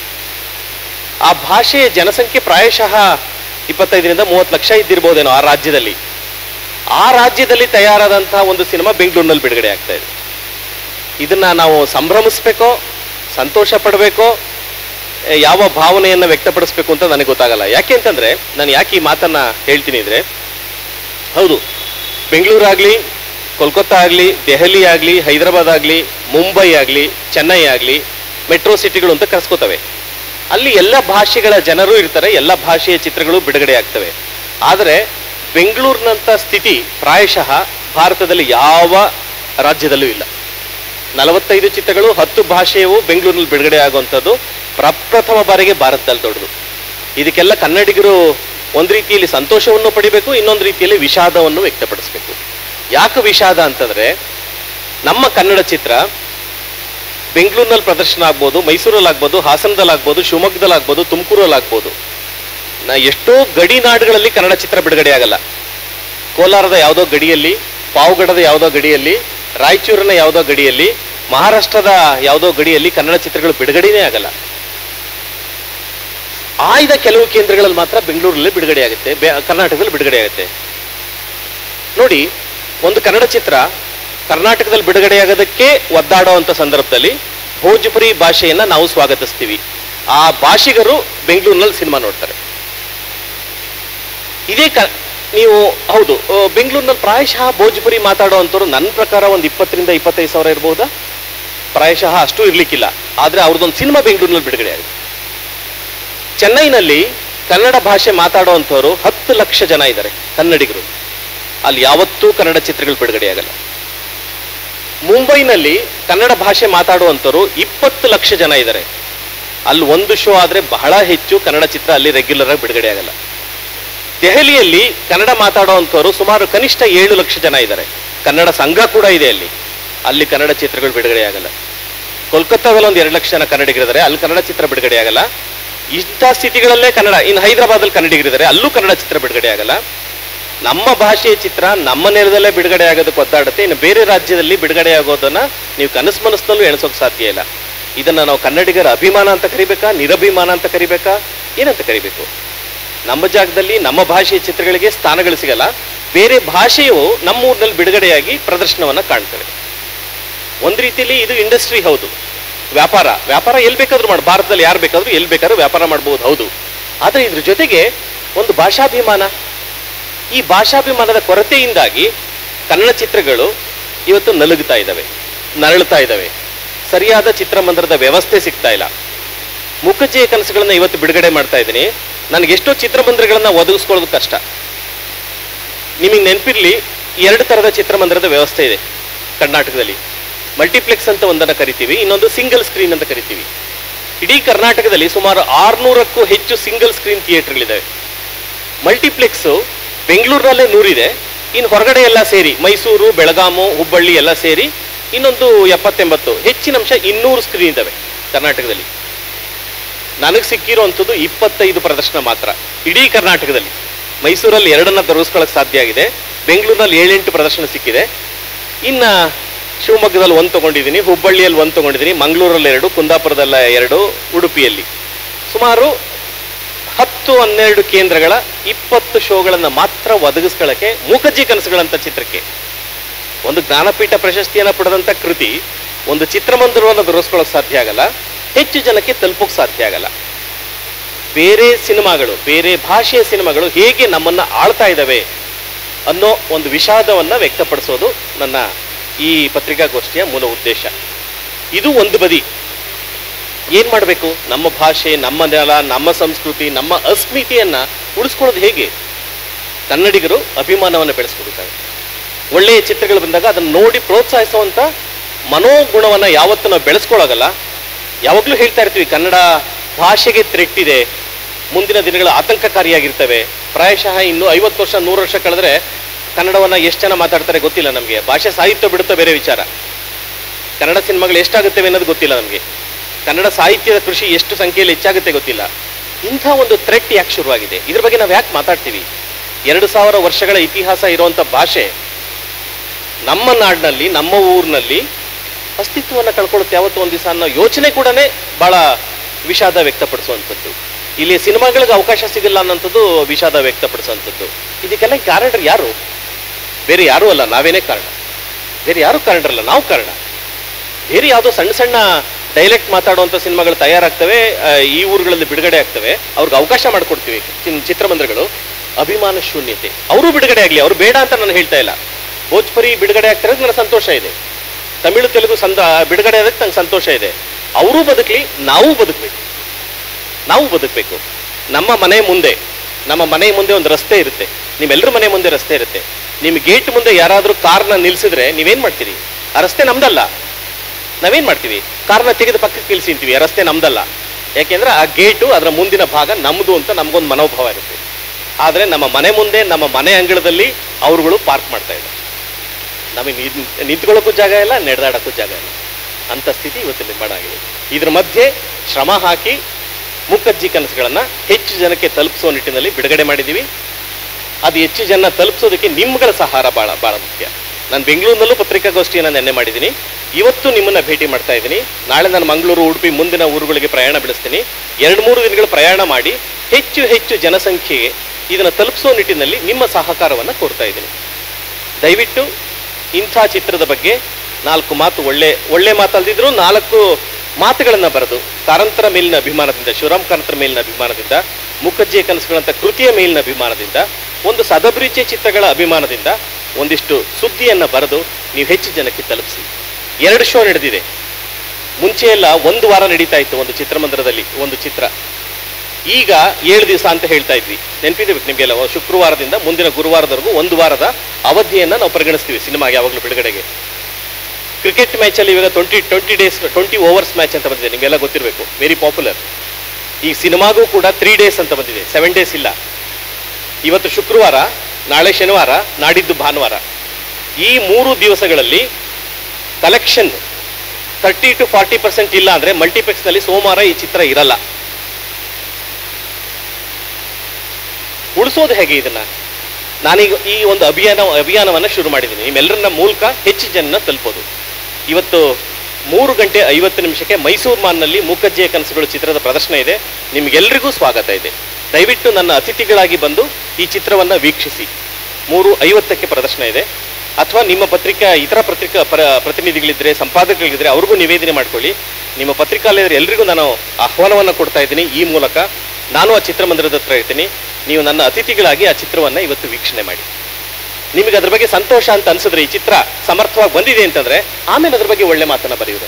Speaker 1: ಆ ಭಾಷೆಯ ಜನಸಂಖ್ಯೆ ಪ್ರಾಯಶಃ ಇಪ್ಪತ್ತೈದರಿಂದ ಮೂವತ್ತು ಲಕ್ಷ ಇದ್ದಿರ್ಬೋದೇನೋ ಆ ರಾಜ್ಯದಲ್ಲಿ ಆ ರಾಜ್ಯದಲ್ಲಿ ತಯಾರಾದಂತಹ ಒಂದು ಸಿನಿಮಾ ಬೆಂಗಳೂರಿನಲ್ಲಿ ಬಿಡುಗಡೆ ಆಗ್ತಾ ಇದೆ ಇದನ್ನ ನಾವು ಸಂಭ್ರಮಿಸ್ಬೇಕೋ ಸಂತೋಷ ಪಡಬೇಕೋ ಎ, ಯಾವ ಭಾವನೆಯನ್ನು ವ್ಯಕ್ತಪಡಿಸ್ಬೇಕು ಅಂತ ನನಗೆ ಗೊತ್ತಾಗಲ್ಲ ಯಾಕೆ ಅಂತಂದ್ರೆ ನಾನು ಯಾಕೆ ಈ ಮಾತನ್ನ ಹೇಳ್ತೀನಿ ಅಂದ್ರೆ ಹೌದು ಬೆಂಗಳೂರಾಗ್ಲಿ ಕೋಲ್ಕತ್ತಾ ಆಗಲಿ ದೆಹಲಿ ಆಗಲಿ ಹೈದರಾಬಾದ್ ಆಗಲಿ ಮುಂಬೈ ಆಗಲಿ ಚೆನ್ನೈ ಆಗಲಿ ಮೆಟ್ರೋ ಸಿಟಿಗಳು ಅಂತ ಕರೆಸ್ಕೋತವೆ ಅಲ್ಲಿ ಎಲ್ಲ ಭಾಷೆಗಳ ಜನರು ಇರ್ತಾರೆ ಎಲ್ಲ ಭಾಷೆಯ ಚಿತ್ರಗಳು ಬಿಡುಗಡೆ ಆಗ್ತವೆ ಆದರೆ ಬೆಂಗಳೂರಿನಂಥ ಸ್ಥಿತಿ ಪ್ರಾಯಶಃ ಭಾರತದಲ್ಲಿ ಯಾವ ರಾಜ್ಯದಲ್ಲೂ ಇಲ್ಲ ನಲವತ್ತೈದು ಚಿತ್ರಗಳು ಹತ್ತು ಭಾಷೆಯವು ಬೆಂಗಳೂರಿನಲ್ಲಿ ಬಿಡುಗಡೆ ಆಗುವಂಥದ್ದು ಪ್ರಪ್ರಥಮ ಬಾರಿಗೆ ಭಾರತದಲ್ಲಿ ದೊಡ್ಡದು ಇದಕ್ಕೆಲ್ಲ ಕನ್ನಡಿಗರು ಒಂದು ರೀತಿಯಲ್ಲಿ ಸಂತೋಷವನ್ನು ಪಡಿಬೇಕು ಇನ್ನೊಂದು ರೀತಿಯಲ್ಲಿ ವಿಷಾದವನ್ನು ವ್ಯಕ್ತಪಡಿಸಬೇಕು ಯಾಕೆ ವಿಷಾದ ಅಂತಂದ್ರೆ ನಮ್ಮ ಕನ್ನಡ ಚಿತ್ರ ಬೆಂಗಳೂರಿನಲ್ಲಿ ಪ್ರದರ್ಶನ ಆಗ್ಬೋದು ಮೈಸೂರಲ್ಲಿ ಆಗ್ಬೋದು ಹಾಸನದಲ್ಲಿ ಆಗ್ಬೋದು ಶಿವಮೊಗ್ಗದಲ್ಲಿ ಆಗ್ಬೋದು ತುಮಕೂರಲ್ಲಿ ಆಗ್ಬೋದು ನಾ ಎಷ್ಟೋ ಗಡಿ ನಾಡುಗಳಲ್ಲಿ ಕನ್ನಡ ಚಿತ್ರ ಬಿಡುಗಡೆ ಆಗಲ್ಲ ಕೋಲಾರದ ಯಾವುದೋ ಗಡಿಯಲ್ಲಿ ಪಾವಗಡದ ಯಾವುದೋ ಗಡಿಯಲ್ಲಿ ರಾಯಚೂರಿನ ಯಾವುದೋ ಗಡಿಯಲ್ಲಿ ಮಹಾರಾಷ್ಟ್ರದ ಯಾವುದೋ ಗಡಿಯಲ್ಲಿ ಕನ್ನಡ ಚಿತ್ರಗಳು ಬಿಡುಗಡೆನೇ ಆಗಲ್ಲ ಆಯ್ದ ಕೆಲವು ಕೇಂದ್ರಗಳಲ್ಲಿ ಮಾತ್ರ ಬೆಂಗಳೂರಲ್ಲಿ ಬಿಡುಗಡೆ ಆಗುತ್ತೆ ಬೆ- ಕರ್ನಾಟಕದಲ್ಲಿ ಬಿಡುಗಡೆ ಆಗುತ್ತೆ ನೋಡಿ ಒಂದು ಕನ್ನಡ ಚಿತ್ರ ಕರ್ನಾಟಕದಲ್ಲಿ ಬಿಡುಗಡೆಯಾಗೋದಕ್ಕೆ ಒದ್ದಾಡುವಂಥ ಸಂದರ್ಭದಲ್ಲಿ ಭೋಜ್ಪುರಿ ಭಾಷೆಯನ್ನ ನಾವು ಸ್ವಾಗತಿಸ್ತೀವಿ ಆ ಭಾಷಿಗರು ಬೆಂಗಳೂರಿನಲ್ಲಿ ಸಿನಿಮಾ ನೋಡ್ತಾರೆ ಇದೇ ಕ ನೀವು ಹೌದು ಆ, ಬೆಂಗಳೂರಿನಲ್ಲಿ ಪ್ರಾಯಶಃ ಭೋಜ್ಪುರಿ ಮಾತಾಡುವಂಥವ್ರು ನನ್ನ ಪ್ರಕಾರ ಒಂದು ಇಪ್ಪತ್ತರಿಂದ ಇಪ್ಪತ್ತೈದು ಸಾವಿರ ಇರ್ಬೋದಾ ಪ್ರಾಯಶಃ ಅಷ್ಟು ಇರ್ಲಿಕ್ಕಿಲ್ಲ ಆದರೆ ಅವ್ರದ್ದೊಂದು ಸಿನಿಮಾ ಬೆಂಗಳೂರಿನಲ್ಲಿ ಬಿಡುಗಡೆ ಆಗಿದೆ ಚೆನ್ನೈನಲ್ಲಿ ಕನ್ನಡ ಭಾಷೆ ಮಾತಾಡುವಂಥವ್ರು ಹತ್ತು ಲಕ್ಷ ಜನ ಇದ್ದಾರೆ ಕನ್ನಡಿಗರು ಅಲ್ಲಿ ಯಾವತ್ತೂ ಕನ್ನಡ ಚಿತ್ರಗಳು ಬಿಡುಗಡೆ ಆಗಲ್ಲ ಮುಂಬೈನಲ್ಲಿ ಕನ್ನಡ ಭಾಷೆ ಮಾತಾಡುವಂಥವ್ರು ಇಪ್ಪತ್ತು ಲಕ್ಷ ಜನ ಇದ್ದಾರೆ ಅಲ್ಲಿ ಒಂದು ಶೋ ಆದ್ರೆ ಬಹಳ ಹೆಚ್ಚು ಕನ್ನಡ ಚಿತ್ರ ಅಲ್ಲಿ ರೆಗ್ಯುಲರ್ ಆಗಿ ಬಿಡುಗಡೆ ಆಗಲ್ಲ ದೆಹಲಿಯಲ್ಲಿ ಕನ್ನಡ ಮಾತಾಡುವಂಥವ್ರು ಸುಮಾರು ಕನಿಷ್ಠ ಏಳು ಲಕ್ಷ ಜನ ಇದ್ದಾರೆ ಕನ್ನಡ ಸಂಘ ಕೂಡ ಇದೆ ಅಲ್ಲಿ ಅಲ್ಲಿ ಕನ್ನಡ ಚಿತ್ರಗಳು ಬಿಡುಗಡೆ ಆಗಲ್ಲ ಕೋಲ್ಕತ್ತಾದಲ್ಲಿ ಒಂದು ಎರಡು ಲಕ್ಷ ಜನ ಕನ್ನಡಿಗರಿದ್ದಾರೆ ಅಲ್ಲಿ ಕನ್ನಡ ಚಿತ್ರ ಬಿಡುಗಡೆ ಆಗಲ್ಲ ಇಂಥ ಸ್ಥಿತಿಗಳಲ್ಲೇ ಕನ್ನಡ ಇನ್ನು ಹೈದರಾಬಾದಲ್ಲಿ ಕನ್ನಡಿಗರಿದ್ದಾರೆ ಅಲ್ಲೂ ಕನ್ನಡ ಚಿತ್ರ ಬಿಡುಗಡೆ ಆಗಲ್ಲ ನಮ್ಮ ಭಾಷೆಯ ಚಿತ್ರ ನಮ್ಮ ನೆಲದಲ್ಲೇ ಬಿಡುಗಡೆ ಆಗೋದಕ್ಕೆ ಒದ್ದಾಡುತ್ತೆ ಇನ್ನು ಬೇರೆ ರಾಜ್ಯದಲ್ಲಿ ಬಿಡುಗಡೆ ಆಗೋದನ್ನ ನೀವು ಕನಸು ಮನಸ್ಸಿನಲ್ಲೂ ಎಣಿಸೋಕೆ ಸಾಧ್ಯ ಇಲ್ಲ ಇದನ್ನ ನಾವು ಕನ್ನಡಿಗರ ಅಭಿಮಾನ ಅಂತ ಕರಿಬೇಕಾ ನಿರಭಿಮಾನ ಅಂತ ಕರಿಬೇಕಾ ಏನಂತ ಕರಿಬೇಕು ನಮ್ಮ ಜಾಗದಲ್ಲಿ ನಮ್ಮ ಭಾಷೆಯ ಚಿತ್ರಗಳಿಗೆ ಸ್ಥಾನಗಳು ಸಿಗಲ್ಲ ಬೇರೆ ಭಾಷೆಯು ನಮ್ಮ ಊರಿನಲ್ಲಿ ಬಿಡುಗಡೆಯಾಗಿ ಪ್ರದರ್ಶನವನ್ನ ಕಾಣ್ತವೆ ಒಂದು ರೀತಿಯಲ್ಲಿ ಇದು ಇಂಡಸ್ಟ್ರಿ ಹೌದು ವ್ಯಾಪಾರ ವ್ಯಾಪಾರ ಎಲ್ಲಿ ಬೇಕಾದ್ರೂ ಮಾಡಿ ಭಾರತದಲ್ಲಿ ಯಾರು ಬೇಕಾದ್ರೂ ಎಲ್ಲಿ ಬೇಕಾದ್ರೂ ವ್ಯಾಪಾರ ಮಾಡ್ಬೋದು ಹೌದು ಆದರೆ ಇದ್ರ ಜೊತೆಗೆ ಒಂದು ಭಾಷಾಭಿಮಾನ ಈ ಭಾಷಾಭಿಮಾನದ ಕೊರತೆಯಿಂದಾಗಿ ಕನ್ನಡ ಚಿತ್ರಗಳು ಇವತ್ತು ನಲುಗುತ್ತಾ ಇದ್ದಾವೆ ನರಳುತ್ತಾ ಇದ್ದಾವೆ ಸರಿಯಾದ ಚಿತ್ರಮಂದಿರದ ವ್ಯವಸ್ಥೆ ಸಿಗ್ತಾ ಇಲ್ಲ ಮುಖಜ್ಜಿಯ ಕನಸುಗಳನ್ನ ಇವತ್ತು ಬಿಡುಗಡೆ ಮಾಡ್ತಾ ಇದ್ದೀನಿ ನನಗೆ ಎಷ್ಟೋ ಚಿತ್ರಮಂದಿರಗಳನ್ನ ಒದಗಿಸ್ಕೊಳ್ಳೋದು ಕಷ್ಟ ನಿಮಗೆ ನೆನಪಿರ್ಲಿ ಎರಡು ತರದ ಚಿತ್ರಮಂದಿರದ ವ್ಯವಸ್ಥೆ ಇದೆ ಕರ್ನಾಟಕದಲ್ಲಿ ಮಲ್ಟಿಪ್ಲೆಕ್ಸ್ ಅಂತ ಒಂದನ್ನು ಕರಿತೀವಿ ಇನ್ನೊಂದು ಸಿಂಗಲ್ ಸ್ಕ್ರೀನ್ ಅಂತ ಕರಿತೀವಿ ಇಡೀ ಕರ್ನಾಟಕದಲ್ಲಿ ಸುಮಾರು ಆರ್ನೂರಕ್ಕೂ ಹೆಚ್ಚು ಸಿಂಗಲ್ ಸ್ಕ್ರೀನ್ ಥಿಯೇಟರ್ಗಳಿದ್ದಾವೆ ಮಲ್ಟಿಪ್ಲೆಕ್ಸು ಬೆಂಗಳೂರಿನಲ್ಲೇ ನೂರಿದೆ ಇನ್ನು ಹೊರಗಡೆ ಎಲ್ಲ ಸೇರಿ ಮೈಸೂರು ಬೆಳಗಾಮು ಹುಬ್ಬಳ್ಳಿ ಎಲ್ಲ ಸೇರಿ ಇನ್ನೊಂದು ಎಪ್ಪತ್ತೆಂಬತ್ತು ಹೆಚ್ಚಿನ ಅಂಶ ಇನ್ನೂರು ಸ್ಕ್ರೀನ್ ಇದ್ದಾವೆ ಕರ್ನಾಟಕದಲ್ಲಿ ನನಗೆ ಸಿಕ್ಕಿರುವಂಥದ್ದು ಇಪ್ಪತ್ತೈದು ಪ್ರದರ್ಶನ ಮಾತ್ರ ಇಡೀ ಕರ್ನಾಟಕದಲ್ಲಿ ಮೈಸೂರಲ್ಲಿ ಎರಡನ್ನ ತರಿಸ್ಕೊಳ್ಳೋಕೆ ಸಾಧ್ಯ ಆಗಿದೆ ಬೆಂಗಳೂರಿನಲ್ಲಿ ಏಳೆಂಟು ಪ್ರದರ್ಶನ ಸಿಕ್ಕಿದೆ ಇನ್ನ ಶಿವಮೊಗ್ಗದಲ್ಲಿ ಒಂದು ತಗೊಂಡಿದ್ದೀನಿ ಹುಬ್ಬಳ್ಳಿಯಲ್ಲಿ ಒಂದು ತಗೊಂಡಿದ್ದೀನಿ ಮಂಗಳೂರಲ್ಲಿ ಎರಡು ಕುಂದಾಪುರದಲ್ಲ ಎರಡು ಉಡುಪಿಯಲ್ಲಿ ಸುಮಾರು ಹತ್ತು ಹನ್ನೆರಡು ಕೇಂದ್ರಗಳ ಇಪ್ಪತ್ತು ಶೋಗಳನ್ನು ಮಾತ್ರ ಒದಗಿಸ್ಕೊಳ್ಳೋಕ್ಕೆ ಮೂಕಜ್ಜಿ ಕನಸುಗಳಂತ ಚಿತ್ರಕ್ಕೆ ಒಂದು ಜ್ಞಾನಪೀಠ ಪ್ರಶಸ್ತಿಯನ್ನು ಪಡೆದಂಥ ಕೃತಿ ಒಂದು ಚಿತ್ರಮಂದಿರವನ್ನು ದೊರಕಿಸ್ಕೊಳ್ಳೋಕೆ ಸಾಧ್ಯ ಆಗಲ್ಲ ಹೆಚ್ಚು ಜನಕ್ಕೆ ತಲುಪೋಕೆ ಸಾಧ್ಯ ಆಗಲ್ಲ ಬೇರೆ ಸಿನಿಮಾಗಳು ಬೇರೆ ಭಾಷೆಯ ಸಿನಿಮಾಗಳು ಹೇಗೆ ನಮ್ಮನ್ನ ಆಳ್ತಾ ಇದ್ದಾವೆ ಅನ್ನೋ ಒಂದು ವಿಷಾದವನ್ನ ವ್ಯಕ್ತಪಡಿಸೋದು ನನ್ನ ಈ ಪತ್ರಿಕಾಗೋಷ್ಠಿಯ ಮೂಲ ಉದ್ದೇಶ ಇದು ಒಂದು ಬದಿ ಏನ್ ಮಾಡಬೇಕು ನಮ್ಮ ಭಾಷೆ ನಮ್ಮ ನೆಲ ನಮ್ಮ ಸಂಸ್ಕೃತಿ ನಮ್ಮ ಅಸ್ಮಿತೆಯನ್ನ ಉಳಿಸ್ಕೊಳ್ಳೋದು ಹೇಗೆ ಕನ್ನಡಿಗರು ಅಭಿಮಾನವನ್ನು ಬೆಳೆಸ್ಕೊಳ್ತಾರೆ ಒಳ್ಳೆಯ ಚಿತ್ರಗಳು ಬಂದಾಗ ಅದನ್ನು ನೋಡಿ ಪ್ರೋತ್ಸಾಹಿಸುವಂತ ಮನೋಗುಣವನ್ನ ಯಾವತ್ತೂ ನಾವು ಬೆಳೆಸ್ಕೊಳ್ಳೋಗಲ್ಲ ಯಾವಾಗಲೂ ಹೇಳ್ತಾ ಇರ್ತೀವಿ ಕನ್ನಡ ಭಾಷೆಗೆ ಥ್ರೆಟ್ ಇದೆ ಮುಂದಿನ ದಿನಗಳು ಆತಂಕಕಾರಿಯಾಗಿರ್ತವೆ ಪ್ರಾಯಶಃ ಇನ್ನು ಐವತ್ತು ವರ್ಷ ನೂರು ವರ್ಷ ಕಳೆದ್ರೆ ಕನ್ನಡವನ್ನ ಎಷ್ಟು ಜನ ಮಾತಾಡ್ತಾರೆ ಗೊತ್ತಿಲ್ಲ ನಮಗೆ ಭಾಷೆ ಸಾಹಿತ್ಯ ಬಿಡುತ್ತೋ ಬೇರೆ ವಿಚಾರ ಕನ್ನಡ ಸಿನಿಮಾಗಳು ಎಷ್ಟಾಗುತ್ತವೆ ಅನ್ನೋದು ಗೊತ್ತಿಲ್ಲ ನಮಗೆ ಕನ್ನಡ ಸಾಹಿತ್ಯದ ಕೃಷಿ ಎಷ್ಟು ಸಂಖ್ಯೆಯಲ್ಲಿ ಹೆಚ್ಚಾಗುತ್ತೆ ಗೊತ್ತಿಲ್ಲ ಇಂಥ ಒಂದು ಥ್ರೆಟ್ ಯಾಕೆ ಶುರುವಾಗಿದೆ ಇದ್ರ ಬಗ್ಗೆ ನಾವು ಯಾಕೆ ಮಾತಾಡ್ತೀವಿ ಎರಡು ಸಾವಿರ ವರ್ಷಗಳ ಇತಿಹಾಸ ಇರುವಂಥ ಭಾಷೆ ನಮ್ಮ ನಾಡಿನಲ್ಲಿ ನಮ್ಮ ಊರಿನಲ್ಲಿ ಅಸ್ತಿತ್ವವನ್ನು ಕಳ್ಕೊಳ್ಳುತ್ತೆ ಯಾವತ್ತೂ ಒಂದು ದಿವಸ ಅನ್ನೋ ಯೋಚನೆ ಕೂಡ ಬಹಳ ವಿಷಾದ ವ್ಯಕ್ತಪಡಿಸುವಂಥದ್ದು ಇಲ್ಲಿ ಸಿನಿಮಾಗಳಿಗೆ ಅವಕಾಶ ಸಿಗಲ್ಲ ಅನ್ನೋಂಥದ್ದು ವಿಷಾದ ವ್ಯಕ್ತಪಡಿಸುವಂಥದ್ದು ಇದಕ್ಕೆಲ್ಲ ಕಾರಣರು ಯಾರು ಬೇರೆ ಯಾರೂ ಅಲ್ಲ ನಾವೇನೇ ಕಾರಣ ಬೇರೆ ಯಾರು ಕಾರಣರಲ್ಲ ನಾವು ಕಾರಣ ಬೇರೆ ಯಾವುದೋ ಸಣ್ಣ ಸಣ್ಣ ಡೈಲೆಕ್ಟ್ ಮಾತಾಡುವಂಥ ಸಿನಿಮಾಗಳು ತಯಾರಾಗ್ತವೆ ಆ, ಈ ಊರುಗಳಲ್ಲಿ ಬಿಡುಗಡೆ ಆಗ್ತವೆ ಅವ್ರಿಗೆ ಅವಕಾಶ ಮಾಡಿಕೊಡ್ತೀವಿ ಚಿನ್- ಚಿತ್ರಮಂದಿರಗಳು ಅಭಿಮಾನ ಶೂನ್ಯತೆ ಅವರು ಬಿಡುಗಡೆ ಆಗಲಿ ಅವ್ರು ಬೇಡ ಅಂತ ನಾನು ಹೇಳ್ತಾ ಇಲ್ಲ ಭೋಜ್ಪುರಿ ಬಿಡುಗಡೆ ಆಗ್ತಿರೋದು ನನಗೆ ಸಂತೋಷ ಇದೆ ತಮಿಳು ತೆಲುಗು ಸಂದ ಬಿಡುಗಡೆ ಆದಕ್ಕೆ ನಂಗೆ ಸಂತೋಷ ಇದೆ ಅವರೂ ಬದುಕಲಿ ನಾವು ಬದುಕಬೇಕು ನಾವು ಬದುಕಬೇಕು ನಮ್ಮ ಮನೆ ಮುಂದೆ ನಮ್ಮ ಮನೆ ಮುಂದೆ ಒಂದು ರಸ್ತೆ ಇರುತ್ತೆ ನಿಮ್ಮೆಲ್ಲರ ಮನೆ ಮುಂದೆ ರಸ್ತೆ ಇರುತ್ತೆ ನಿಮ್ಮ ಗೇಟ್ ಮುಂದೆ ಯಾರಾದರೂ ಕಾರ್ನ ನಿಲ್ಸಿದ್ರೆ ನೀವೇನ್ ಮಾಡ್ತೀರಿ ಆ ರಸ್ತೆ ನಮ್ದಲ್ಲ ನಾವೇನ್ ಮಾಡ್ತೀವಿ ಕಾರ್ನ ತೆಗೆದು ಪಕ್ಕಕ್ಕೆ ನಿಲ್ಸಿಂತೀವಿ ಆ ರಸ್ತೆ ನಮ್ದಲ್ಲ ಯಾಕೆಂದ್ರೆ ಆ ಗೇಟು ಅದರ ಮುಂದಿನ ಭಾಗ ನಮ್ದು ಅಂತ ನಮಗೊಂದು ಮನೋಭಾವ ಇರುತ್ತೆ ಆದರೆ ನಮ್ಮ ಮನೆ ಮುಂದೆ ನಮ್ಮ ಮನೆ ಅಂಗಳದಲ್ಲಿ ಅವರುಗಳು ಪಾರ್ಕ್ ಮಾಡ್ತಾ ಇದ್ದಾರೆ ನಮಗೆ ನಿಂತ್- ನಿಂತ್ಕೊಳ್ಳೋಕ್ಕೂ ಜಾಗ ಇಲ್ಲ ನಡೆದಾಡೋಕ್ಕೂ ಜಾಗ ಇಲ್ಲ ಅಂತ ಸ್ಥಿತಿ ಇವತ್ತು ನಿರ್ಮಾಣ ಆಗಿದೆ ಇದ್ರ ಮಧ್ಯೆ ಶ್ರಮ ಹಾಕಿ ಮುಖಜ್ಜಿ ಕನಸುಗಳನ್ನ ಹೆಚ್ಚು ಜನಕ್ಕೆ ತಲುಪಿಸುವ ನಿಟ್ಟಿನಲ್ಲಿ ಬಿಡುಗಡೆ ಮಾಡಿದ್ದೀವಿ ಅದು ಹೆಚ್ಚು ಜನ ತಲುಪಿಸೋದಕ್ಕೆ ನಿಮ್ಗಳ ಸಹಾರ ಬಹಳ ಬಹಳ ಮುಖ್ಯ ನಾನು ಬೆಂಗಳೂರಿನಲ್ಲೂ ಪತ್ರಿಕಾಗೋಷ್ಠಿಯನ್ನು ನೆನ್ನೆ ಮಾಡಿದ್ದೀನಿ ಇವತ್ತು ನಿಮ್ಮನ್ನ ಭೇಟಿ ಮಾಡ್ತಾ ಇದ್ದೀನಿ ನಾಳೆ ನಾನು ಮಂಗಳೂರು ಉಡುಪಿ ಮುಂದಿನ ಊರುಗಳಿಗೆ ಪ್ರಯಾಣ ಬೆಳೆಸ್ತೀನಿ ಎರಡು ಮೂರು ದಿನಗಳು ಪ್ರಯಾಣ ಮಾಡಿ ಹೆಚ್ಚು ಹೆಚ್ಚು ಜನಸಂಖ್ಯೆಗೆ ಇದನ್ನು ತಲುಪಿಸೋ ನಿಟ್ಟಿನಲ್ಲಿ ನಿಮ್ಮ ಸಹಕಾರವನ್ನು ಕೋರ್ತಾ ಇದ್ದೀನಿ ದಯವಿಟ್ಟು ಇಂಥ ಚಿತ್ರದ ಬಗ್ಗೆ ನಾಲ್ಕು ಮಾತು ಒಳ್ಳೆ ಒಳ್ಳೆ ಮಾತಲ್ದಿದ್ರು ನಾಲ್ಕು ಮಾತುಗಳನ್ನ ಬರೆದು ಕಾರಂತರ ಮೇಲಿನ ಅಭಿಮಾನದಿಂದ ಶಿವರಾಮ್ ಕಾರಂತರ ಮೇಲಿನ ಅಭಿಮಾನದಿಂದ ಮುಖಜ್ಜಿಯ ಕನಸುಗಳಂತ ಕೃತಿಯ ಮೇಲಿನ ಅಭಿಮಾನದಿಂದ ಒಂದು ಸದಭಿರುಚಿಯ ಚಿತ್ರಗಳ ಅಭಿಮಾನದಿಂದ ಒಂದಿಷ್ಟು ಸುದ್ದಿಯನ್ನ ಬರೆದು ನೀವು ಹೆಚ್ಚು ಜನಕ್ಕೆ ತಲುಪಿಸಿ ಎರಡು ಶೋ ನಡೆದಿದೆ ಮುಂಚೆ ಎಲ್ಲ ಒಂದು ವಾರ ನಡೀತಾ ಇತ್ತು ಒಂದು ಚಿತ್ರಮಂದಿರದಲ್ಲಿ ಒಂದು ಚಿತ್ರ ಈಗ ಏಳು ದಿವಸ ಅಂತ ಹೇಳ್ತಾ ಇದ್ವಿ ನೆನಪಿರ್ಬೇಕು ನಿಮಗೆಲ್ಲ ಶುಕ್ರವಾರದಿಂದ ಮುಂದಿನ ಗುರುವಾರದವರೆಗೂ ಒಂದು ವಾರದ ಅವಧಿಯನ್ನ ನಾವು ಪರಿಗಣಿಸ್ತೀವಿ ಸಿನಿಮಾಗೆ ಯಾವಾಗಲೂ ಬಿಡುಗಡೆಗೆ ಕ್ರಿಕೆಟ್ ಮ್ಯಾಚಲ್ಲಿ ಇವಾಗ twenty twenty days twenty overs match ಅಂತ ಬಂದಿದೆ ನಿಮಗೆಲ್ಲ ಗೊತ್ತಿರಬೇಕು ವೆರಿ ಪಾಪ್ಯುಲರ್ ಈ ಸಿನಿಮಾಗೂ ಕೂಡ ತ್ರೀ ಡೇಸ್ ಅಂತ ಬಂದಿದೆ ಸೆವೆನ್ ಡೇಸ್ ಇಲ್ಲ ಇವತ್ತು ಶುಕ್ರವಾರ ನಾಳೆ ಶನಿವಾರ ನಾಡಿದ್ದು ಭಾನುವಾರ ಈ ಮೂರು ದಿವಸಗಳಲ್ಲಿ collection thirty to forty percent ಇಲ್ಲ ಅಂದ್ರೆ ಮಲ್ಟಿಪ್ಲೆಕ್ಸ್ನಲ್ಲಿ ಸೋಮವಾರ ಈ ಚಿತ್ರ ಇರಲ್ಲ ಉಳಿಸೋದು ಹೇಗೆ ಇದನ್ನ ನಾನೀಗ ಈ ಒಂದು ಅಭಿಯಾನ ಅಭಿಯಾನವನ್ನು ಶುರು ಮಾಡಿದ್ದೀನಿ ನಿಮ್ಮೆಲ್ಲರನ್ನ ಮೂಲಕ ಹೆಚ್ಚು ಜನನ ತಲುಪೋದು ಇವತ್ತು ಮೂರು ಗಂಟೆ ಐವತ್ತು ನಿಮಿಷಕ್ಕೆ ಮೈಸೂರು ಮಾನ್ನಲ್ಲಿ ಮೂಕಜ್ಜಿಯ ಕನಸುಗಳು ಚಿತ್ರದ ಪ್ರದರ್ಶನ ಇದೆ ನಿಮ್ಗೆಲ್ರಿಗೂ ಸ್ವಾಗತ ಇದೆ ದಯವಿಟ್ಟು ನನ್ನ ಅತಿಥಿಗಳಾಗಿ ಬಂದು ಈ ಚಿತ್ರವನ್ನು ವೀಕ್ಷಿಸಿ ಮೂರು ಐವತ್ತಕ್ಕೆ ಪ್ರದರ್ಶನ ಇದೆ ಅಥವಾ ನಿಮ್ಮ ಪತ್ರಿಕಾ ಇತರ ಪತ್ರಿಕಾ ಪರ ಪ್ರತಿನಿಧಿಗಳಿದ್ರೆ ಸಂಪಾದಕಗಳಿದ್ರೆ ಅವ್ರಿಗೂ ನಿವೇದನೆ ಮಾಡ್ಕೊಳ್ಳಿ ನಿಮ್ಮ ಪತ್ರಿಕಾಲಯದ ಎಲ್ರಿಗೂ ನಾನು ಆಹ್ವಾನವನ್ನು ಕೊಡ್ತಾ ಇದ್ದೀನಿ ಈ ಮೂಲಕ ನಾನು ಆ ಚಿತ್ರಮಂದಿರದ ಹತ್ರ ಇರ್ತೀನಿ ನೀವು ನನ್ನ ಅತಿಥಿಗಳಾಗಿ ಆ ಚಿತ್ರವನ್ನು ಇವತ್ತು ವೀಕ್ಷಣೆ ಮಾಡಿ ನಿಮಗೆ ಅದ್ರ ಬಗ್ಗೆ ಸಂತೋಷ ಅಂತ ಅನ್ಸಿದ್ರೆ ಈ ಚಿತ್ರ ಸಮರ್ಥವಾಗಿ ಬಂದಿದೆ ಅಂತಂದ್ರೆ ಆಮೇಲೆ ಅದ್ರ ಬಗ್ಗೆ ಒಳ್ಳೆ ಮಾತನ್ನ ಬರೆಯುವುದು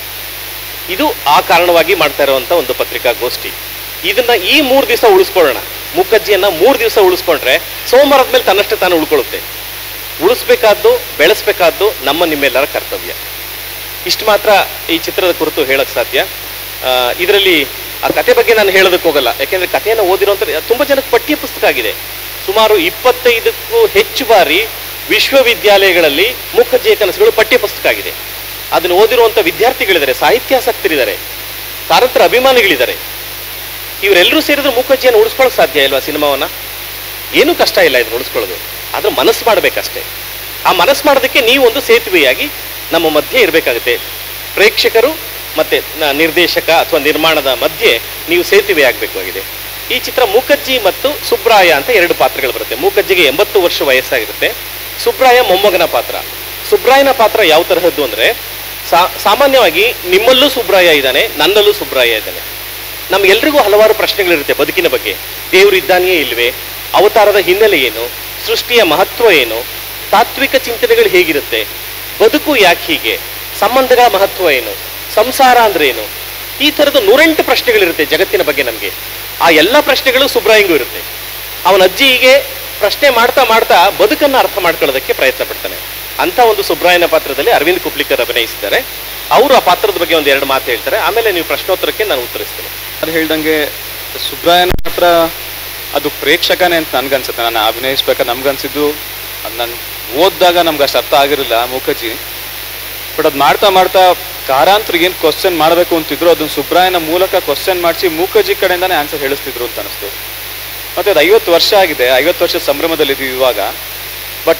Speaker 1: ಇದು ಆ ಕಾರಣವಾಗಿ ಮಾಡ್ತಾ ಇರುವಂತ ಒಂದು ಪತ್ರಿಕಾಗೋಷ್ಠಿ ಇದನ್ನ ಈ ಮೂರು ದಿವಸ ಉಳಿಸ್ಕೊಳ್ಳೋಣ ಮುಖಜ್ಜಿಯನ್ನ ಮೂರು ದಿವಸ ಉಳಿಸ್ಕೊಂಡ್ರೆ ಸೋಮವಾರದ ಮೇಲೆ ತನ್ನಷ್ಟೇ ತಾನು ಉಳ್ಕೊಳ್ಳುತ್ತೆ ಉಳಿಸ್ಬೇಕಾದ್ದು ಬೆಳೆಸ್ಬೇಕಾದ್ದು ನಮ್ಮ ನಿಮ್ಮೆಲ್ಲರ ಕರ್ತವ್ಯ ಇಷ್ಟು ಮಾತ್ರ ಈ ಚಿತ್ರದ ಕುರಿತು ಹೇಳಕ್ ಸಾಧ್ಯ ಇದರಲ್ಲಿ ಆ ಕತೆ ಬಗ್ಗೆ ನಾನು ಹೇಳೋದಕ್ಕೆ ಹೋಗಲ್ಲ ಯಾಕೆಂದ್ರೆ ಕಥೆಯನ್ನು ಓದಿರುವಂತ ತುಂಬಾ ಜನಕ್ಕೆ ಪಠ್ಯ ಪುಸ್ತಕ ಆಗಿದೆ ಸುಮಾರು ಇಪ್ಪತ್ತೈದಕ್ಕೂ ಹೆಚ್ಚು ಬಾರಿ ವಿಶ್ವವಿದ್ಯಾಲಯಗಳಲ್ಲಿ ಮುಖಜ್ಜಿಯ ಕನಸುಗಳು ಪಠ್ಯ ಪುಸ್ತಕ ಆಗಿದೆ ಅದನ್ನು ಓದಿರುವಂತ ವಿದ್ಯಾರ್ಥಿಗಳಿದ್ದಾರೆ ಸಾಹಿತ್ಯಾಸಕ್ತರಿದ್ದಾರೆ ಕಾರಂತರ ಅಭಿಮಾನಿಗಳಿದ್ದಾರೆ ಇವರೆಲ್ಲರೂ ಸೇರಿದ್ರೆ ಮೂಕಜ್ಜಿಯನ್ನು ಉಳಿಸ್ಕೊಳ್ಳೋಕೆ ಸಾಧ್ಯ ಇಲ್ವಾ ಸಿನಿಮಾವನ್ನ ಏನೂ ಕಷ್ಟ ಇಲ್ಲ ಇದನ್ನ ಉಳಿಸ್ಕೊಳ್ಳೋದು ಆದ್ರೆ ಮನಸ್ಸು ಮಾಡಬೇಕಷ್ಟೇ ಆ ಮನಸ್ಸು ಮಾಡೋದಕ್ಕೆ ನೀವು ಒಂದು ಸೇತುವೆಯಾಗಿ ನಮ್ಮ ಮಧ್ಯೆ ಇರಬೇಕಾಗುತ್ತೆ ಪ್ರೇಕ್ಷಕರು ಮತ್ತೆ ನ- ನಿರ್ದೇಶಕ ಅಥವಾ ನಿರ್ಮಾಣದ ಮಧ್ಯೆ ನೀವು ಸೇತುವೆ ಆಗಬೇಕಾಗಿದೆ ಈ ಚಿತ್ರ ಮೂಕಜ್ಜಿ ಮತ್ತು ಸುಬ್ರಾಯ ಅಂತ ಎರಡು ಪಾತ್ರಗಳು ಬರುತ್ತೆ ಮೂಕಜ್ಜಿಗೆ ಎಂಬತ್ತು ವರ್ಷ ವಯಸ್ಸಾಗಿರುತ್ತೆ ಸುಬ್ರಾಯ ಮೊಮ್ಮಗನ ಪಾತ್ರ ಸುಬ್ರಾಯನ ಪಾತ್ರ ಯಾವ ತರಹದ್ದು ಅಂದ್ರೆ ಸಾ- ಸಾಮಾನ್ಯವಾಗಿ ನಿಮ್ಮಲ್ಲೂ ಸುಬ್ರಾಯ ಇದ್ದಾನೆ ನನ್ನಲ್ಲೂ ಸುಬ್ರಾಯ ಇದ್ದಾನೆ ನಮ್ಗೆಲ್ರಿಗೂ ಹಲವಾರು ಪ್ರಶ್ನೆಗಳಿರುತ್ತೆ ಬದುಕಿನ ಬಗ್ಗೆ ದೇವರು ಇದ್ದಾನೆಯೇ ಇಲ್ವೇ ಅವತಾರದ ಹಿನ್ನೆಲೆ ಏನು ಸೃಷ್ಟಿಯ ಮಹತ್ವ ಏನು ತಾತ್ವಿಕ ಚಿಂತನೆಗಳು ಹೇಗಿರುತ್ತೆ ಬದುಕು ಯಾಕೆ ಹೀಗೆ ಸಂಬಂಧಗಳ ಮಹತ್ವ ಏನು ಸಂಸಾರ ಅಂದ್ರೆ ಏನು ಈ ಥರದ ನೂರೆಂಟು ಪ್ರಶ್ನೆಗಳಿರುತ್ತೆ ಜಗತ್ತಿನ ಬಗ್ಗೆ ನಮಗೆ ಆ ಎಲ್ಲ ಪ್ರಶ್ನೆಗಳು ಸುಬ್ರಾಯಂಗೂ ಇರುತ್ತೆ ಅವನ ಅಜ್ಜಿಗೆ ಪ್ರಶ್ನೆ ಮಾಡ್ತಾ ಮಾಡ್ತಾ ಬದುಕನ್ನ ಅರ್ಥ ಮಾಡ್ಕೊಳ್ಳೋದಕ್ಕೆ ಪ್ರಯತ್ನ ಪಡ್ತಾನೆ ಅಂತ ಒಂದು ಸುಬ್ರಾಯನ ಪಾತ್ರದಲ್ಲಿ ಅರವಿಂದ್ ಕುಪ್ಲಿಕರ್ ಅಭಿನಯಿಸಿದ್ದಾರೆ ಅವರು ಆ ಪಾತ್ರದ ಬಗ್ಗೆ ಒಂದು ಎರಡು ಮಾತು ಹೇಳ್ತಾರೆ ಆಮೇಲೆ ನೀವು ಪ್ರಶ್ನೋತ್ತರಕ್ಕೆ ನಾನು ಉತ್ತರಿಸ್ತೇನೆ
Speaker 2: ಅದು ಹೇಳ್ದಂಗೆ ಸುಬ್ರಾಯನ ಪಾತ್ರ ಅದು ಪ್ರೇಕ್ಷಕನೇ ಅಂತ ನನ್ಗನ್ಸುತ್ತೆ ನಾನು ಅಭಿನಯಿಸ್ಬೇಕಾದ್ರೆ ನಮ್ಗನ್ಸಿದ್ದು ಅದು ನಾನು ಓದಿದಾಗ ನಮ್ಗೆ ಅಷ್ಟು ಅರ್ಥ ಆಗಿರಲಿಲ್ಲ ಮೂಕಜ್ಜಿ ಬಟ್ ಅದು ಮಾಡ್ತಾ ಮಾಡ್ತಾ ಕಾರಾಂತರಿಗೆ ಏನು ಕ್ವಶನ್ ಮಾಡಬೇಕು ಅಂತಿದ್ರು ಅದನ್ನ ಸುಬ್ರಾಯನ ಮೂಲಕ ಕ್ವಶನ್ ಮಾಡಿಸಿ ಮೂಕಜ್ಜಿ ಕಡೆಯಿಂದಾನೇ ಆನ್ಸರ್ ಹೇಳಿಸ್ತಿದ್ರು ಅಂತ ಅನಿಸ್ತು ಮತ್ತೆ ಅದು ಐವತ್ತು ವರ್ಷ ಆಗಿದೆ ಐವತ್ತು ವರ್ಷದ ಸಂಭ್ರಮದಲ್ಲಿ ಇದೀವಿ ಇವಾಗ ಬಟ್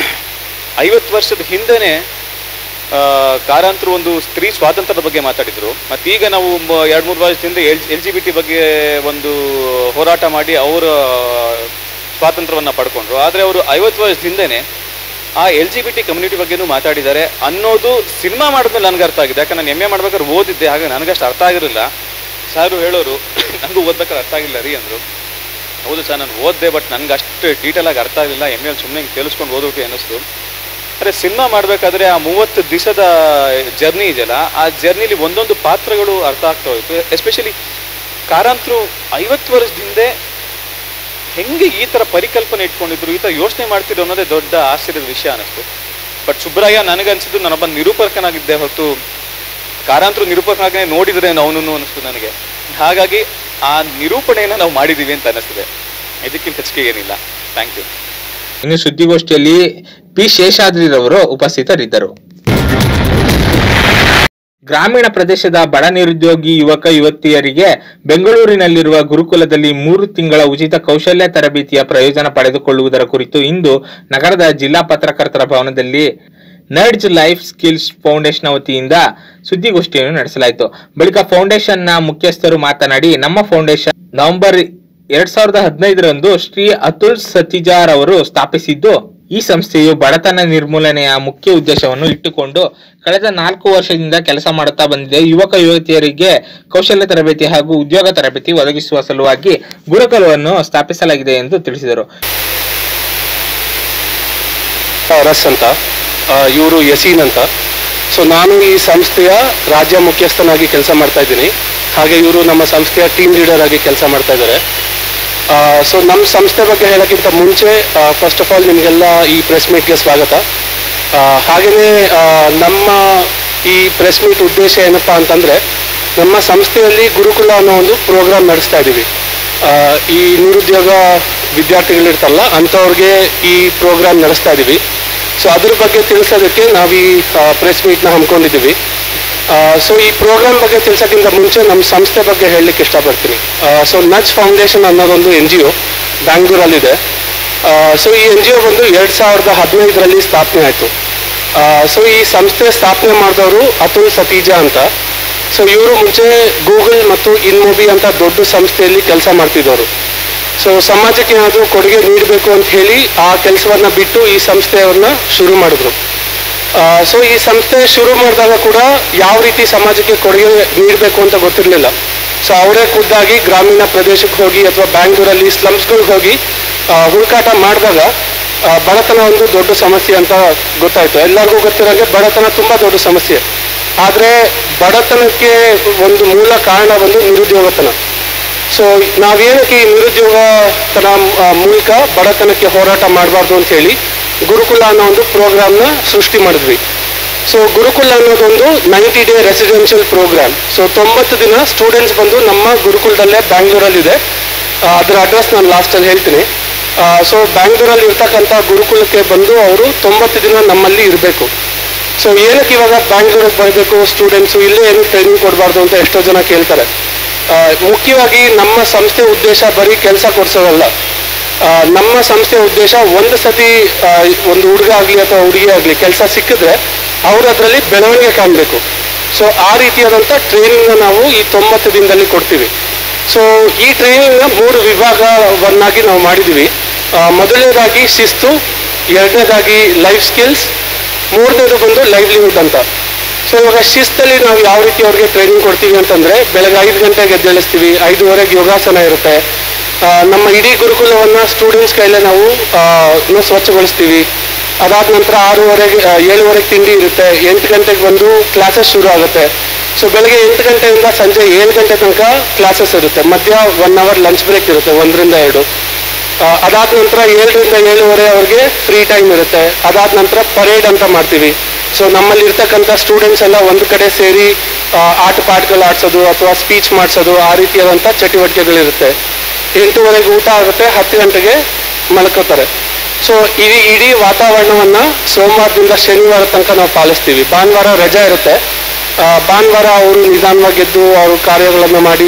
Speaker 2: ಐವತ್ತು ವರ್ಷದ ಹಿಂದೆನೆ ಆ, ಕಾರಂತರು ಒಂದು ಸ್ತ್ರೀ ಸ್ವಾತಂತ್ರ್ಯದ ಬಗ್ಗೆ ಮಾತಾಡಿದ್ರು ಮತ್ತೆ ಈಗ ನಾವು ಎರಡು ಮೂರು ವರ್ಷದಿಂದ L L G B T ಬಗ್ಗೆ ಒಂದು ಹೋರಾಟ ಮಾಡಿ ಅವರ ಸ್ವಾತಂತ್ರ್ಯವನ್ನ ಪಡ್ಕೊಂಡ್ರು ಆದರೆ ಅವರು ಐವತ್ತು ವರ್ಷದ ಹಿಂದೆನೆ ಆ L G B T community ಬಗ್ಗೆನೂ ಮಾತಾಡಿದ್ದಾರೆ ಅನ್ನೋದು ಸಿನಿಮಾ ಮಾಡಿದ್ಮೇಲೆ ನನಗೆ ಅರ್ಥ ಆಗಿದೆ ಯಾಕಂದ್ರೆ ನಾನು ಎಮ್ ಎ ಮಾಡ್ಬೇಕಾದ್ರೆ ಓದಿದ್ದೆ ಹಾಗೆ ನನಗಷ್ಟು ಅರ್ಥ ಆಗಿರಲಿಲ್ಲ ಸಾರು ಹೇಳೋರು ನನಗೂ ಓದ್ಬೇಕಾದ್ರೆ ಅರ್ಥ ಆಗಿಲ್ಲ ರೀ ಅಂದರು ಹೌದು ಸರ್ ನಾನು ಓದಿದೆ ಬಟ್ ನನಗೆ ಅಷ್ಟು ಡೀಟೇಲ್ ಆಗಿ ಅರ್ಥ ಆಗಲಿಲ್ಲ ಎಮ್ ಎಲ್ ಸುಮ್ಮನೆ ಕೇಳಿಸ್ಕೊಂಡು ಓದೋಕೆ ಅನ್ನಿಸ್ತು ಅರೆ ಸಿನಿಮಾ ಮಾಡಬೇಕಾದ್ರೆ ಆ ಮೂವತ್ತು ದಿವಸದ ಜರ್ನಿ ಇದೆಯಲ್ಲ ಆ ಜರ್ನಿಲಿ ಒಂದೊಂದು ಪಾತ್ರಗಳು ಅರ್ಥ ಆಗ್ತಾ ಹೋಯ್ತು ಎಸ್ಪೆಷಲಿ ಕಾರಂತರು ಐವತ್ತು ವರ್ಷದ ಹಿಂದೆ ಹೆಂಗೆ ಈ ಥರ ಪರಿಕಲ್ಪನೆ ಇಟ್ಕೊಂಡಿದ್ರು ಈ ಥರ ಯೋಚನೆ ಮಾಡ್ತಿದ್ರು ಅನ್ನೋದೇ ದೊಡ್ಡ ಆಶ್ಚರ್ಯದ ವಿಷಯ ಅನ್ನಿಸ್ತು ಬಟ್ ಸುಬ್ರಾಯ ನನಗನ್ಸಿದ್ದು ನಾನೊಬ್ಬ ನಿರೂಪಕನಾಗಿದ್ದೆ ಹೊರತು ಕಾರಂತರು ನಿರೂಪಕನಾಗಿ ನೋಡಿದ್ರೆ ಅವನು ಅನಿಸ್ತು ನನಗೆ ಹಾಗಾಗಿ ಆ ನಿರೂಪಣೆಯನ್ನು ನಾವು ಮಾಡಿದ್ದೀವಿ ಅಂತ ಅನ್ನಿಸ್ತಿದೆ ಇದಕ್ಕಿಂತ ಹೆಚ್ಚಿಗೆ ಏನಿಲ್ಲ ಥ್ಯಾಂಕ್ ಯು
Speaker 3: ಇನ್ನು ಸುದ್ದಿಗೋಷ್ಠಿಯಲ್ಲಿ ಪಿ ಶೇಷಾದ್ರಿರವರು ಉಪಸ್ಥಿತರಿದ್ದರು ಗ್ರಾಮೀಣ ಪ್ರದೇಶದ ಬಡ ನಿರುದ್ಯೋಗಿ ಯುವಕ ಯುವತಿಯರಿಗೆ ಬೆಂಗಳೂರಿನಲ್ಲಿರುವ ಗುರುಕುಲದಲ್ಲಿ ಮೂರು ತಿಂಗಳ ಉಚಿತ ಕೌಶಲ್ಯ ತರಬೇತಿಯ ಪ್ರಯೋಜನ ಪಡೆದುಕೊಳ್ಳುವುದರ ಕುರಿತು ಇಂದು ನಗರದ ಜಿಲ್ಲಾ ಪತ್ರಕರ್ತರ ಭವನದಲ್ಲಿ ನರ್ಡ್ಜ್ ಲೈಫ್ ಸ್ಕಿಲ್ಸ್ ಫೌಂಡೇಶನ್ ವತಿಯಿಂದ ಸುದ್ದಿಗೋಷ್ಠಿಯನ್ನು ನಡೆಸಲಾಯಿತು ಬಳಿಕ ಫೌಂಡೇಶನ್ನ ಮುಖ್ಯಸ್ಥರು ಮಾತನಾಡಿ ನಮ್ಮ ಫೌಂಡೇಶನ್ ನವೆಂಬರ್ ಎರಡ್ ಸಾವಿರದ ಹದಿನೈದರಂದು ಶ್ರೀ ಅತುಲ್ ಸತಿಜಾರ್ ಅವರು ಸ್ಥಾಪಿಸಿದ್ದು ಈ ಸಂಸ್ಥೆಯು ಬಡತನ ನಿರ್ಮೂಲನೆಯ ಮುಖ್ಯ ಉದ್ದೇಶವನ್ನು ಇಟ್ಟುಕೊಂಡು ಕಳೆದ ನಾಲ್ಕು ವರ್ಷದಿಂದ ಕೆಲಸ ಮಾಡುತ್ತಾ ಬಂದಿದೆ ಯುವಕ ಯುವತಿಯರಿಗೆ ಕೌಶಲ್ಯ ತರಬೇತಿ ಹಾಗೂ ಉದ್ಯೋಗ ತರಬೇತಿ ಒದಗಿಸುವ ಸಲುವಾಗಿ ಗುರುಕುಲವನ್ನು ಸ್ಥಾಪಿಸಲಾಗಿದೆ ಎಂದು ತಿಳಿಸಿದರು
Speaker 22: ರಸ್ ಅಂತ ಇವರು ಯಸೀನ್ ಅಂತ ಸೊ ನಾನು ಈ ಸಂಸ್ಥೆಯ ರಾಜ್ಯ ಮುಖ್ಯಸ್ಥನಾಗಿ ಕೆಲಸ ಮಾಡ್ತಾ ಇದ್ದೀನಿ ಹಾಗೆ ಇವರು ನಮ್ಮ ಸಂಸ್ಥೆಯ ಟೀಮ್ ಲೀಡರ್ ಆಗಿ ಕೆಲಸ ಮಾಡ್ತಾ ಇದ್ದಾರೆ ಸೊ ನಮ್ಮ ಸಂಸ್ಥೆ ಬಗ್ಗೆ ಹೇಳೋಕ್ಕಿಂತ ಮುಂಚೆ ಫಸ್ಟ್ ಆಫ್ ಆಲ್ ನಿಮಗೆಲ್ಲ ಈ ಪ್ರೆಸ್ ಮೀಟ್ಗೆ ಸ್ವಾಗತ ಆ, ಹಾಗೆಯೇ ಆ, ನಮ್ಮ ಈ ಪ್ರೆಸ್ ಮೀಟ್ ಉದ್ದೇಶ ಏನಪ್ಪಾ ಅಂತಂದ್ರೆ ನಮ್ಮ ಸಂಸ್ಥೆಯಲ್ಲಿ ಗುರುಕುಲ ಅನ್ನೋ ಒಂದು ಪ್ರೋಗ್ರಾಮ್ ನಡೆಸ್ತಾ ಇದ್ದೀವಿ ಆ, ಈ ನಿರುದ್ಯೋಗ ವಿದ್ಯಾರ್ಥಿಗಳಿರ್ತಾರಲ್ಲ ಅಂಥವ್ರಿಗೆ ಈ ಪ್ರೋಗ್ರಾಮ್ ನಡೆಸ್ತಾ ಇದ್ದೀವಿ ಸೊ ಅದ್ರ ಬಗ್ಗೆ ತಿಳಿಸೋದಕ್ಕೆ ನಾವು ಈ ಪ್ರೆಸ್ ಮೀಟ್ನ ಹಮ್ಮಿಕೊಂಡಿದ್ದೀವಿ ಸೊ ಈ ಪ್ರೋಗ್ರಾಮ್ ಬಗ್ಗೆ ತಿಳಿಸೋಕ್ಕಿಂತ ಮುಂಚೆ ನಮ್ಮ ಸಂಸ್ಥೆ ಬಗ್ಗೆ ಹೇಳಲಿಕ್ಕೆ ಇಷ್ಟಪಡ್ತೀನಿ ಸೊ ನಚ್ ಫೌಂಡೇಶನ್ ಅನ್ನೋದೊಂದು ಎನ್ ಜಿ ಒ ಬ್ಯಾಂಗ್ಳೂರಲ್ಲಿದೆ ಸೊ ಈ ಎನ್ ಜಿ ಒ ಬಂದು ಎರಡು ಸಾವಿರದ ಹದಿನೈದರಲ್ಲಿ ಸ್ಥಾಪನೆ ಆಯಿತು ಸೊ ಈ ಸಂಸ್ಥೆ ಸ್ಥಾಪನೆ ಮಾಡಿದವರು ಅತುಲ್ ಸತೀಜಾ ಅಂತ ಸೊ ಇವರು ಮುಂಚೆ ಗೂಗಲ್ ಮತ್ತು ಇನ್ಮೋಬಿ ಅಂತ ದೊಡ್ಡ ಸಂಸ್ಥೆಯಲ್ಲಿ ಕೆಲಸ ಮಾಡ್ತಿದ್ದವರು ಸೊ ಸಮಾಜಕ್ಕೆ ಏನಾದರೂ ಕೊಡುಗೆ ನೀಡಬೇಕು ಅಂತ ಹೇಳಿ ಆ ಕೆಲಸವನ್ನ ಬಿಟ್ಟು ಈ ಸಂಸ್ಥೆಯನ್ನ ಶುರು ಮಾಡಿದ್ರು ಸೊ ಈ ಸಂಸ್ಥೆ ಶುರು ಮಾಡಿದಾಗ ಕೂಡ ಯಾವ ರೀತಿ ಸಮಾಜಕ್ಕೆ ಕೊಡುಗೆ ನೀಡಬೇಕು ಅಂತ ಗೊತ್ತಿರಲಿಲ್ಲ ಸೊ ಅವರೇ ಖುದ್ದಾಗಿ ಗ್ರಾಮೀಣ ಪ್ರದೇಶಕ್ಕೆ ಹೋಗಿ ಅಥವಾ ಬ್ಯಾಂಗ್ಳೂರಲ್ಲಿ ಸ್ಲಮ್ಸ್ಗಳಿಗೆ ಹೋಗಿ ಆ, ಹುಡುಕಾಟ ಮಾಡಿದಾಗ ಆ, ಬಡತನ ಒಂದು ದೊಡ್ಡ ಸಮಸ್ಯೆ ಅಂತ ಗೊತ್ತಾಯ್ತು ಎಲ್ಲರಿಗೂ ಗೊತ್ತಿರೋಂಗೆ ಬಡತನ ತುಂಬಾ ದೊಡ್ಡ ಸಮಸ್ಯೆ ಆದ್ರೆ ಬಡತನಕ್ಕೆ ಒಂದು ಮೂಲ ಕಾರಣ ಬಂದು ನಿರುದ್ಯೋಗತನ ಸೊ ನಾವೇನಕ್ಕೆ ಈ ನಿರುದ್ಯೋಗತನ ಆ, ಮೂಲಕ ಬಡತನಕ್ಕೆ ಹೋರಾಟ ಮಾಡಬಾರ್ದು ಅಂತ ಹೇಳಿ ಗುರುಕುಲ ಅನ್ನೋ ಒಂದು ಪ್ರೋಗ್ರಾಮ್ನ ಸೃಷ್ಟಿ ಮಾಡಿದ್ವಿ ಸೊ ಗುರುಕುಲ ಅನ್ನೋದೊಂದು ninety day residential programme so ತೊಂಬತ್ತು ದಿನ ಸ್ಟೂಡೆಂಟ್ಸ್ ಬಂದು ನಮ್ಮ ಗುರುಕುಲದಲ್ಲೇ ಬ್ಯಾಂಗ್ಳೂರಲ್ಲಿದೆ ಆ, ಅದರ ಅಡ್ರೆಸ್ ನಾನು ಲಾಸ್ಟಲ್ಲಿ ಹೇಳ್ತೀನಿ ಸೊ ಬ್ಯಾಂಗ್ಳೂರಲ್ಲಿ ಇರ್ತಕ್ಕಂಥ ಗುರುಕುಲಕ್ಕೆ ಬಂದು ಅವರು ತೊಂಬತ್ತು ದಿನ ನಮ್ಮಲ್ಲಿ ಇರಬೇಕು ಸೊ ಏನಕ್ಕೆ ಇವಾಗ ಬ್ಯಾಂಗ್ಳೂರಿಗೆ ಬರಬೇಕು ಸ್ಟೂಡೆಂಟ್ಸು ಇಲ್ಲೇ ಏನು ಟ್ರೈನಿಂಗ್ ಕೊಡಬಾರ್ದು ಅಂತ ಎಷ್ಟೋ ಜನ ಕೇಳ್ತಾರೆ ಆ, ಮುಖ್ಯವಾಗಿ ನಮ್ಮ ಸಂಸ್ಥೆ ಉದ್ದೇಶ ಬರೀ ಕೆಲಸ ಕೊಡ್ಸೋದಲ್ಲ ಆ, ನಮ್ಮ ಸಂಸ್ಥೆ ಉದ್ದೇಶ ಒಂದು ಸತಿ ಆ, ಒಂದು ಹುಡುಗ ಆಗಲಿ ಅಥವಾ ಹುಡುಗಿ ಆಗಲಿ ಕೆಲಸ ಸಿಕ್ಕಿದ್ರೆ ಅವ್ರು ಅದರಲ್ಲಿ ಬೆಳವಣಿಗೆ ಕಾಣಬೇಕು ಸೊ ಆ ರೀತಿಯಾದಂಥ ಟ್ರೈನಿಂಗ್ ನಾವು ಈ ತೊಂಬತ್ತು ದಿನದಲ್ಲಿ ಕೊಡ್ತೀವಿ ಸೊ ಈ ಟ್ರೈನಿಂಗ್ನ ಮೂರು ವಿಭಾಗವನ್ನಾಗಿ ನಾವು ಮಾಡಿದ್ದೀವಿ ಆ, ಮೊದಲನೇದಾಗಿ ಶಿಸ್ತು ಎರಡನೇದಾಗಿ ಲೈಫ್ ಸ್ಕಿಲ್ಸ್ ಮೂರನೇದು ಬಂದು ಲೈವ್ಲಿಹುಡ್ ಅಂತ ಸೊ ಇವಾಗ ಶಿಸ್ತಲ್ಲಿ ನಾವು ಯಾವ ರೀತಿ ಅವ್ರಿಗೆ ಟ್ರೈನಿಂಗ್ ಕೊಡ್ತೀವಿ ಅಂತಂದ್ರೆ ಬೆಳಗ್ಗೆ ಐದು ಗಂಟೆಗೆ ಎದ್ದೇಳಿಸ್ತೀವಿ ಐದುವರೆಗೆ ಯೋಗಾಸನ ಇರುತ್ತೆ ಆ, ನಮ್ಮ ಇಡೀ ಗುರುಕುಲವನ್ನ ಸ್ಟೂಡೆಂಟ್ಸ್ ಕೈಲೇ ನಾವು ಆ, ನ ಸ್ವಚ್ಛಗೊಳಿಸ್ತೀವಿ ಅದಾದ ನಂತರ ಆರೂವರೆಗೆ ಆ, ಏಳುವರೆಗೆ ತಿಂಡಿ ಇರುತ್ತೆ ಎಂಟು ಗಂಟೆಗೆ ಬಂದು ಕ್ಲಾಸಸ್ ಶುರು ಆಗುತ್ತೆ ಸೊ ಬೆಳಗ್ಗೆ ಎಂಟು ಗಂಟೆಯಿಂದ ಸಂಜೆ ಏಳು ಗಂಟೆ ತನಕ ಕ್ಲಾಸಸ್ ಇರುತ್ತೆ ಮಧ್ಯ ಒನ್ ಅವರ್ ಲಂಚ್ ಬ್ರೇಕ್ ಇರುತ್ತೆ ಒಂದರಿಂದ ಎರಡು ಆ, ಅದಾದ ನಂತರ ಏಳರಿಂದ ಏಳುವರೆ ಅವ್ರಿಗೆ ಫ್ರೀ ಟೈಮ್ ಇರುತ್ತೆ ಅದಾದ ನಂತರ ಪರೇಡ್ ಅಂತ ಮಾಡ್ತೀವಿ ಸೊ ನಮ್ಮಲ್ಲಿ ಇರ್ತಕ್ಕಂಥ ಸ್ಟೂಡೆಂಟ್ಸ್ ಎಲ್ಲ ಒಂದು ಕಡೆ ಸೇರಿ ಆ, ಆಟ ಪಾಠಗಳು ಆಡ್ಸೋದು ಅಥವಾ ಸ್ಪೀಚ್ ಮಾಡಿಸೋದು ಆ ರೀತಿಯಾದಂಥ ಚಟುವಟಿಕೆಗಳಿರುತ್ತೆ ಎಂಟೂವರೆಗೆ ಊಟ ಆಗುತ್ತೆ ಹತ್ತು ಗಂಟೆಗೆ ಮಲ್ಕೋತಾರೆ ಸೊ ಈ ಇಡೀ ವಾತಾವರಣವನ್ನ ಸೋಮವಾರದಿಂದ ಶನಿವಾರ ತನಕ ನಾವು ಪಾಲಿಸ್ತೀವಿ ಭಾನುವಾರ ರಜೆ ಇರುತ್ತೆ ಆ, ಭಾನುವಾರ ಅವರು ನಿಧಾನವಾಗಿ ಎದ್ದು ಅವರು ಕಾರ್ಯಗಳನ್ನು ಮಾಡಿ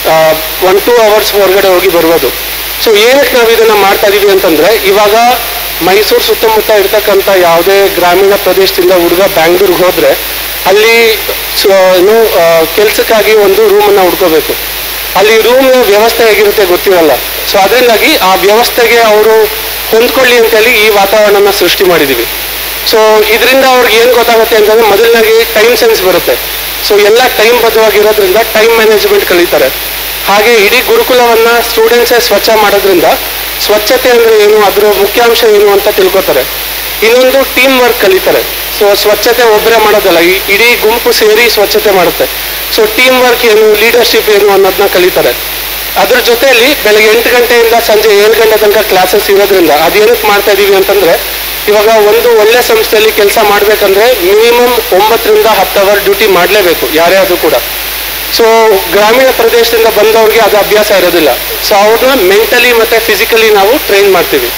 Speaker 22: ಒನ್ ಟೂ ಅವರ್ಸ್ ಹೊರಗಡೆ ಹೋಗಿ ಬರ್ಬೋದು ಸೊ ಏನಕ್ಕೆ ನಾವು ಇದನ್ನ ಮಾಡ್ತಾ ಇದೀವಿ ಅಂತಂದ್ರೆ ಇವಾಗ ಮೈಸೂರು ಸುತ್ತಮುತ್ತ ಇರ್ತಕ್ಕಂಥ ಯಾವುದೇ ಗ್ರಾಮೀಣ ಪ್ರದೇಶದಿಂದ ಹುಡುಗ ಬ್ಯಾಂಗ್ಳೂರ್ಗೆ ಹೋದ್ರೆ ಅಲ್ಲಿ ಸೊ ಏನು ಕೆಲಸಕ್ಕಾಗಿ ಒಂದು ರೂಮನ್ನ ಹುಡ್ಕೋಬೇಕು ಅಲ್ಲಿ ರೂಮ್ ವ್ಯವಸ್ಥೆ ಹೇಗಿರುತ್ತೆ ಗೊತ್ತಿರಲ್ಲ ಸೊ ಅದರಿಂದಾಗಿ ಆ ವ್ಯವಸ್ಥೆಗೆ ಅವರು ಹೊಂದ್ಕೊಳ್ಳಿ ಅಂತೇಳಿ ಈ ವಾತಾವರಣನ ಸೃಷ್ಟಿ ಮಾಡಿದೀವಿ ಸೊ ಇದರಿಂದ ಅವ್ರಿಗೆ ಏನು ಗೊತ್ತಾಗುತ್ತೆ ಅಂತಂದ್ರೆ ಮೊದಲನಾಗಿ ಟೈಮ್ ಸೆನ್ಸ್ ಬರುತ್ತೆ ಸೊ ಎಲ್ಲ ಟೈಮ್ ಬದ್ಧವಾಗಿರೋದ್ರಿಂದ ಟೈಮ್ ಮ್ಯಾನೇಜ್ಮೆಂಟ್ ಕಲಿತಾರೆ ಹಾಗೆ ಇಡೀ ಗುರುಕುಲವನ್ನ ಸ್ಟೂಡೆಂಟ್ಸೇ ಸ್ವಚ್ಛ ಮಾಡೋದ್ರಿಂದ ಸ್ವಚ್ಛತೆ ಅಂದ್ರೆ ಏನು ಅದರ ಮುಖ್ಯಾಂಶ ಏನು ಅಂತ ತಿಳ್ಕೊತಾರೆ ಇನ್ನೊಂದು ಟೀಮ್ ವರ್ಕ್ ಕಲಿತಾರೆ ಸೊ ಸ್ವಚ್ಛತೆ ಒಬ್ಬರೇ ಮಾಡೋದಲ್ಲ ಈ ಇಡೀ ಗುಂಪು ಸೇರಿ ಸ್ವಚ್ಛತೆ ಮಾಡುತ್ತೆ ಸೊ ಟೀಮ್ ವರ್ಕ್ ಏನು ಲೀಡರ್ಶಿಪ್ ಏನು ಅನ್ನೋದನ್ನ ಕಲಿತಾರೆ ಅದ್ರ ಜೊತೆಯಲ್ಲಿ ಬೆಳಗ್ಗೆ ಎಂಟು ಗಂಟೆಯಿಂದ ಸಂಜೆ ಏಳು ಗಂಟೆ ತನಕ ಕ್ಲಾಸಸ್ ಇರೋದ್ರಿಂದ ಅದೇನಕ್ಕೆ ಮಾಡ್ತಾ ಇದೀವಿ ಅಂತಂದ್ರೆ ಇವಾಗ ಒಂದು ಒಳ್ಳೆ ಸಂಸ್ಥೆಯಲ್ಲಿ ಕೆಲಸ ಮಾಡ್ಬೇಕಂದ್ರೆ ಮಿನಿಮಮ್ ಒಂಬತ್ತರಿಂದ ಹತ್ತು ಅವರ್ ಡ್ಯೂಟಿ ಮಾಡಲೇಬೇಕು ಯಾರೇ ಆದ್ರೂ ಕೂಡ ಸೊ ಗ್ರಾಮೀಣ ಪ್ರದೇಶದಿಂದ ಬಂದವ್ರಿಗೆ ಅದು ಅಭ್ಯಾಸ ಇರೋದಿಲ್ಲ ಸೊ ಅವ್ರನ್ನ ಮೆಂಟಲಿ ಮತ್ತೆ ಫಿಸಿಕಲಿ ನಾವು ಟ್ರೈನ್ ಮಾಡ್ತೀವಿ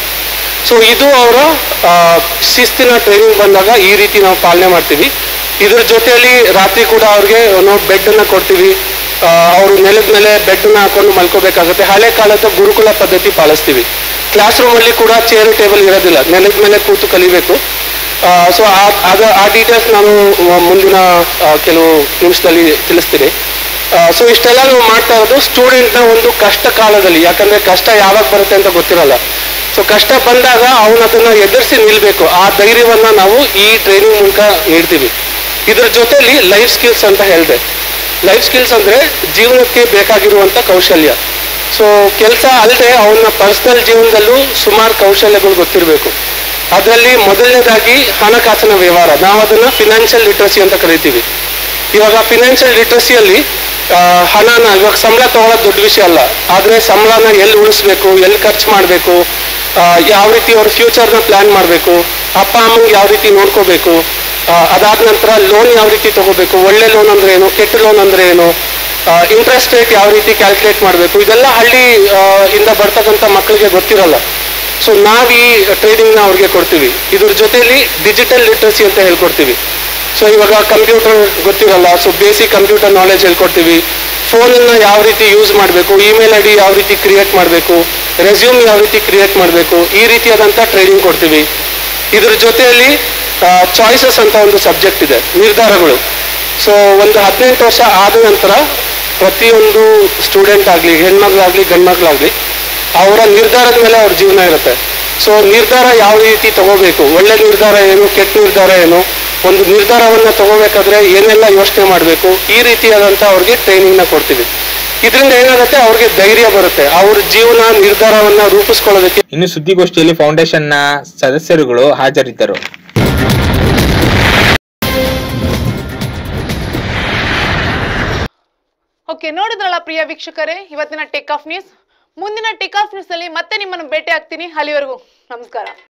Speaker 22: ಸೊ ಇದು ಅವರ ಶಿಸ್ತಿನ ಟ್ರೈನಿಂಗ್ ಬಂದಾಗ ಈ ರೀತಿ ನಾವು ಪಾಲನೆ ಮಾಡ್ತೀವಿ ಇದ್ರ ಜೊತೆಯಲ್ಲಿ ರಾತ್ರಿ ಕೂಡ ಅವ್ರಿಗೆ ನಾವು ಬೆಡ್ ಅನ್ನ ಕೊಡ್ತೀವಿ ಅವರು ನೆಲದ ಮೇಲೆ ಬೆಡ್ ನ ಹಾಕೊಂಡು ಮಲ್ಕೋಬೇಕಾಗುತ್ತೆ ಹಳೆ ಕಾಲದ ಗುರುಕುಲ ಪದ್ಧತಿ ಪಾಲಿಸ್ತೀವಿ ಕ್ಲಾಸ್ ರೂಮ್ ಅಲ್ಲಿ ಕೂಡ ಚೇರ್ ಟೇಬಲ್ ಇರೋದಿಲ್ಲ ನೆಲದ ಮೇಲೆ ಕೂತು ಕಲಿಬೇಕು ಸೊ ಅದು ಆ ಡೀಟೇಲ್ಸ್ ನಾನು ಮುಂದಿನ ಆ, ಕೆಲವು ನಿಮಿಷದಲ್ಲಿ ತಿಳಿಸ್ತೀನಿ ಸೊ ಇಷ್ಟೆಲ್ಲ ನಾವು ಮಾಡ್ತಾ ಇರೋದು ಸ್ಟೂಡೆಂಟ್ನ ಒಂದು ಕಷ್ಟ ಕಾಲದಲ್ಲಿ ಯಾಕಂದ್ರೆ ಕಷ್ಟ ಯಾವಾಗ ಬರುತ್ತೆ ಅಂತ ಗೊತ್ತಿರಲ್ಲ ಸೊ ಕಷ್ಟ ಬಂದಾಗ ಅವನು ಅದನ್ನ ಎದುರಿಸಿ ನಿಲ್ಬೇಕು ಆ ಧೈರ್ಯವನ್ನ ನಾವು ಈ ಟ್ರೈನಿಂಗ್ ಮೂಲಕ ನೀಡ್ತೀವಿ ಇದ್ರ ಜೊತೆಲಿ ಲೈಫ್ ಸ್ಕಿಲ್ಸ್ ಅಂತ ಹೇಳಿದೆ ಲೈಫ್ ಸ್ಕಿಲ್ಸ್ ಅಂದ್ರೆ ಜೀವನಕ್ಕೆ ಬೇಕಾಗಿರುವಂತ ಕೌಶಲ್ಯ ಸೊ ಕೆಲಸ ಅಲ್ಲದೆ ಅವನ ಪರ್ಸನಲ್ ಜೀವನದಲ್ಲೂ ಸುಮಾರು ಕೌಶಲ್ಯಗಳು ಗೊತ್ತಿರಬೇಕು ಅದರಲ್ಲಿ ಮೊದಲನೇದಾಗಿ ಹಣಕಾಸಿನ ವ್ಯವಹಾರ ನಾವು ಅದನ್ನ ಫಿನಾನ್ಷಿಯಲ್ ಲಿಟ್ರಸಿ ಅಂತ ಕರಿತೀವಿ ಇವಾಗ ಫಿನಾನ್ಷಿಯಲ್ ಲಿಟ್ರಸಿಯಲ್ಲಿ ಹಣನ ಇವಾಗ ಸಂಬಳ ತಗೊಳ್ಳೋದು ದೊಡ್ಡ ವಿಷಯ ಅಲ್ಲ ಆದ್ರೆ ಸಂಬಳನ ಎಲ್ಲಿ ಉಳಿಸ್ಬೇಕು ಎಲ್ಲಿ ಖರ್ಚು ಮಾಡಬೇಕು ಯಾವ ರೀತಿ ಅವ್ರ ಫ್ಯೂಚರ್ನ ಪ್ಲಾನ್ ಮಾಡಬೇಕು ಅಪ್ಪ ಅಮ್ಮಂಗೆ ಯಾವ ರೀತಿ ನೋಡ್ಕೋಬೇಕು ಆ, ಅದಾದ ನಂತರ ಲೋನ್ ಯಾವ ರೀತಿ ತಗೋಬೇಕು ಒಳ್ಳೆ ಲೋನ್ ಅಂದ್ರೆ ಏನು ಕೆಟ್ಟ ಲೋನ್ ಅಂದ್ರೆ ಏನು ಇಂಟ್ರೆಸ್ಟ್ ರೇಟ್ ಯಾವ ರೀತಿ ಕ್ಯಾಲ್ಕುಲೇಟ್ ಮಾಡಬೇಕು ಇದೆಲ್ಲ ಹಳ್ಳಿ ಆ, ಇಂದ ಬರ್ತಕ್ಕಂಥ ಮಕ್ಕಳಿಗೆ ಗೊತ್ತಿರಲ್ಲ ಸೊ ನಾವು ಈ ಟ್ರೈನಿಂಗ್ನ ಅವ್ರಿಗೆ ಕೊಡ್ತೀವಿ ಇದ್ರ ಜೊತೆಲಿ ಡಿಜಿಟಲ್ ಲಿಟ್ರಸಿ ಅಂತ ಹೇಳ್ಕೊಡ್ತೀವಿ ಸೊ ಇವಾಗ ಕಂಪ್ಯೂಟರ್ ಗೊತ್ತಿರಲ್ಲ ಸೊ ಬೇಸಿಕ್ ಕಂಪ್ಯೂಟರ್ ನಾಲೆಜ್ ಹೇಳ್ಕೊಡ್ತೀವಿ ಫೋನನ್ನು ಯಾವ ರೀತಿ ಯೂಸ್ ಮಾಡಬೇಕು ಇಮೇಲ್ ಐ ಡಿ ಯಾವ ರೀತಿ ಕ್ರಿಯೇಟ್ ಮಾಡಬೇಕು ರೆಸ್ಯೂಮ್ ಯಾವ ರೀತಿ ಕ್ರಿಯೇಟ್ ಮಾಡಬೇಕು ಈ ರೀತಿಯಾದಂಥ ಟ್ರೈನಿಂಗ್ ಕೊಡ್ತೀವಿ ಇದ್ರ ಜೊತೆಯಲ್ಲಿ ಚಾಯ್ಸಸ್ ಅಂತ ಒಂದು ಸಬ್ಜೆಕ್ಟ್ ಇದೆ ನಿರ್ಧಾರಗಳು ಸೊ ಒಂದು ಹದಿನೆಂಟು ವರ್ಷ ಆದ ನಂತರ ಪ್ರತಿಯೊಂದು ಸ್ಟೂಡೆಂಟ್ ಆಗಲಿ ಹೆಣ್ಮಕ್ಳಾಗಲಿ ಗಂಡ್ಮಕ್ಳಾಗಲಿ ಅವರ ನಿರ್ಧಾರದ ಮೇಲೆ ಅವ್ರ ಜೀವನ ಇರುತ್ತೆ ಸೊ ನಿರ್ಧಾರ ಯಾವ ರೀತಿ ತಗೋಬೇಕು ಒಳ್ಳೆ ನಿರ್ಧಾರ ಏನು ಕೆಟ್ಟ ನಿರ್ಧಾರ ಏನು ಒಂದು ನಿರ್ಧಾರವನ್ನ ತಗೋಬೇಕಾದ್ರೆ ಏನೆಲ್ಲ ಯೋಚನೆ ಮಾಡಬೇಕು ಈ ರೀತಿಯಾದಂಥ ಅವ್ರಿಗೆ ಟ್ರೈನಿಂಗ್ನ ಕೊಡ್ತೀವಿ ಇದರಿಂದ ಏನಾಗುತ್ತೆ ಅವ್ರಿಗೆ ಧೈರ್ಯ ಬರುತ್ತೆ ಅವ್ರ ಜೀವನ ನಿರ್ಧಾರವನ್ನ ರೂಪಿಸ್ಕೊಳ್ಳೋದಕ್ಕೆ
Speaker 3: ಇನ್ನು ಸುದ್ದಿಗೋಷ್ಠಿಯಲ್ಲಿ ಫೌಂಡೇಶನ್ನ ಸದಸ್ಯರುಗಳು ಹಾಜರಿದ್ದರು
Speaker 6: ಓಕೆ ನೋಡಿದ್ರಲ್ಲ ಪ್ರಿಯ ವೀಕ್ಷಕರೇ ಇವತ್ತಿನ ಟೇಕ್ ಆಫ್ ನ್ಯೂಸ್ ಮುಂದಿನ ಟೇಕ್ ಆಫ್ ನ್ಯೂಸ್ ಅಲ್ಲಿ ಮತ್ತೆ ನಿಮ್ಮನ್ನು ಭೇಟಿ ಆಗ್ತೀನಿ ಅಲ್ಲಿವರೆಗೂ ನಮಸ್ಕಾರ